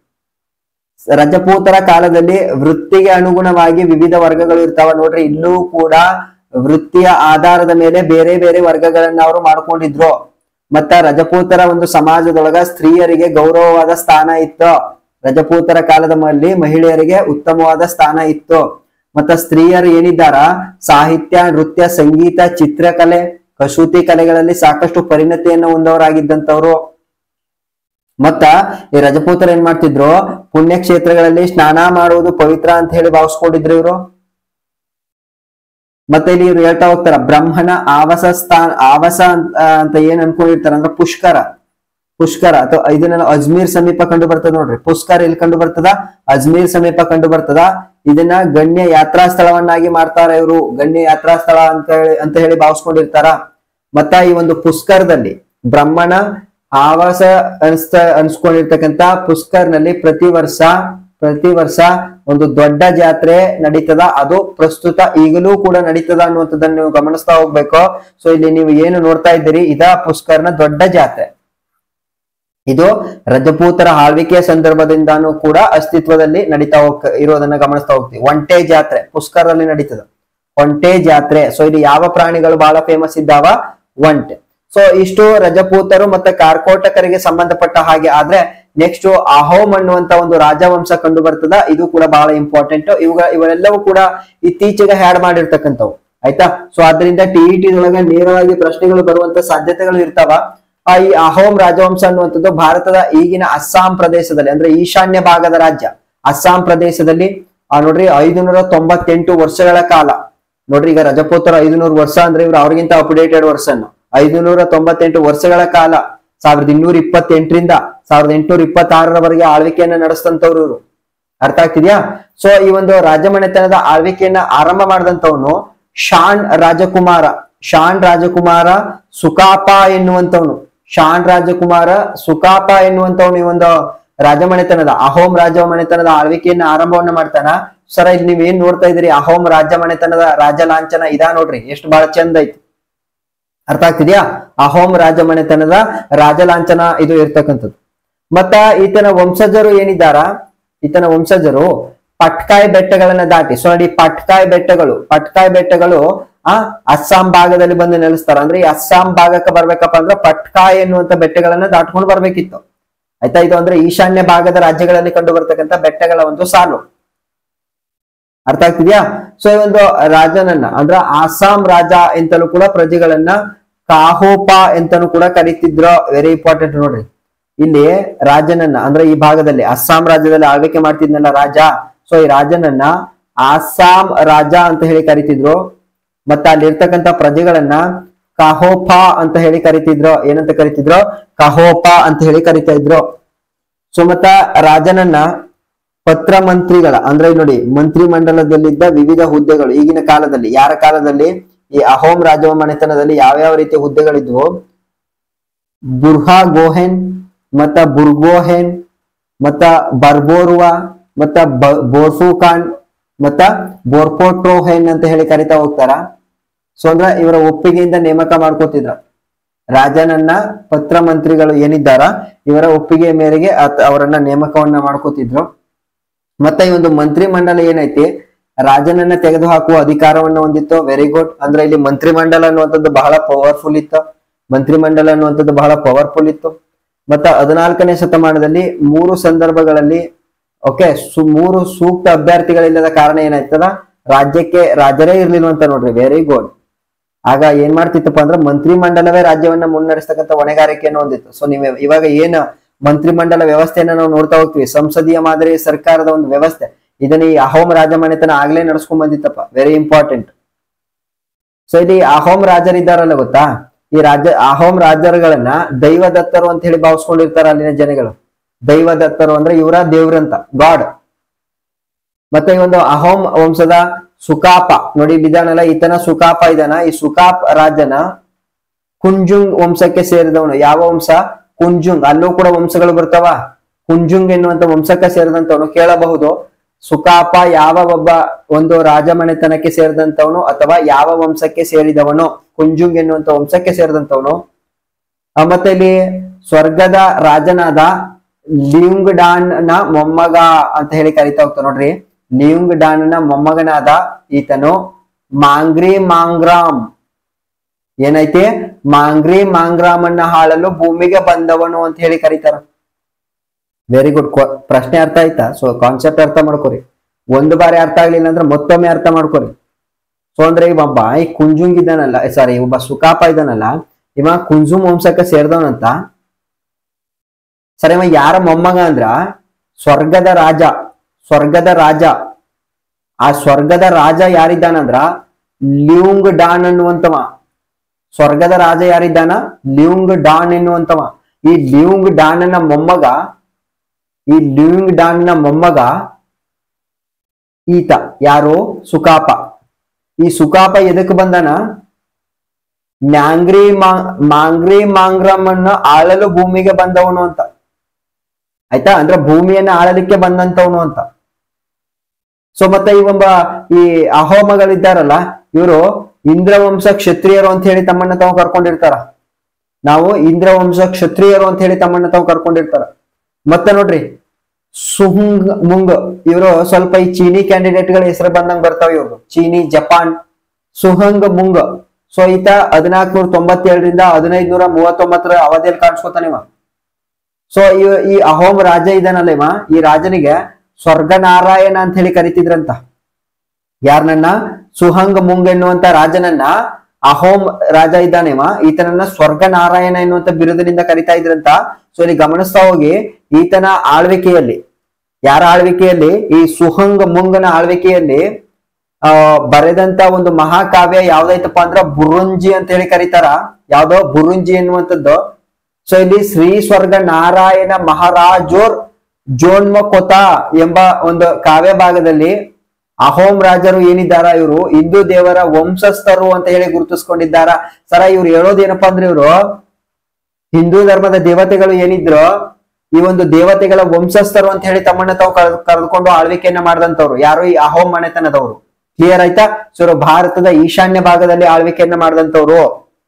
ರಜಪೂತರ ಕಾಲದಲ್ಲಿ ವೃತ್ತಿಗೆ ಅನುಗುಣವಾಗಿ ವಿವಿಧ ವರ್ಗಗಳು ಇರ್ತಾವ ನೋಡ್ರಿ ಇಲ್ಲೂ ಕೂಡ ವೃತ್ತಿಯ ಆಧಾರದ ಮೇಲೆ ಬೇರೆ ಬೇರೆ ವರ್ಗಗಳನ್ನ ಅವರು ಮಾಡ್ಕೊಂಡಿದ್ರು ಮತ್ತ ರಜಪೂತರ ಒಂದು ಸಮಾಜದೊಳಗ ಸ್ತ್ರೀಯರಿಗೆ ಗೌರವವಾದ ಸ್ಥಾನ ಇತ್ತು ರಜಪೂತರ ಕಾಲದ ಮಲ್ಲಿ ಮಹಿಳೆಯರಿಗೆ ಉತ್ತಮವಾದ ಸ್ಥಾನ ಇತ್ತು ಮತ್ತ ಸ್ತ್ರೀಯರು ಏನಿದ್ದಾರ ಸಾಹಿತ್ಯ ನೃತ್ಯ ಸಂಗೀತ ಚಿತ್ರಕಲೆ ಕಸೂತಿ ಕಲೆಗಳಲ್ಲಿ ಸಾಕಷ್ಟು ಪರಿಣತಿಯನ್ನು ಹೊಂದವರಾಗಿದ್ದಂತವ್ರು ಮತ್ತ ಈ ರಜಪೂತರು ಏನ್ ಮಾಡ್ತಿದ್ರು ಪುಣ್ಯಕ್ಷೇತ್ರಗಳಲ್ಲಿ ಸ್ನಾನ ಮಾಡುವುದು ಪವಿತ್ರ ಅಂತ ಹೇಳಿ ಭಾವಿಸ್ಕೊಂಡಿದ್ರು ಇವರು ಮತ್ತೆ ಇಲ್ಲಿ ಇವ್ರು ಹೇಳ್ತಾ ಹೋಗ್ತಾರ ಬ್ರಹ್ಮನ ಆವಾಸ ಸ್ಥಾನ ಆವಾಸ ಅಂತ ಅಂತ ಏನ್ ಅನ್ಕೊಂಡಿರ್ತಾರ ಅಂದ್ರೆ ಪುಷ್ಕರ ಪುಷ್ಕರ ಅಥವಾ ಇದನ್ನ ಅಜ್ಮೀರ್ ಸಮೀಪ ಕಂಡು ಬರ್ತದ ನೋಡ್ರಿ ಪುಷ್ಕರ ಎಲ್ಲಿ ಕಂಡು ಬರ್ತದ ಅಜ್ಮೀರ್ ಸಮೀಪ ಕಂಡು ಬರ್ತದ ಇದನ್ನ ಗಣ್ಯ ಯಾತ್ರಾ ಸ್ಥಳವನ್ನಾಗಿ ಮಾಡ್ತಾರ ಇವರು ಗಣ್ಯ ಯಾತ್ರಾ ಸ್ಥಳ ಅಂತ ಹೇಳಿ ಅಂತ ಹೇಳಿ ಭಾವಿಸ್ಕೊಂಡಿರ್ತಾರ ಮತ್ತ ಈ ಒಂದು ಪುಷ್ಕರದಲ್ಲಿ ಬ್ರಹ್ಮಣ ಆವಾಸ ಅನ್ಸ್ತ ಅನ್ಸ್ಕೊಂಡಿರ್ತಕ್ಕಂತ ಪುಷ್ಕರ್ನಲ್ಲಿ ಪ್ರತಿ ವರ್ಷ ಪ್ರತಿ ವರ್ಷ ಒಂದು ದೊಡ್ಡ ಜಾತ್ರೆ ನಡೀತದ ಅದು ಪ್ರಸ್ತುತ ಈಗಲೂ ಕೂಡ ನಡೀತದ ಅನ್ನುವಂಥದ್ದನ್ನ ನೀವು ಗಮನಿಸ್ತಾ ಹೋಗ್ಬೇಕು ಸೊ ಇಲ್ಲಿ ನೀವು ಏನು ನೋಡ್ತಾ ಇದ್ದೀರಿ ಇದ ಪುಷ್ಕರ್ನ ದೊಡ್ಡ ಜಾತ್ರೆ ಇದು ರಜಪೂತರ ಆಳ್ವಿಕೆಯ ಸಂದರ್ಭದಿಂದಾನು ಕೂಡ ಅಸ್ತಿತ್ವದಲ್ಲಿ ನಡೀತಾ ಹೋಗ್ ಇರೋದನ್ನ ಗಮನಿಸ್ತಾ ಹೋಗ್ತೀವಿ ಒಂಟೆ ಜಾತ್ರೆ ಪುಷ್ಕರಲ್ಲಿ ನಡೀತದ ಒಂಟೆ ಜಾತ್ರೆ ಸೊ ಇಲ್ಲಿ ಯಾವ ಪ್ರಾಣಿಗಳು ಬಹಳ ಫೇಮಸ್ ಇದ್ದಾವ ಒಂಟೆ ಸೊ ಇಷ್ಟು ರಜಪೂತರು ಮತ್ತೆ ಕಾರ್ಕೋಟಕರಿಗೆ ಸಂಬಂಧಪಟ್ಟ ಹಾಗೆ ಆದ್ರೆ ನೆಕ್ಸ್ಟ್ ಅಹೋಮ್ ಅನ್ನುವಂತ ಒಂದು ರಾಜವಂಶ ಕಂಡು ಬರ್ತದ ಇದು ಕೂಡ ಬಹಳ ಇಂಪಾರ್ಟೆಂಟ್ ಇವುಗಳ ಇವೆಲ್ಲವೂ ಕೂಡ ಇತ್ತೀಚೆಗೆ ಹ್ಯಾಡ್ ಮಾಡಿರ್ತಕ್ಕಂಥವು ಆಯ್ತಾ ಸೊ ಅದರಿಂದ ಟಿಇಟಿ ಒಳಗೆ ನೇರವಾಗಿ ಪ್ರಶ್ನೆಗಳು ಬರುವಂತ ಸಾಧ್ಯತೆಗಳು ಇರ್ತಾವ ಆ ಈ ಅಹೋಮ್ ರಾಜವಂಶ ಅನ್ನುವಂಥದ್ದು ಭಾರತದ ಈಗಿನ ಅಸ್ಸಾಂ ಪ್ರದೇಶದಲ್ಲಿ ಅಂದ್ರೆ ಈಶಾನ್ಯ ಭಾಗದ ರಾಜ್ಯ ಅಸ್ಸಾಂ ಪ್ರದೇಶದಲ್ಲಿ ಆ ನೋಡ್ರಿ ಐದುನೂರ ತೊಂಬತ್ತೆಂಟು ವರ್ಷಗಳ ಕಾಲ ನೋಡ್ರಿ ಈಗ ರಜಪೂತರ ಐದುನೂರು ವರ್ಷ ಅಂದ್ರೆ ಇವ್ರು ಅವ್ರಿಗಿಂತ ಅಪ್ಡೇಟೆಡ್ ವರ್ಷನ್ ಐದುನೂರ ತೊಂಬತ್ತೆಂಟು ವರ್ಷಗಳ ಕಾಲ ಸಾವಿರದ ಇನ್ನೂರ ಇಪ್ಪತ್ತೆಂಟರಿಂದ ಸಾವಿರದ ಎಂಟುನೂರ ಇಪ್ಪತ್ತಾರರವರೆಗೆ ಆಳ್ವಿಕೆಯನ್ನ ನಡೆಸ್ತಂತವ್ರು ಇವರು ಅರ್ಥ ಆಗ್ತಿದ್ಯಾ ಸೊ ಈ ಒಂದು ರಾಜಮನೆತನದ ಆಳ್ವಿಕೆಯನ್ನ ಆರಂಭ ಮಾಡಿದಂತವನು ಶಾನ್ ರಾಜಕುಮಾರ ಶಾನ್ ರಾಜಕುಮಾರ ಸುಕಾಪ ಎನ್ನುವಂತವನು ಶಾನ್ ರಾಜಕುಮಾರ ಸುಕಾಪ ಎನ್ನುವಂತವನು ಈ ಒಂದು ರಾಜಮನೆತನದ ಅಹೋಮ್ ರಾಜಮನೆತನದ ಆಳ್ವಿಕೆಯನ್ನ ಆರಂಭವನ್ನ ಮಾಡ್ತಾನ ಸರ ಇಲ್ಲಿ ನೀವ್ ಏನ್ ನೋಡ್ತಾ ಇದೀರಿ ಅಹೋಮ್ ರಾಜಮನೆತನದ ರಾಜ ಲಾಂಛನ ಇದಾ ನೋಡ್ರಿ ಎಷ್ಟು ಬಹಳ ಚಂದ ಐತಿ ಅರ್ಥ ಆಗ್ತಿದ್ಯಾ ಅಹೋಮ್ ರಾಜಮನೆತನದ ರಾಜಲಾಂಛನ ಇದು ಇರ್ತಕ್ಕಂಥದ್ದು ಮತ್ತ ಈತನ ವಂಶಜರು ಏನಿದ್ದಾರ ಈತನ ವಂಶಜರು ಪಟ್ಕಾಯ್ ಬೆಟ್ಟಗಳನ್ನ ದಾಟಿ ಸೊ ನೋಡಿ ಪಟ್ಕಾಯ್ ಬೆಟ್ಟಗಳು ಪಟ್ಕಾಯ್ ಬೆಟ್ಟಗಳು ಆ ಅಸ್ಸಾಂ ಭಾಗದಲ್ಲಿ ಬಂದು ನೆಲೆಸ್ತಾರ ಅಂದ್ರೆ ಈ ಅಸ್ಸಾಂ ಭಾಗಕ್ಕೆ ಬರ್ಬೇಕಪ್ಪ ಅಂದ್ರೆ ಪಟ್ಕಾಯ್ ಎನ್ನುವಂತ ಬೆಟ್ಟಗಳನ್ನ ದಾಟ್ಕೊಂಡು ಬರ್ಬೇಕಿತ್ತು ಆಯ್ತಾ ಇದು ಅಂದ್ರೆ ಈಶಾನ್ಯ ಭಾಗದ ರಾಜ್ಯಗಳಲ್ಲಿ ಕಂಡು ಬರ್ತಕ್ಕಂಥ ಬೆಟ್ಟಗಳ ಒಂದು ಸಾಲು ಅರ್ಥ ಆಗ್ತಿದ್ಯಾ ಸೊ ಈ ಒಂದು ರಾಜನನ್ನ ಅಂದ್ರ ಆಸಾಂ ರಾಜ ಎಂತಲೂ ಕೂಡ ಪ್ರಜೆಗಳನ್ನ ಕಾಹೋಪ ಎಂತನೂ ಕೂಡ ಕರೀತಿದ್ರು ವೆರಿ ಇಂಪಾರ್ಟೆಂಟ್ ನೋಡ್ರಿ ಇಲ್ಲಿ ರಾಜನನ್ನ ಅಂದ್ರೆ ಈ ಭಾಗದಲ್ಲಿ ಅಸ್ಸಾಂ ರಾಜ್ಯದಲ್ಲಿ ಆಳ್ವಿಕೆ ಮಾಡ್ತಿದ್ನಲ್ಲ ರಾಜ ಸೊ ಈ ರಾಜನನ್ನ ಆಸಾಂ ರಾಜ ಅಂತ ಹೇಳಿ ಕರಿತಿದ್ರು ಮತ್ತೆ ಅಲ್ಲಿರ್ತಕ್ಕಂಥ ಪ್ರಜೆಗಳನ್ನ ಕಹೋಪ ಅಂತ ಹೇಳಿ ಕರಿತಿದ್ರು ಏನಂತ ಕರಿತಿದ್ರು ಕಹೋಪ ಅಂತ ಹೇಳಿ ಕರಿತಾ ಇದ್ರು ಸೊ ಮತ್ತ ರಾಜನನ್ನ ಪತ್ರ ಮಂತ್ರಿಗಳ ಅಂದ್ರೆ ನೋಡಿ ಮಂತ್ರಿ ಮಂಡಲದಲ್ಲಿದ್ದ ವಿವಿಧ ಹುದ್ದೆಗಳು ಈಗಿನ ಕಾಲದಲ್ಲಿ ಯಾರ ಕಾಲದಲ್ಲಿ ಈ ಅಹೋಮ್ ರಾಜವ ಮನೆತನದಲ್ಲಿ ಯಾವ್ಯಾವ ರೀತಿಯ ಹುದ್ದೆಗಳಿದ್ವು ಬುರ್ಹಾ ಗೋಹೆನ್ ಮತ್ತ ಬುರ್ಗೋಹೆನ್ ಮತ್ತ ಬರ್ಬೋರ್ವಾ ಮತ್ತ ಬ- ಬೋರ್ಫುಖಾನ್ ಮತ್ತ ಬೋರ್ಫೋಟ್ರೋಹೆನ್ ಅಂತ ಹೇಳಿ ಕರಿತಾ ಹೋಗ್ತಾರ ಸೊ ಅಂದ್ರ ಇವರ ಒಪ್ಪಿಗೆಯಿಂದ ನೇಮಕ ಮಾಡ್ಕೋತಿದ್ರ ರಾಜನನ್ನ ಪತ್ರ ಮಂತ್ರಿಗಳು ಏನಿದ್ದಾರ ಇವರ ಒಪ್ಪಿಗೆ ಮೇರೆಗೆ ಆತ- ಅವರನ್ನ ನೇಮಕವನ್ನ ಮಾಡ್ಕೋತಿದ್ರು ಮತ್ತೆ ಈ ಒಂದು ಮಂತ್ರಿ ಮಂಡಲ ಏನೈತಿ ರಾಜನನ್ನ ತೆಗೆದುಹಾಕುವ ಅಧಿಕಾರವನ್ನ ಹೊಂದಿತ್ತು ವೆರಿ ಗುಡ್ ಅಂದ್ರೆ ಇಲ್ಲಿ ಮಂತ್ರಿ ಮಂಡಲ ಅನ್ನುವಂಥದ್ದು ಬಹಳ ಪವರ್ಫುಲ್ ಇತ್ತು ಮಂತ್ರಿ ಮಂಡಲ ಅನ್ನುವಂಥದ್ದು ಬಹಳ ಪವರ್ಫುಲ್ ಇತ್ತು ಮತ್ತ ಹದಿನಾಲ್ಕನೇ ಶತಮಾನದಲ್ಲಿ ಮೂರು ಸಂದರ್ಭಗಳಲ್ಲಿ ಓಕೆ ಸು ಮೂರು ಸೂಕ್ತ ಅಭ್ಯರ್ಥಿಗಳಿಲ್ಲದ ಕಾರಣ ಏನಾಯ್ತದ ರಾಜ್ಯಕ್ಕೆ ರಾಜರೇ ಇರ್ಲಿಲ್ವಂತ ನೋಡ್ರಿ ವೆರಿ ಗುಡ್ ಆಗ ಏನ್ ಮಾಡ್ತಿತ್ತಪ್ಪ ಅಂದ್ರೆ ಮಂತ್ರಿ ಮಂಡಲವೇ ರಾಜ್ಯವನ್ನ ಮುನ್ನಡೆಸ್ತಕ್ಕಂಥ ಹೊಣೆಗಾರಿಕೆಯನ್ನು ಹೊಂದಿತ್ತು ಸೊ ನೀವು ಇವಾಗ ಏನ್ ಮಂತ್ರಿ ಮಂಡಲ ವ್ಯವಸ್ಥೆಯನ್ನ ನಾವು ನೋಡ್ತಾ ಹೋಗ್ತೀವಿ ಸಂಸದೀಯ ಮಾದರಿ ಸರ್ಕಾರದ ಒಂದು ವ್ಯವಸ್ಥೆ ಇದನ್ನ ಈ ಅಹೋಮ್ ರಾಜಮನೆತನ ಆಗ್ಲೇ ನಡ್ಸ್ಕೊಂಡ್ ಬಂದಿತ್ತಪ್ಪ ವೆರಿ ಇಂಪಾರ್ಟೆಂಟ್ ಸೊ ಇಲ್ಲಿ ಅಹೋಮ್ ರಾಜರಿದ್ದಾರಲ್ಲ ಗೊತ್ತಾ ಈ ರಾಜ ಅಹೋಮ್ ರಾಜರುಗಳನ್ನ ದೈವದತ್ತರು ಅಂತ ಹೇಳಿ ಭಾವಿಸ್ಕೊಂಡಿರ್ತಾರ ಅಲ್ಲಿನ ಜನಗಳು ದೈವದತ್ತರು ಅಂದ್ರೆ ಇವರ ದೇವ್ರಂತ ಗಾಡ್ ಮತ್ತೆ ಈ ಒಂದು ಅಹೋಮ್ ವಂಶದ ಸುಕಾಪ ನೋಡಿ ಇದಾನಲ್ಲ ಈತನ ಸುಕಾಪ ಇದಾನ ಈ ಸುಕಾಪ್ ರಾಜನ ಕುಂಜುಂಗ್ ವಂಶಕ್ಕೆ ಸೇರಿದವನು ಯಾವ ವಂಶ ಕುಂಜುಂಗ್ ಅಲ್ಲೂ ಕೂಡ ವಂಶಗಳು ಬರ್ತಾವ ಕುಂಜುಂಗ್ ಎನ್ನುವಂತ ವಂಶಕ್ಕೆ ಸೇರಿದಂತವನು ಕೇಳಬಹುದು ಸುಕಾಪ ಯಾವ ಒಬ್ಬ ಒಂದು ರಾಜಮನೆತನಕ್ಕೆ ಸೇರಿದಂತವನು ಅಥವಾ ಯಾವ ವಂಶಕ್ಕೆ ಸೇರಿದವನು ಕುಂಜುಂಗ್ ಎನ್ನುವಂತ ವಂಶಕ್ಕೆ ಸೇರಿದಂತವನು ಆ, ಮತ್ತೆ ಇಲ್ಲಿ ಸ್ವರ್ಗದ ರಾಜನಾದ ಲಿಯುಂಗ್ ಡಾನ್ ನ ಮೊಮ್ಮಗ ಅಂತ ಹೇಳಿ ಕರಿತಾ ಹೋಗ್ತಾ ನೋಡ್ರಿ ಲಿಯುಂಗ್ ಡಾನ್ ನ ಮೊಮ್ಮಗನಾದ ಈತನು ಮಾಂಗ್ರಿ ಮಾಂಗ್ರಾಮ್ ಏನೈತಿ ಮಾಂಗ್ರಿ ಮಾಂಗ್ರಾಮ್ ಅನ್ನ ಹಾಳಲು ಭೂಮಿಗೆ ಬಂದವನು ಅಂತ ಹೇಳಿ ಕರೀತಾರ ವೆರಿ ಗುಡ್ ಪ್ರಶ್ನೆ ಅರ್ಥ ಆಯ್ತಾ ಸೊ ಕಾನ್ಸೆಪ್ಟ್ ಅರ್ಥ ಮಾಡ್ಕೊರಿ ಒಂದು ಬಾರಿ ಅರ್ಥ ಆಗ್ಲಿಲ್ಲ ಅಂದ್ರೆ ಮತ್ತೊಮ್ಮೆ ಅರ್ಥ ಮಾಡ್ಕೊರಿ ಸೊ ಅಂದ್ರೆ ಈ ಒಬ್ಬ ಈ ಕುಂಜುಂಗ್ ಇದ್ದಾನಲ್ಲ ಸಾರಿ ಒಬ್ಬ ಸುಕಾಪ ಇದ್ದಾನಲ್ಲ ಇವ ಕುಂಜುಮ್ ವಂಶಕ್ಕೆ ಸೇರಿದವನಂತ ಸರಿ ಇವ ಯಾರ ಮೊಮ್ಮಗ ಅಂದ್ರ ಸ್ವರ್ಗದ ರಾಜ ಸ್ವರ್ಗದ ರಾಜ ಆ ಸ್ವರ್ಗದ ರಾಜ ಯಾರಿದ್ದಾನಂದ್ರ ಲಿಯುಂಗ್ ಡಾನ್ ಅನ್ನುವಂತವ ಸ್ವರ್ಗದ ರಾಜ ಯಾರಿದ್ದಾನ ಲಿಯುಂಗ್ ಡಾನ್ ಎನ್ನುವಂತವ ಈ ಲಿಯುಂಗ್ ಡಾನ್ನ ಮೊಮ್ಮಗ ಈ ಲಿವಿಂಗ್ ಡಾನ್ ನ ಮೊಮ್ಮಗ ಈತ ಯಾರು ಸುಕಾಪ ಈ ಸುಕಾಪ ಎದಕ್ ಬಂದನ ಮ್ಯಾಂಗ್ರಿ ಮಾ ಮಾಂಗ್ರಿ ಮಾಂಗ್ರಮ್ ಅನ್ನ ಆಳಲು ಭೂಮಿಗೆ ಬಂದವನು ಅಂತ ಆಯ್ತಾ ಅಂದ್ರೆ ಭೂಮಿಯನ್ನ ಆಳಲಿಕ್ಕೆ ಬಂದಂತವನು ಅಂತ ಸೊ ಮತ್ತೆ ಈ ಒಬ್ಬ ಈ ಅಹೋಮಗಳಿದ್ದಾರಲ್ಲ ಇವರು ಇಂದ್ರವಂಶ ಕ್ಷತ್ರಿಯರು ಅಂತ ಹೇಳಿ ತಮ್ಮನ್ನ ತಾವು ಕರ್ಕೊಂಡಿರ್ತಾರ ನಾವು ಇಂದ್ರವಂಶ ಕ್ಷತ್ರಿಯರು ಅಂತ ಹೇಳಿ ತಮ್ಮನ್ನ ತಾವು ಕರ್ಕೊಂಡಿರ್ತಾರ ಮತ್ತೆ ನೋಡ್ರಿ ಸುಹುಂಗ್ ಮುಂಗ್ ಇವರು ಸ್ವಲ್ಪ ಈ ಚೀನಿ ಕ್ಯಾಂಡಿಡೇಟ್ ಗಳ ಹೆಸರು ಬಂದಂಗ್ ಬರ್ತಾವ ಇವ್ರು ಚೀನಿ ಜಪಾನ್ ಸುಹಂಗ್ ಮುಂಗ್ ಸೊ ಈತ ಹದಿನಾಲ್ಕನೂರ ತೊಂಬತ್ತೇಳರಿಂದ ಹದಿನೈದುನೂರ ಮೂವತ್ತೊಂಬತ್ತರ ಅವಧಿಯಲ್ಲಿ ಕಾಣಿಸ್ಕೊತಾನೆ ಇವ ಸೊ ಈ ಈ ಅಹೋಮ್ ರಾಜ ಇದಾನಲ್ಲ ಇವ ಈ ರಾಜನಿಗೆ ಸ್ವರ್ಗ ನಾರಾಯಣ ಅಂತ ಹೇಳಿ ಕರಿತಿದ್ರಂತ ಯಾರನ್ನ ಸುಹಂಗ್ ಮುಂಗ್ ಎನ್ನುವಂತ ರಾಜನನ್ನ ಅಹೋಮ್ ರಾಜ ಇದ್ದಾನೆ ಇವ ಈತನನ್ನ ಸ್ವರ್ಗ ನಾರಾಯಣ ಎನ್ನುವಂತ ಬಿರುದಿನಿಂದ ಕರಿತಾ ಇದ್ರಂತ ಸೊ ಇಲ್ಲಿ ಗಮನಿಸ್ತಾ ಹೋಗಿ ಈತನ ಆಳ್ವಿಕೆಯಲ್ಲಿ ಯಾರ ಆಳ್ವಿಕೆಯಲ್ಲಿ ಈ ಸುಹಂಗ್ ಮುಂಗನ ಆಳ್ವಿಕೆಯಲ್ಲಿ ಆ ಬರೆದಂತ ಒಂದು ಮಹಾಕಾವ್ಯ ಯಾವ್ದೈತಪ್ಪ ಅಂದ್ರ ಬುರುಂಜಿ ಅಂತ ಹೇಳಿ ಕರೀತಾರ ಯಾವ್ದೋ ಬುರುಂಜಿ ಎನ್ನುವಂಥದ್ದು ಸೊ ಇಲ್ಲಿ ಶ್ರೀ ಸ್ವರ್ಗ ನಾರಾಯಣ ಮಹಾರಾಜೋರ್ ಜೋನ್ಮಕೊತ ಎಂಬ ಒಂದು ಕಾವ್ಯ ಭಾಗದಲ್ಲಿ ಅಹೋಂ ರಾಜರು ಏನಿದ್ದಾರ ಇವರು ಹಿಂದೂ ದೇವರ ವಂಶಸ್ಥರು ಅಂತ ಹೇಳಿ ಗುರುತಿಸ್ಕೊಂಡಿದ್ದಾರ ಸರ ಇವ್ರು ಹೇಳೋದೇನಪ್ಪಾ ಅಂದ್ರೆ ಇವರು ಹಿಂದೂ ಧರ್ಮದ ದೇವತೆಗಳು ಏನಿದ್ರು ಈ ಒಂದು ದೇವತೆಗಳ ವಂಶಸ್ಥರು ಅಂತ ಹೇಳಿ ತಮ್ಮನ್ನ ತಾವು ಕರೆದು ಕರೆದುಕೊಂಡು ಆಳ್ವಿಕೆಯನ್ನ ಮಾಡಿದಂತವ್ರು ಯಾರು ಈ ಅಹೋಂ ಮನೆತನದವರು ಕ್ಲಿಯರ್ ಆಯ್ತಾ ಸೊ ಇವ್ರು ಭಾರತದ ಈಶಾನ್ಯ ಭಾಗದಲ್ಲಿ ಆಳ್ವಿಕೆಯನ್ನ ಮಾಡಿದಂತವ್ರು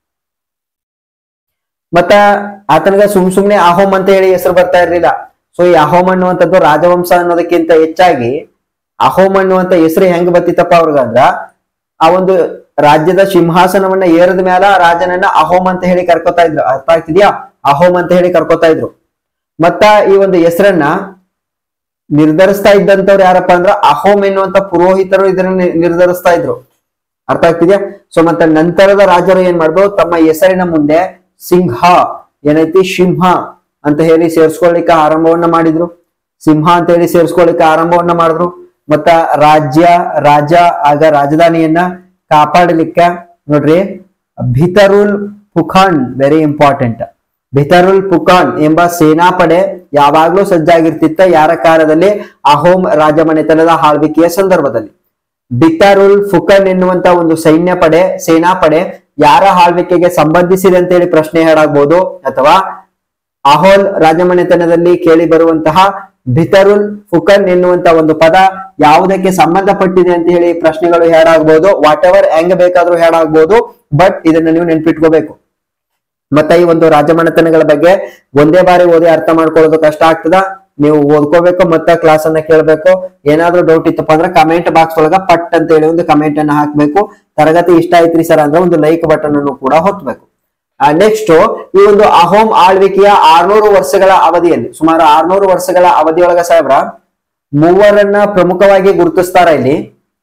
ಮತ್ತ ಆತನಿಗೆ ಸುಮ್ ಸುಮ್ನೆ ಅಹೋಂ ಅಂತ ಹೇಳಿ ಹೆಸರು ಬರ್ತಾ ಇರ್ಲಿಲ್ಲ ಸೊ ಈ ಅಹೋಮ್ ಅನ್ನುವಂಥದ್ದು ರಾಜವಂಶ ಅನ್ನೋದಕ್ಕಿಂತ ಹೆಚ್ಚಾಗಿ ಅಹೋಮ್ ಅನ್ನುವಂತ ಹೆಸರು ಹೆಂಗ್ ಬತ್ತಿತ್ತಪ್ಪ ಅವ್ರಿಗಂದ್ರ ಆ ಒಂದು ರಾಜ್ಯದ ಸಿಂಹಾಸನವನ್ನ ಏರದ ಮ್ಯಾಲ ಆ ರಾಜನನ್ನ ಅಹೋಮ್ ಅಂತ ಹೇಳಿ ಕರ್ಕೋತಾ ಇದ್ರು ಅರ್ಥ ಆಗ್ತಿದ್ಯಾ ಅಹೋಮ್ ಅಂತ ಹೇಳಿ ಕರ್ಕೋತಾ ಇದ್ರು ಮತ್ತ ಈ ಒಂದು ಹೆಸರನ್ನ ನಿರ್ಧರಿಸ್ತಾ ಇದ್ದಂತವ್ರು ಯಾರಪ್ಪ ಅಂದ್ರ ಅಹೋಮ್ ಎನ್ನುವಂತ ಪುರೋಹಿತರು ಇದನ್ನ ನಿ- ನಿರ್ಧರಿಸ್ತಾ ಇದ್ರು ಅರ್ಥ ಆಗ್ತಿದ್ಯಾ ಸೊ ಮತ್ತೆ ನಂತರದ ರಾಜರು ಏನ್ ಮಾಡಿದ್ರು ತಮ್ಮ ಹೆಸರಿನ ಮುಂದೆ ಸಿಂಹ ಏನೈತಿ ಸಿಂಹ ಅಂತ ಹೇಳಿ ಸೇರ್ಸ್ಕೊಳ್ಳಿಕ್ಕೆ ಆರಂಭವನ್ನ ಮಾಡಿದ್ರು ಸಿಂಹ ಅಂತ ಹೇಳಿ ಸೇರ್ಸ್ಕೊಳ್ಳಿಕ್ಕೆ ಆರಂಭವನ್ನ ಮಾಡಿದ್ರು ಮತ್ತ ರಾಜ್ಯ ರಾಜ ಆಗ ರಾಜಧಾನಿಯನ್ನ ಕಾಪಾಡಲಿಕ್ಕೆ ನೋಡ್ರಿ ಭಿತರುಲ್ ಪುಖಾನ್ ವೆರಿ ಇಂಪಾರ್ಟೆಂಟ್ ಭಿತರುಲ್ ಪುಖಾನ್ ಎಂಬ ಸೇನಾಪಡೆ ಯಾವಾಗ್ಲೂ ಸಜ್ಜಾಗಿರ್ತಿತ್ತ ಯಾರ ಕಾಲದಲ್ಲಿ ಅಹೋಮ್ ರಾಜಮನೆತನದ ಆಳ್ವಿಕೆಯ ಸಂದರ್ಭದಲ್ಲಿ ಬಿತಾರುಲ್ ಫುಕನ್ ಎನ್ನುವಂತ ಒಂದು ಸೈನ್ಯ ಪಡೆ ಸೇನಾಪಡೆ ಯಾರ ಆಳ್ವಿಕೆಗೆ ಸಂಬಂಧಿಸಿದೆ ಅಂತ ಹೇಳಿ ಪ್ರಶ್ನೆ ಹೇಳಾಗ್ಬೋದು ಅಥವಾ ಅಹೋಲ್ ರಾಜಮನೆತನದಲ್ಲಿ ಕೇಳಿ ಬರುವಂತಹ ಬಿತರುಲ್ ಫುಕನ್ ಎನ್ನುವಂತ ಒಂದು ಪದ ಯಾವುದಕ್ಕೆ ಸಂಬಂಧಪಟ್ಟಿದೆ ಅಂತ ಹೇಳಿ ಪ್ರಶ್ನೆಗಳು ಹೇಳಾಗ್ಬೋದು ವಾಟ್ ಎವರ್ ಹೆಂಗ್ ಬೇಕಾದ್ರೂ ಹೇಳಾಗ್ಬೋದು ಬಟ್ ಇದನ್ನ ನೀವು ನೆನ್ಪಿಟ್ಕೋಬೇಕು ಮತ್ತೆ ಈ ಒಂದು ರಾಜಮನೆತನಗಳ ಬಗ್ಗೆ ಒಂದೇ ಬಾರಿ ಓದಿ ಅರ್ಥ ಮಾಡ್ಕೊಳ್ಳೋದು ಕಷ್ಟ ಆಗ್ತದ ನೀವು ಓದ್ಕೋಬೇಕು ಮತ್ತೆ ಕ್ಲಾಸ್ ಅನ್ನ ಕೇಳಬೇಕು ಏನಾದ್ರೂ ಡೌಟ್ ಇತ್ತಪ್ಪ ಅಂದ್ರೆ ಕಮೆಂಟ್ ಬಾಕ್ಸ್ ಒಳಗ ಪಟ್ ಅಂತ ಹೇಳಿ ಒಂದು ಕಮೆಂಟ್ ಅನ್ನ ಹಾಕ್ಬೇಕು ತರಗತಿ ಇಷ್ಟ ಆಯ್ತ್ರಿ ಸರ್ ಅಂದ್ರೆ ಒಂದು ಲೈಕ್ ಬಟನ್ ಅನ್ನು ಕೂಡ ಹೊತ್ತಬೇಕು ನೆಕ್ಸ್ಟ್ ಈ ಒಂದು ಅಹೋಮ್ ಆಳ್ವಿಕೆಯ ಆರ್ನೂರು ವರ್ಷಗಳ ಅವಧಿಯಲ್ಲಿ ಸುಮಾರು ಆರ್ನೂರು ವರ್ಷಗಳ ಅವಧಿಯೊಳಗ ಸಾಹೇಬ್ರ ಮೂವರನ್ನ ಪ್ರಮುಖವಾಗಿ ಗುರುತಿಸ್ತಾರ ಇಲ್ಲಿ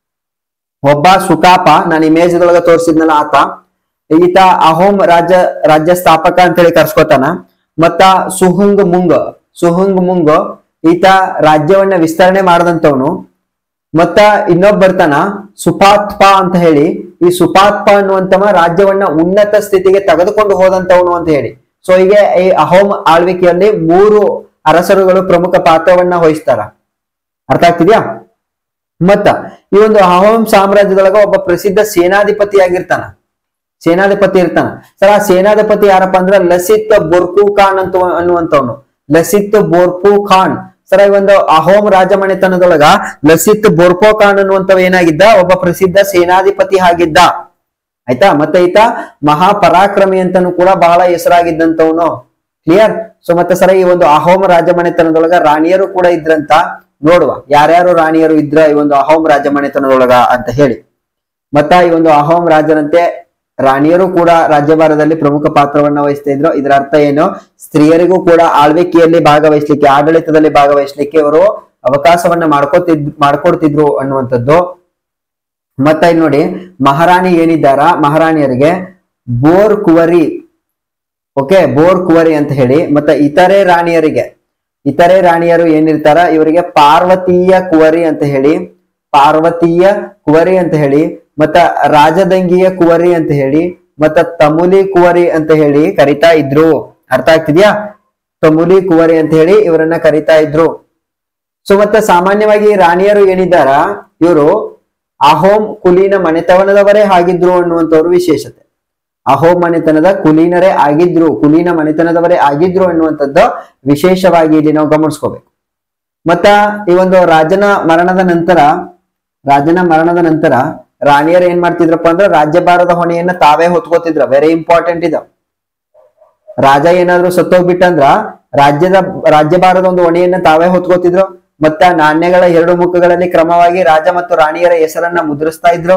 ಒಬ್ಬ ಸುಕಾಪ ನಾನು ಇಮೇಜ್ ಒಳಗ ತೋರಿಸಿದ್ನಲ್ಲ ಆತ ಈತ ಅಹೋಮ್ ರಾಜ್ಯ ರಾಜ್ಯ ಸ್ಥಾಪಕ ಅಂತ ಹೇಳಿ ಕರ್ಸ್ಕೊತಾನ ಮತ್ತ ಸುಹುಂಗ್ ಮುಂಗ್ ಸುಹುಂಗ್ ಮುಂಗ್ ಈತ ರಾಜ್ಯವನ್ನ ವಿಸ್ತರಣೆ ಮಾಡದಂತವನು ಮತ್ತ ಇನ್ನೊಬ್ಬ ಬರ್ತಾನ ಸುಪಾತ್ಪ ಅಂತ ಹೇಳಿ ಈ ಸುಪಾತ್ಪ ಅನ್ನುವಂತವ ರಾಜ್ಯವನ್ನ ಉನ್ನತ ಸ್ಥಿತಿಗೆ ತೆಗೆದುಕೊಂಡು ಹೋದಂತವನು ಅಂತ ಹೇಳಿ ಸೊ ಹೀಗೆ ಈ ಅಹೋಮ್ ಆಳ್ವಿಕೆಯಲ್ಲಿ ಮೂರು ಅರಸರುಗಳು ಪ್ರಮುಖ ಪಾತ್ರವನ್ನ ವಹಿಸ್ತಾರ ಅರ್ಥ ಆಗ್ತಿದ್ಯಾ ಮತ್ತ ಈ ಒಂದು ಅಹೋಮ್ ಸಾಮ್ರಾಜ್ಯದೊಳಗ ಒಬ್ಬ ಪ್ರಸಿದ್ಧ ಸೇನಾಧಿಪತಿ ಆಗಿರ್ತಾನ ಸೇನಾಧಿಪತಿ ಇರ್ತಾನ ಸರ್ ಆ ಸೇನಾಧಿಪತಿ ಯಾರಪ್ಪ ಅಂದ್ರ ಲಸಿತ್ ಬೋರ್ಕು ಖಾನ್ ಅಂತ ಅನ್ನುವಂತವನು ಲಸಿತ್ ಬೋರ್ಪು ಖಾನ್ ಸರ್ ಈ ಒಂದು ಅಹೋಮ್ ರಾಜಮನೆತನದೊಳಗ ಲಸಿತ್ ಬೋರ್ಪೋ ಖಾನ್ ಅನ್ನುವಂತವ ಏನಾಗಿದ್ದ ಒಬ್ಬ ಪ್ರಸಿದ್ಧ ಸೇನಾಧಿಪತಿ ಆಗಿದ್ದ ಆಯ್ತಾ ಮತ್ತೆ ಈತ ಮಹಾಪರಾಕ್ರಮಿ ಅಂತಾನು ಕೂಡ ಬಹಳ ಹೆಸರಾಗಿದ್ದಂತವನು ಕ್ಲಿಯರ್ ಸೊ ಮತ್ತೆ ಸರ ಈ ಒಂದು ಅಹೋಮ್ ರಾಜಮನೆತನದೊಳಗ ರಾಣಿಯರು ಕೂಡ ಇದ್ರಂತ ನೋಡುವ ಯಾರ್ಯಾರು ರಾಣಿಯರು ಇದ್ರ ಈ ಒಂದು ಅಹೋಮ್ ರಾಜಮನೆತನದೊಳಗ ಅಂತ ಹೇಳಿ ಮತ್ತ ಈ ಒಂದು ಅಹೋಮ್ ರಾಜರಂತೆ ರಾಣಿಯರು ಕೂಡ ರಾಜ್ಯಭಾರದಲ್ಲಿ ಪ್ರಮುಖ ಪಾತ್ರವನ್ನ ವಹಿಸ್ತಾ ಇದ್ರು ಇದರ ಅರ್ಥ ಏನು ಸ್ತ್ರೀಯರಿಗೂ ಕೂಡ ಆಳ್ವಿಕೆಯಲ್ಲಿ ಭಾಗವಹಿಸ್ಲಿಕ್ಕೆ ಆಡಳಿತದಲ್ಲಿ ಭಾಗವಹಿಸ್ಲಿಕ್ಕೆ ಇವರು ಅವಕಾಶವನ್ನ ಮಾಡ್ಕೋತಿದ್ ಮಾಡ್ಕೊಡ್ತಿದ್ರು ಅನ್ನುವಂಥದ್ದು ಮತ್ತ ಇಲ್ಲಿ ನೋಡಿ ಮಹಾರಾಣಿ ಏನಿದ್ದಾರ ಮಹಾರಾಣಿಯರಿಗೆ ಬೋರ್ ಕುವರಿ ಓಕೆ ಬೋರ್ ಕುವರಿ ಅಂತ ಹೇಳಿ ಮತ್ತೆ ಇತರೆ ರಾಣಿಯರಿಗೆ ಇತರೆ ರಾಣಿಯರು ಏನಿರ್ತಾರ ಇವರಿಗೆ ಪಾರ್ವತೀಯ ಕುವರಿ ಅಂತ ಹೇಳಿ ಪಾರ್ವತೀಯ ಕುವರಿ ಅಂತ ಹೇಳಿ ಮತ್ತ ರಾಜದಂಗಿಯ ಕುವರಿ ಅಂತ ಹೇಳಿ ಮತ್ತ ತಮುಲಿ ಕುವರಿ ಅಂತ ಹೇಳಿ ಕರಿತಾ ಇದ್ರು ಅರ್ಥ ಆಗ್ತಿದ್ಯಾ ತಮುಲಿ ಕುವರಿ ಅಂತ ಹೇಳಿ ಇವರನ್ನ ಕರಿತಾ ಇದ್ರು ಸೊ ಮತ್ತೆ ಸಾಮಾನ್ಯವಾಗಿ ಈ ರಾಣಿಯರು ಏನಿದ್ದಾರ ಇವರು ಅಹೋಮ್ ಕುಲೀನ ಮನೆತವನದವರೇ ಆಗಿದ್ರು ಅನ್ನುವಂಥವ್ರು ವಿಶೇಷತೆ ಅಹೋಮ್ ಮನೆತನದ ಕುಲೀನರೇ ಆಗಿದ್ರು ಕುಲೀನ ಮನೆತನದವರೇ ಆಗಿದ್ರು ಅನ್ನುವಂಥದ್ದು ವಿಶೇಷವಾಗಿ ಇಲ್ಲಿ ನಾವು ಗಮನಿಸ್ಕೋಬೇಕು ಮತ್ತ ಈ ಒಂದು ರಾಜನ ಮರಣದ ನಂತರ ರಾಜನ ಮರಣದ ನಂತರ ರಾಣಿಯರು ಏನ್ ಮಾಡ್ತಿದ್ರಪ್ಪ ಅಂದ್ರೆ ರಾಜ್ಯಭಾರದ ಹೊಣೆಯನ್ನ ತಾವೇ ಹೊತ್ಕೋತಿದ್ರ ವೆರಿ ಇಂಪಾರ್ಟೆಂಟ್ ಇದು ರಾಜ ಏನಾದ್ರು ಸತ್ತೋಗ್ಬಿಟ್ಟಂದ್ರ ರಾಜ್ಯದ ರಾಜ್ಯಭಾರದ ಒಂದು ಹೊಣೆಯನ್ನ ತಾವೇ ಹೊತ್ಕೋತಿದ್ರು ಮತ್ತ ನಾಣ್ಯಗಳ ಎರಡು ಮುಖಗಳಲ್ಲಿ ಕ್ರಮವಾಗಿ ರಾಜ ಮತ್ತು ರಾಣಿಯರ ಹೆಸರನ್ನ ಮುದ್ರಿಸ್ತಾ ಇದ್ರು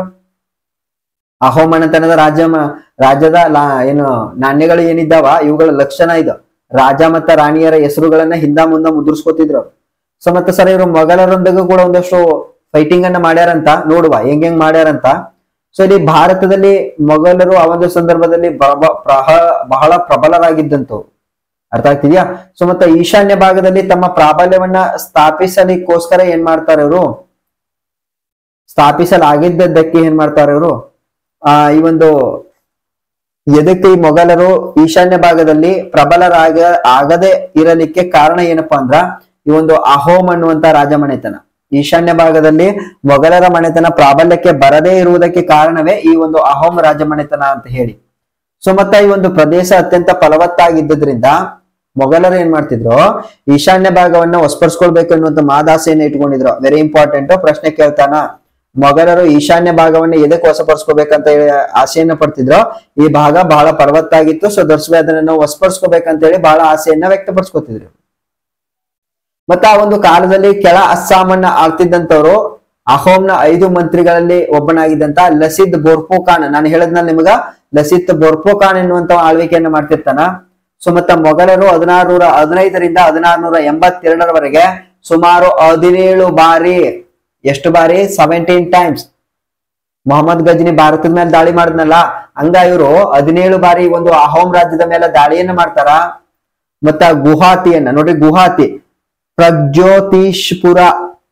ಅಹೋಮನತನದ ರಾಜ್ಯ ರಾಜ್ಯದ ಲಾ ಏನು ನಾಣ್ಯಗಳು ಏನಿದ್ದಾವ ಇವುಗಳ ಲಕ್ಷಣ ಇದು ರಾಜ ಮತ್ತ ರಾಣಿಯರ ಹೆಸರುಗಳನ್ನ ಹಿಂದ ಮುಂದ ಮುದ್ರಿಸ್ಕೊತಿದ್ರು ಸೊ ಮತ್ತೆ ಸರ್ ಇವರು ಮೊಘಲರೊಂದಿಗೂ ಕೂಡ ಒಂದಷ್ಟು ಫೈಟಿಂಗ್ ಅನ್ನ ಮಾಡ್ಯಾರಂತ ನೋಡುವ ಹೆಂಗ್ ಹೆಂಗ್ ಮಾಡ್ಯಾರಂತ ಸೊ ಇಲ್ಲಿ ಭಾರತದಲ್ಲಿ ಮೊಘಲರು ಆ ಒಂದು ಸಂದರ್ಭದಲ್ಲಿ ಬಹಳ ಪ್ರಹ- ಬಹಳ ಪ್ರಬಲರಾಗಿದ್ದಂತವ್ರು ಅರ್ಥ ಆಗ್ತಿದ್ಯಾ ಸೊ ಮತ್ತೆ ಈಶಾನ್ಯ ಭಾಗದಲ್ಲಿ ತಮ್ಮ ಪ್ರಾಬಲ್ಯವನ್ನ ಸ್ಥಾಪಿಸಲಿಕ್ಕೋಸ್ಕರ ಏನ್ ಮಾಡ್ತಾರೆ ಇವರು ಸ್ಥಾಪಿಸಲಾಗಿದ್ದದ್ದಕ್ಕೆ ಏನ್ ಮಾಡ್ತಾರೆ ಇವರು ಆ ಈ ಒಂದು ಎದಕ್ಕೆ ಈ ಮೊಘಲರು ಈಶಾನ್ಯ ಭಾಗದಲ್ಲಿ ಪ್ರಬಲರಾಗ ಆಗದೆ ಇರಲಿಕ್ಕೆ ಕಾರಣ ಏನಪ್ಪಾ ಅಂದ್ರ ಈ ಒಂದು ಅಹೋಮ್ ಅನ್ನುವಂತ ರಾಜಮನೆತನ ಈಶಾನ್ಯ ಭಾಗದಲ್ಲಿ ಮೊಘಲರ ಮನೆತನ ಪ್ರಾಬಲ್ಯಕ್ಕೆ ಬರದೇ ಇರುವುದಕ್ಕೆ ಕಾರಣವೇ ಈ ಒಂದು ಅಹೋಮ್ ರಾಜಮನೆತನ ಅಂತ ಹೇಳಿ ಸೊ ಮತ್ತೆ ಈ ಒಂದು ಪ್ರದೇಶ ಅತ್ಯಂತ ಫಲವತ್ತಾಗಿದ್ದರಿಂದ ಮೊಘಲರು ಏನ್ ಮಾಡ್ತಿದ್ರು ಈಶಾನ್ಯ ಭಾಗವನ್ನ ವಸ್ಪರ್ಸ್ಕೊಳ್ಬೇಕು ಅನ್ನುವಂತ ಮಾದಾಸೆಯನ್ನ ಇಟ್ಕೊಂಡಿದ್ರು ವೆರಿ ಇಂಪಾರ್ಟೆಂಟ್ ಪ್ರಶ್ನೆ ಕೇಳ್ತಾನ ಮೊಘಲರು ಈಶಾನ್ಯ ಭಾಗವನ್ನ ಎದಕ್ಕೆ ವಶಪಡಿಸ್ಕೋಬೇಕಂತ ಹೇಳಿ ಆಸೆಯನ್ನ ಪಡ್ತಿದ್ರು ಈ ಭಾಗ ಬಹಳ ಫಲವತ್ತಾಗಿತ್ತು ಸೊ ದರ್ಶವೆ ಅದನ್ನ ನಾವು ವಶಪಡಿಸ್ಕೋಬೇಕಂತ ಹೇಳಿ ಬಹಳ ಆಸೆಯನ್ನ ವ್ಯಕ್ತಪಡಿಸ್ಕೊತಿದ್ರು ಮತ್ತ ಆ ಒಂದು ಕಾಲದಲ್ಲಿ ಕೆಳ ಅಸ್ಸಾಮನ್ನ ಆಳ್ತಿದ್ದಂತವ್ರು ಅಹೋಮ್ನ ಐದು ಮಂತ್ರಿಗಳಲ್ಲಿ ಒಬ್ಬನಾಗಿದ್ದಂತ ಲಸಿದ್ ಬೋರ್ಪೋ ಖಾನ್ ನಾನು ಹೇಳದ್ನ ನಿಮಗ ಲಸಿತ್ ಬೋರ್ಪೋ ಖಾನ್ ಎನ್ನುವಂತ ಆಳ್ವಿಕೆಯನ್ನ ಮಾಡ್ತಿರ್ತಾನ ಸೊ ಮತ್ತ ಮೊಘಲರು ಹದಿನಾರುನೂರ ಹದಿನೈದರಿಂದ ಹದಿನಾರುನೂರ ಎಂಬತ್ತೆರಡರವರೆಗೆ ಸುಮಾರು ಹದಿನೇಳು ಬಾರಿ ಎಷ್ಟು ಬಾರಿ ಸೆವೆಂಟೀನ್ ಟೈಮ್ಸ್ ಮೊಹಮ್ಮದ್ ಗಜ್ನಿ ಭಾರತದ ಮೇಲೆ ದಾಳಿ ಮಾಡಿದ್ನಲ್ಲ ಹಂಗ ಇವರು ಹದಿನೇಳು ಬಾರಿ ಒಂದು ಅಹೋಮ್ ರಾಜ್ಯದ ಮೇಲೆ ದಾಳಿಯನ್ನ ಮಾಡ್ತಾರ ಮತ್ತ ಗುಹಾತಿಯನ್ನ ನೋಡ್ರಿ ಗುಹಾತಿ ಪ್ರಜ್ಯೋತಿಷ್ಪುರ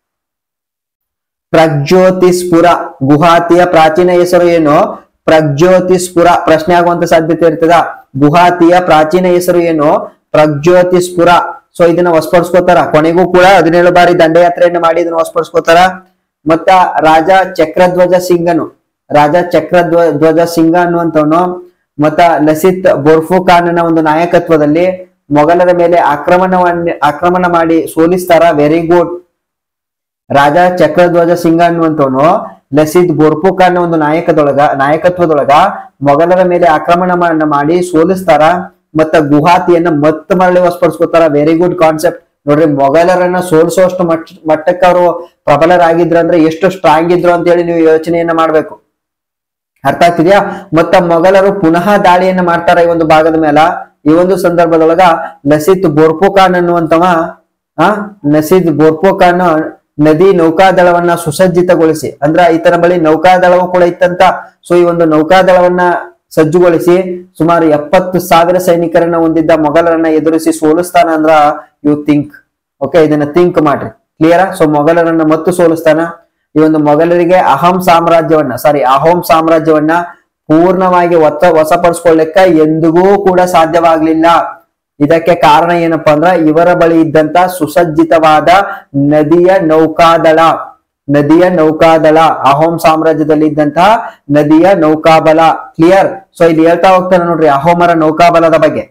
ಪ್ರಜ್ಯೋತಿಸ್ಪುರ ಗುಹಾತಿಯ ಪ್ರಾಚೀನ ಹೆಸರು ಏನು ಪ್ರಜ್ಯೋತಿಸ್ಪುರ ಪ್ರಶ್ನೆ ಆಗುವಂತ ಸಾಧ್ಯತೆ ಇರ್ತದ ಗುಹಾತಿಯ ಪ್ರಾಚೀನ ಹೆಸರು ಏನು ಪ್ರಜ್ಯೋತಿಸ್ಪುರ ಸೊ ಇದನ್ನ ವಸ್ಪಡಿಸ್ಕೋತಾರ ಕೊನೆಗೂ ಕೂಡ ಹದಿನೇಳು ಬಾರಿ ದಂಡಯಾತ್ರೆಯನ್ನು ಮಾಡಿ ಇದನ್ನ ವಸ್ಪಡಿಸ್ಕೋತಾರ ಮತ್ತ ರಾಜ ಚಕ್ರಧ್ವಜ ಸಿಂಗನು ರಾಜ ಚಕ್ರಧ್ವ ಧ್ವಜ ಸಿಂಗ ಅನ್ನುವಂಥವನು ಮತ್ತ ಲಸಿತ್ ಬೋರ್ಫು ಖಾನನ ಒಂದು ನಾಯಕತ್ವದಲ್ಲಿ ಮೊಘಲರ ಮೇಲೆ ಆಕ್ರಮಣವನ್ನ ಆಕ್ರಮಣ ಮಾಡಿ ಸೋಲಿಸ್ತಾರ ವೆರಿ ಗುಡ್ ರಾಜ ಚಕ್ರಧ್ವಜ ಸಿಂಗ ಅನ್ನುವಂಥವನು ಲಸಿದ್ ಬೋರ್ಪು ಖಾನ್ ಒಂದು ನಾಯಕದೊಳಗ ನಾಯಕತ್ವದೊಳಗ ಮೊಘಲರ ಮೇಲೆ ಆಕ್ರಮಣ ಮಾಡಿ ಸೋಲಿಸ್ತಾರ ಮತ್ತ ಗುಹಾತಿಯನ್ನ ಮತ್ತ ಮರಳಿ ವಸ್ಪಡಿಸ್ಕೊತಾರ ವೆರಿ ಗುಡ್ ಕಾನ್ಸೆಪ್ಟ್ ನೋಡ್ರಿ ಮೊಘಲರನ್ನ ಸೋಲಿಸುವಷ್ಟು ಮಟ್ಟ ಮಟ್ಟಕ್ಕೆ ಅವರು ಪ್ರಬಲರಾಗಿದ್ರು ಅಂದ್ರೆ ಎಷ್ಟು ಸ್ಟ್ರಾಂಗ್ ಇದ್ರು ಅಂತ ಹೇಳಿ ನೀವು ಯೋಚನೆಯನ್ನ ಮಾಡ್ಬೇಕು ಅರ್ಥ ಆಗ್ತಿದ್ಯಾ ಮತ್ತ ಮೊಘಲರು ಪುನಃ ದಾಳಿಯನ್ನ ಮಾಡ್ತಾರ ಈ ಒಂದು ಭಾಗದ ಮೇಲ ಈ ಒಂದು ಸಂದರ್ಭದೊಳಗ ಲಸಿತ್ ಬೋರ್ಪೋ ಖಾನ್ ಅನ್ನುವಂತವ ಆ ನಸೀದ್ ಬೋರ್ಪೋ ಖಾನ್ ನದಿ ನೌಕಾದಳವನ್ನ ಸುಸಜ್ಜಿತಗೊಳಿಸಿ ಅಂದ್ರ ಈತನ ಬಳಿ ನೌಕಾದಳವು ಕೂಡ ಇತ್ತಂತ ಸೊ ಈ ಒಂದು ನೌಕಾದಳವನ್ನ ಸಜ್ಜುಗೊಳಿಸಿ ಸುಮಾರು ಎಪ್ಪತ್ತು ಸಾವಿರ ಸೈನಿಕರನ್ನ ಹೊಂದಿದ್ದ ಮೊಘಲರನ್ನ ಎದುರಿಸಿ ಸೋಲಿಸ್ತಾನ ಅಂದ್ರ ಯು ಥಿಂಕ್ ಓಕೆ ಇದನ್ನ ಥಿಂಕ್ ಮಾಡ್ರಿ ಕ್ಲಿಯರಾ ಸೊ ಮೊಘಲರನ್ನ ಮತ್ತು ಸೋಲಿಸ್ತಾನ ಈ ಒಂದು ಮೊಘಲರಿಗೆ ಅಹಂ ಸಾಮ್ರಾಜ್ಯವನ್ನ ಸಾರಿ ಅಹೋಮ್ ಸಾಮ್ರಾಜ್ಯವನ್ನ ಪೂರ್ಣವಾಗಿ ಒತ್ತ ವಶಪಡಿಸ್ಕೊಳ್ಳಿಕ್ಕ ಎಂದಿಗೂ ಕೂಡ ಸಾಧ್ಯವಾಗ್ಲಿಲ್ಲ ಇದಕ್ಕೆ ಕಾರಣ ಏನಪ್ಪಾ ಅಂದ್ರ ಇವರ ಬಳಿ ಇದ್ದಂತ ಸುಸಜ್ಜಿತವಾದ ನದಿಯ ನೌಕಾದಳ ನದಿಯ ನೌಕಾದಳ ಅಹೋಮ್ ಸಾಮ್ರಾಜ್ಯದಲ್ಲಿ ಇದ್ದಂತಹ ನದಿಯ ನೌಕಾಬಲ ಕ್ಲಿಯರ್ ಸೊ ಇಲ್ಲಿ ಹೇಳ್ತಾ ಹೋಗ್ತಾನೆ ನೋಡ್ರಿ ಅಹೋಮರ ನೌಕಾಬಲದ ಬಗ್ಗೆ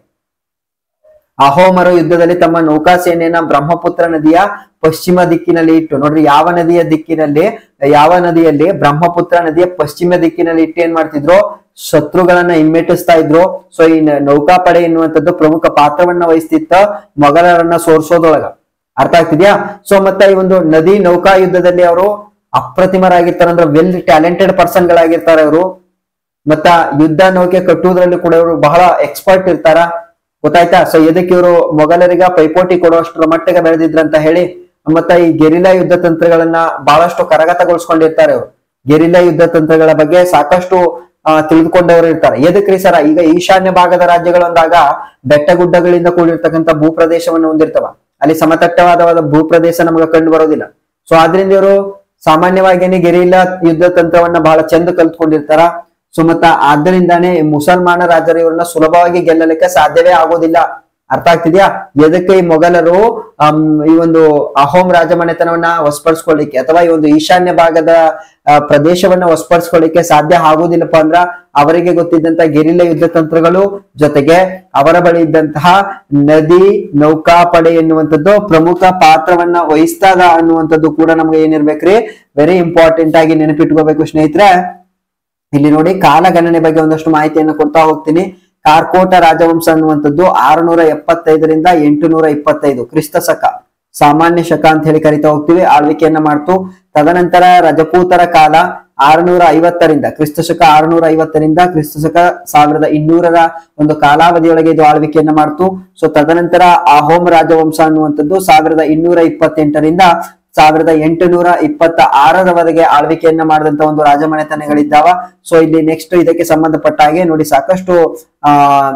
ಅಹೋಮರು ಯುದ್ಧದಲ್ಲಿ ತಮ್ಮ ನೌಕಾ ಸೇನೆಯನ್ನ ಬ್ರಹ್ಮಪುತ್ರ ನದಿಯ ಪಶ್ಚಿಮ ದಿಕ್ಕಿನಲ್ಲಿ ಇಟ್ಟು ನೋಡ್ರಿ ಯಾವ ನದಿಯ ದಿಕ್ಕಿನಲ್ಲಿ ಯಾವ ನದಿಯಲ್ಲಿ ಬ್ರಹ್ಮಪುತ್ರ ನದಿಯ ಪಶ್ಚಿಮ ದಿಕ್ಕಿನಲ್ಲಿ ಇಟ್ಟು ಏನ್ ಮಾಡ್ತಿದ್ರು ಶತ್ರುಗಳನ್ನ ಹಿಮ್ಮೆಟ್ಟಿಸ್ತಾ ಇದ್ರು ಸೊ ಈ ನ- ನೌಕಾಪಡೆ ಎನ್ನುವಂಥದ್ದು ಪ್ರಮುಖ ಪಾತ್ರವನ್ನ ವಹಿಸ್ತಿತ್ತ ಮೊಘಲರನ್ನ ಸೋರ್ಸೋದೊಳಗ ಅರ್ಥ ಆಗ್ತಿದ್ಯಾ ಸೊ ಮತ್ತೆ ಈ ಒಂದು ನದಿ ನೌಕಾ ಯುದ್ಧದಲ್ಲಿ ಅವರು ಅಪ್ರತಿಮರಾಗಿರ್ತಾರೆ ಅಂದ್ರೆ ವೆಲ್ ಟ್ಯಾಲೆಂಟೆಡ್ ಪರ್ಸನ್ ಗಳಾಗಿರ್ತಾರೆ ಅವರು ಮತ್ತ ಯುದ್ಧ ನೌಕೆ ಕಟ್ಟುವುದರಲ್ಲಿ ಕೂಡ ಇವರು ಬಹಳ ಎಕ್ಸ್ಪರ್ಟ್ ಇರ್ತಾರ ಗೊತ್ತಾಯ್ತಾ ಸೊ ಎದಕ್ಕೆ ಇವರು ಮೊಘಲರಿಗ ಪೈಪೋಟಿ ಕೊಡುವಷ್ಟರ ಮಟ್ಟಿಗೆ ಬೆಳೆದಿದ್ರಂತ ಹೇಳಿ ಮತ್ತ ಈ ಗೆರಿಲ್ಲಾ ಯುದ್ಧ ತಂತ್ರಗಳನ್ನ ಬಹಳಷ್ಟು ಕರಗತಗೊಳಿಸ್ಕೊಂಡಿರ್ತಾರೆ ಅವರು ಗೆರಿಲ್ಲಾ ಯುದ್ಧ ತಂತ್ರಗಳ ಬಗ್ಗೆ ಸಾಕಷ್ಟು ಆ, ತಿಳಿದುಕೊಂಡವರು ಇರ್ತಾರೆ ಎದಕ್ರಿ ಸರ ಈಗ ಈಶಾನ್ಯ ಭಾಗದ ರಾಜ್ಯಗಳು ಅಂದಾಗ ಬೆಟ್ಟ ಗುಡ್ಡಗಳಿಂದ ಕೂಡಿರ್ತಕ್ಕಂಥ ಭೂಪ್ರದೇಶವನ್ನು ಹೊಂದಿರ್ತವ ಅಲ್ಲಿ ಸಮತಟ್ಟವಾದ ಭೂಪ್ರದೇಶ ನಮಗೆ ಕಂಡು ಬರೋದಿಲ್ಲ ಸೊ ಆದ್ರಿಂದ ಇವರು ಸಾಮಾನ್ಯವಾಗಿ ಗೆರಿಲ್ಲಾ ಯುದ್ಧ ತಂತ್ರವನ್ನ ಬಹಳ ಚಂದ ಕಲ್ತ್ಕೊಂಡಿರ್ತಾರ ಸೊ ಮತ್ತ ಆದ್ದರಿಂದಾನೇ ಈ ಮುಸಲ್ಮಾನ ರಾಜರು ಇವ್ರನ್ನ ಸುಲಭವಾಗಿ ಗೆಲ್ಲಲಿಕ್ಕೆ ಸಾಧ್ಯವೇ ಆಗೋದಿಲ್ಲ ಅರ್ಥ ಆಗ್ತಿದ್ಯಾ ಎದಕ್ಕೆ ಈ ಮೊಘಲರು ಆಮ್, ಈ ಒಂದು ಅಹೋಮ್ ರಾಜಮನೆತನವನ್ನ ವಶಪಡಿಸ್ಕೊಳ್ಳಿಕ್ಕೆ ಅಥವಾ ಈ ಒಂದು ಈಶಾನ್ಯ ಭಾಗದ ಆ, ಪ್ರದೇಶವನ್ನ ವಶಪಡಿಸ್ಕೊಳ್ಳಿಕ್ಕೆ ಸಾಧ್ಯ ಆಗುದಿಲ್ಲಪ್ಪ ಅಂದ್ರ ಅವರಿಗೆ ಗೊತ್ತಿದ್ದಂತ ಗೆರಿಲ್ಲ ಯುದ್ಧ ತಂತ್ರಗಳು ಜೊತೆಗೆ ಅವರ ಬಳಿ ಇದ್ದಂತಹ ನದಿ ನೌಕಾಪಡೆ ಎನ್ನುವಂಥದ್ದು ಪ್ರಮುಖ ಪಾತ್ರವನ್ನ ವಹಿಸ್ತದ ಅನ್ನುವಂಥದ್ದು ಕೂಡ ನಮ್ಗೆ ಏನಿರ್ಬೇಕ್ರಿ ವೆರಿ ಇಂಪಾರ್ಟೆಂಟ್ ಆಗಿ ನೆನಪಿಟ್ಕೋಬೇಕು ಸ್ನೇಹಿತರೆ ಇಲ್ಲಿ ನೋಡಿ ಕಾಲಗಣನೆ ಬಗ್ಗೆ ಒಂದಷ್ಟು ಮಾಹಿತಿಯನ್ನು ಕೊಡ್ತಾ ಹೋಗ್ತೀನಿ ಕಾರ್ಕೋಟ ರಾಜವಂಶ ಅನ್ನುವಂಥದ್ದು ಆರುನೂರ ಎಪ್ಪತ್ತೈದರಿಂದ ಎಂಟುನೂರ ಇಪ್ಪತ್ತೈದು ಕ್ರಿಸ್ತ ಶಕ ಸಾಮಾನ್ಯ ಶಕ ಅಂತ ಹೇಳಿ ಕರಿತಾ ಹೋಗ್ತೀವಿ ಆಳ್ವಿಕೆಯನ್ನ ಮಾಡ್ತು ತದನಂತರ ರಜಪೂತರ ಕಾಲ ಆರುನೂರ ಐವತ್ತರಿಂದ ಕ್ರಿಸ್ತ ಶಕ ಆರುನೂರ ಐವತ್ತರಿಂದ ಕ್ರಿಸ್ತ ಶಕ ಸಾವಿರದ ಇನ್ನೂರರ ಒಂದು ಕಾಲಾವಧಿಯೊಳಗೆ ಇದು ಆಳ್ವಿಕೆಯನ್ನ ಮಾಡ್ತು ಸೊ ತದನಂತರ ಅಹೋಮ್ ರಾಜವಂಶ ಅನ್ನುವಂಥದ್ದು ಸಾವಿರದ ಇನ್ನೂರ ಇಪ್ಪತ್ತೆಂಟರಿಂದ ಸಾವಿರದ ಎಂಟುನೂರ ಇಪ್ಪತ್ತ ಆರರವರೆಗೆ ಆಳ್ವಿಕೆಯನ್ನ ಮಾಡಿದಂತ ಒಂದು ರಾಜಮನೆತನಗಳಿದ್ದಾವ ಸೊ ಇಲ್ಲಿ ನೆಕ್ಸ್ಟ್ ಇದಕ್ಕೆ ಸಂಬಂಧಪಟ್ಟ ಹಾಗೆ ನೋಡಿ ಸಾಕಷ್ಟು ಆ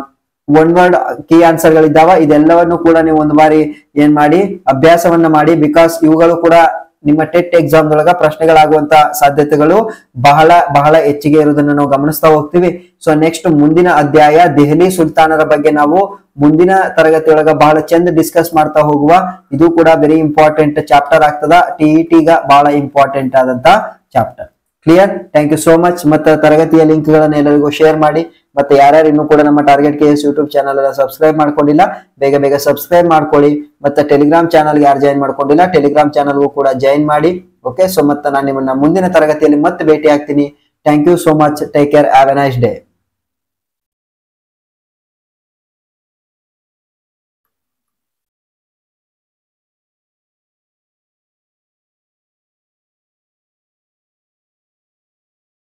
ಒನ್ ವರ್ಡ್ ಕೀ ಆನ್ಸರ್ ಗಳಿದ್ದಾವ ಇದೆಲ್ಲವನ್ನು ಕೂಡ ನೀವು ಒಂದು ಬಾರಿ ಏನ್ ಮಾಡಿ ಅಭ್ಯಾಸವನ್ನ ಮಾಡಿ ಬಿಕಾಸ್ ಇವುಗಳು ಕೂಡ ನಿಮ್ಮ ಟೆಟ್ ಎಕ್ಸಾಮ್ ದೊಳಗ ಪ್ರಶ್ನೆಗಳಾಗುವಂತ ಸಾಧ್ಯತೆಗಳು ಬಹಳ ಬಹಳ ಹೆಚ್ಚಿಗೆ ಇರುವುದನ್ನು ನಾವು ಗಮನಿಸ್ತಾ ಹೋಗ್ತೀವಿ ಸೊ ನೆಕ್ಸ್ಟ್ ಮುಂದಿನ ಅಧ್ಯಾಯ ದೆಹಲಿ ಸುಲ್ತಾನರ ಬಗ್ಗೆ ನಾವು ಮುಂದಿನ ತರಗತಿಯೊಳಗ ಬಹಳ ಚಂದ ಡಿಸ್ಕಸ್ ಮಾಡ್ತಾ ಹೋಗುವ ಇದು ಕೂಡ ವೆರಿ ಇಂಪಾರ್ಟೆಂಟ್ ಚಾಪ್ಟರ್ ಆಗ್ತದ ಟಿಇಟಿಗ ಬಹಳ ಇಂಪಾರ್ಟೆಂಟ್ ಆದಂತ chapter clear thank you so much ಮತ್ತೆ ತರಗತಿಯ ಲಿಂಕ್ ಗಳನ್ನ ಎಲ್ಲರಿಗೂ ಶೇರ್ ಮಾಡಿ ಮತ್ತೆ ಯಾರ್ಯಾರು ಇನ್ನೂ ಕೂಡ ನಮ್ಮ target K S YouTube channel ಎಲ್ಲ ಸಬ್ಸ್ಕ್ರೈಬ್ ಮಾಡ್ಕೊಂಡಿಲ್ಲ ಬೇಗ ಬೇಗ ಸಬ್ಸ್ಕ್ರೈಬ್ ಮಾಡ್ಕೊಳ್ಳಿ ಮತ್ತೆ ಟೆಲಿಗ್ರಾಮ್ ಚಾನಲ್ ಯಾರು ಜಾಯಿನ್ ಮಾಡ್ಕೊಂಡಿಲ್ಲ ಟೆಲಿಗ್ರಾಮ್ ಚಾನಲ್ಗೂ ಕೂಡ ಜಾಯಿನ್ ಮಾಡಿ ಓಕೆ ಸೊ ಮತ್ತೆ ನಾನು ನಿಮ್ಮನ್ನ ಮುಂದಿನ ತರಗತಿಯಲ್ಲಿ ಮತ್ತೆ ಭೇಟಿ ಆಗ್ತೀನಿ thank you so much take care have a nice day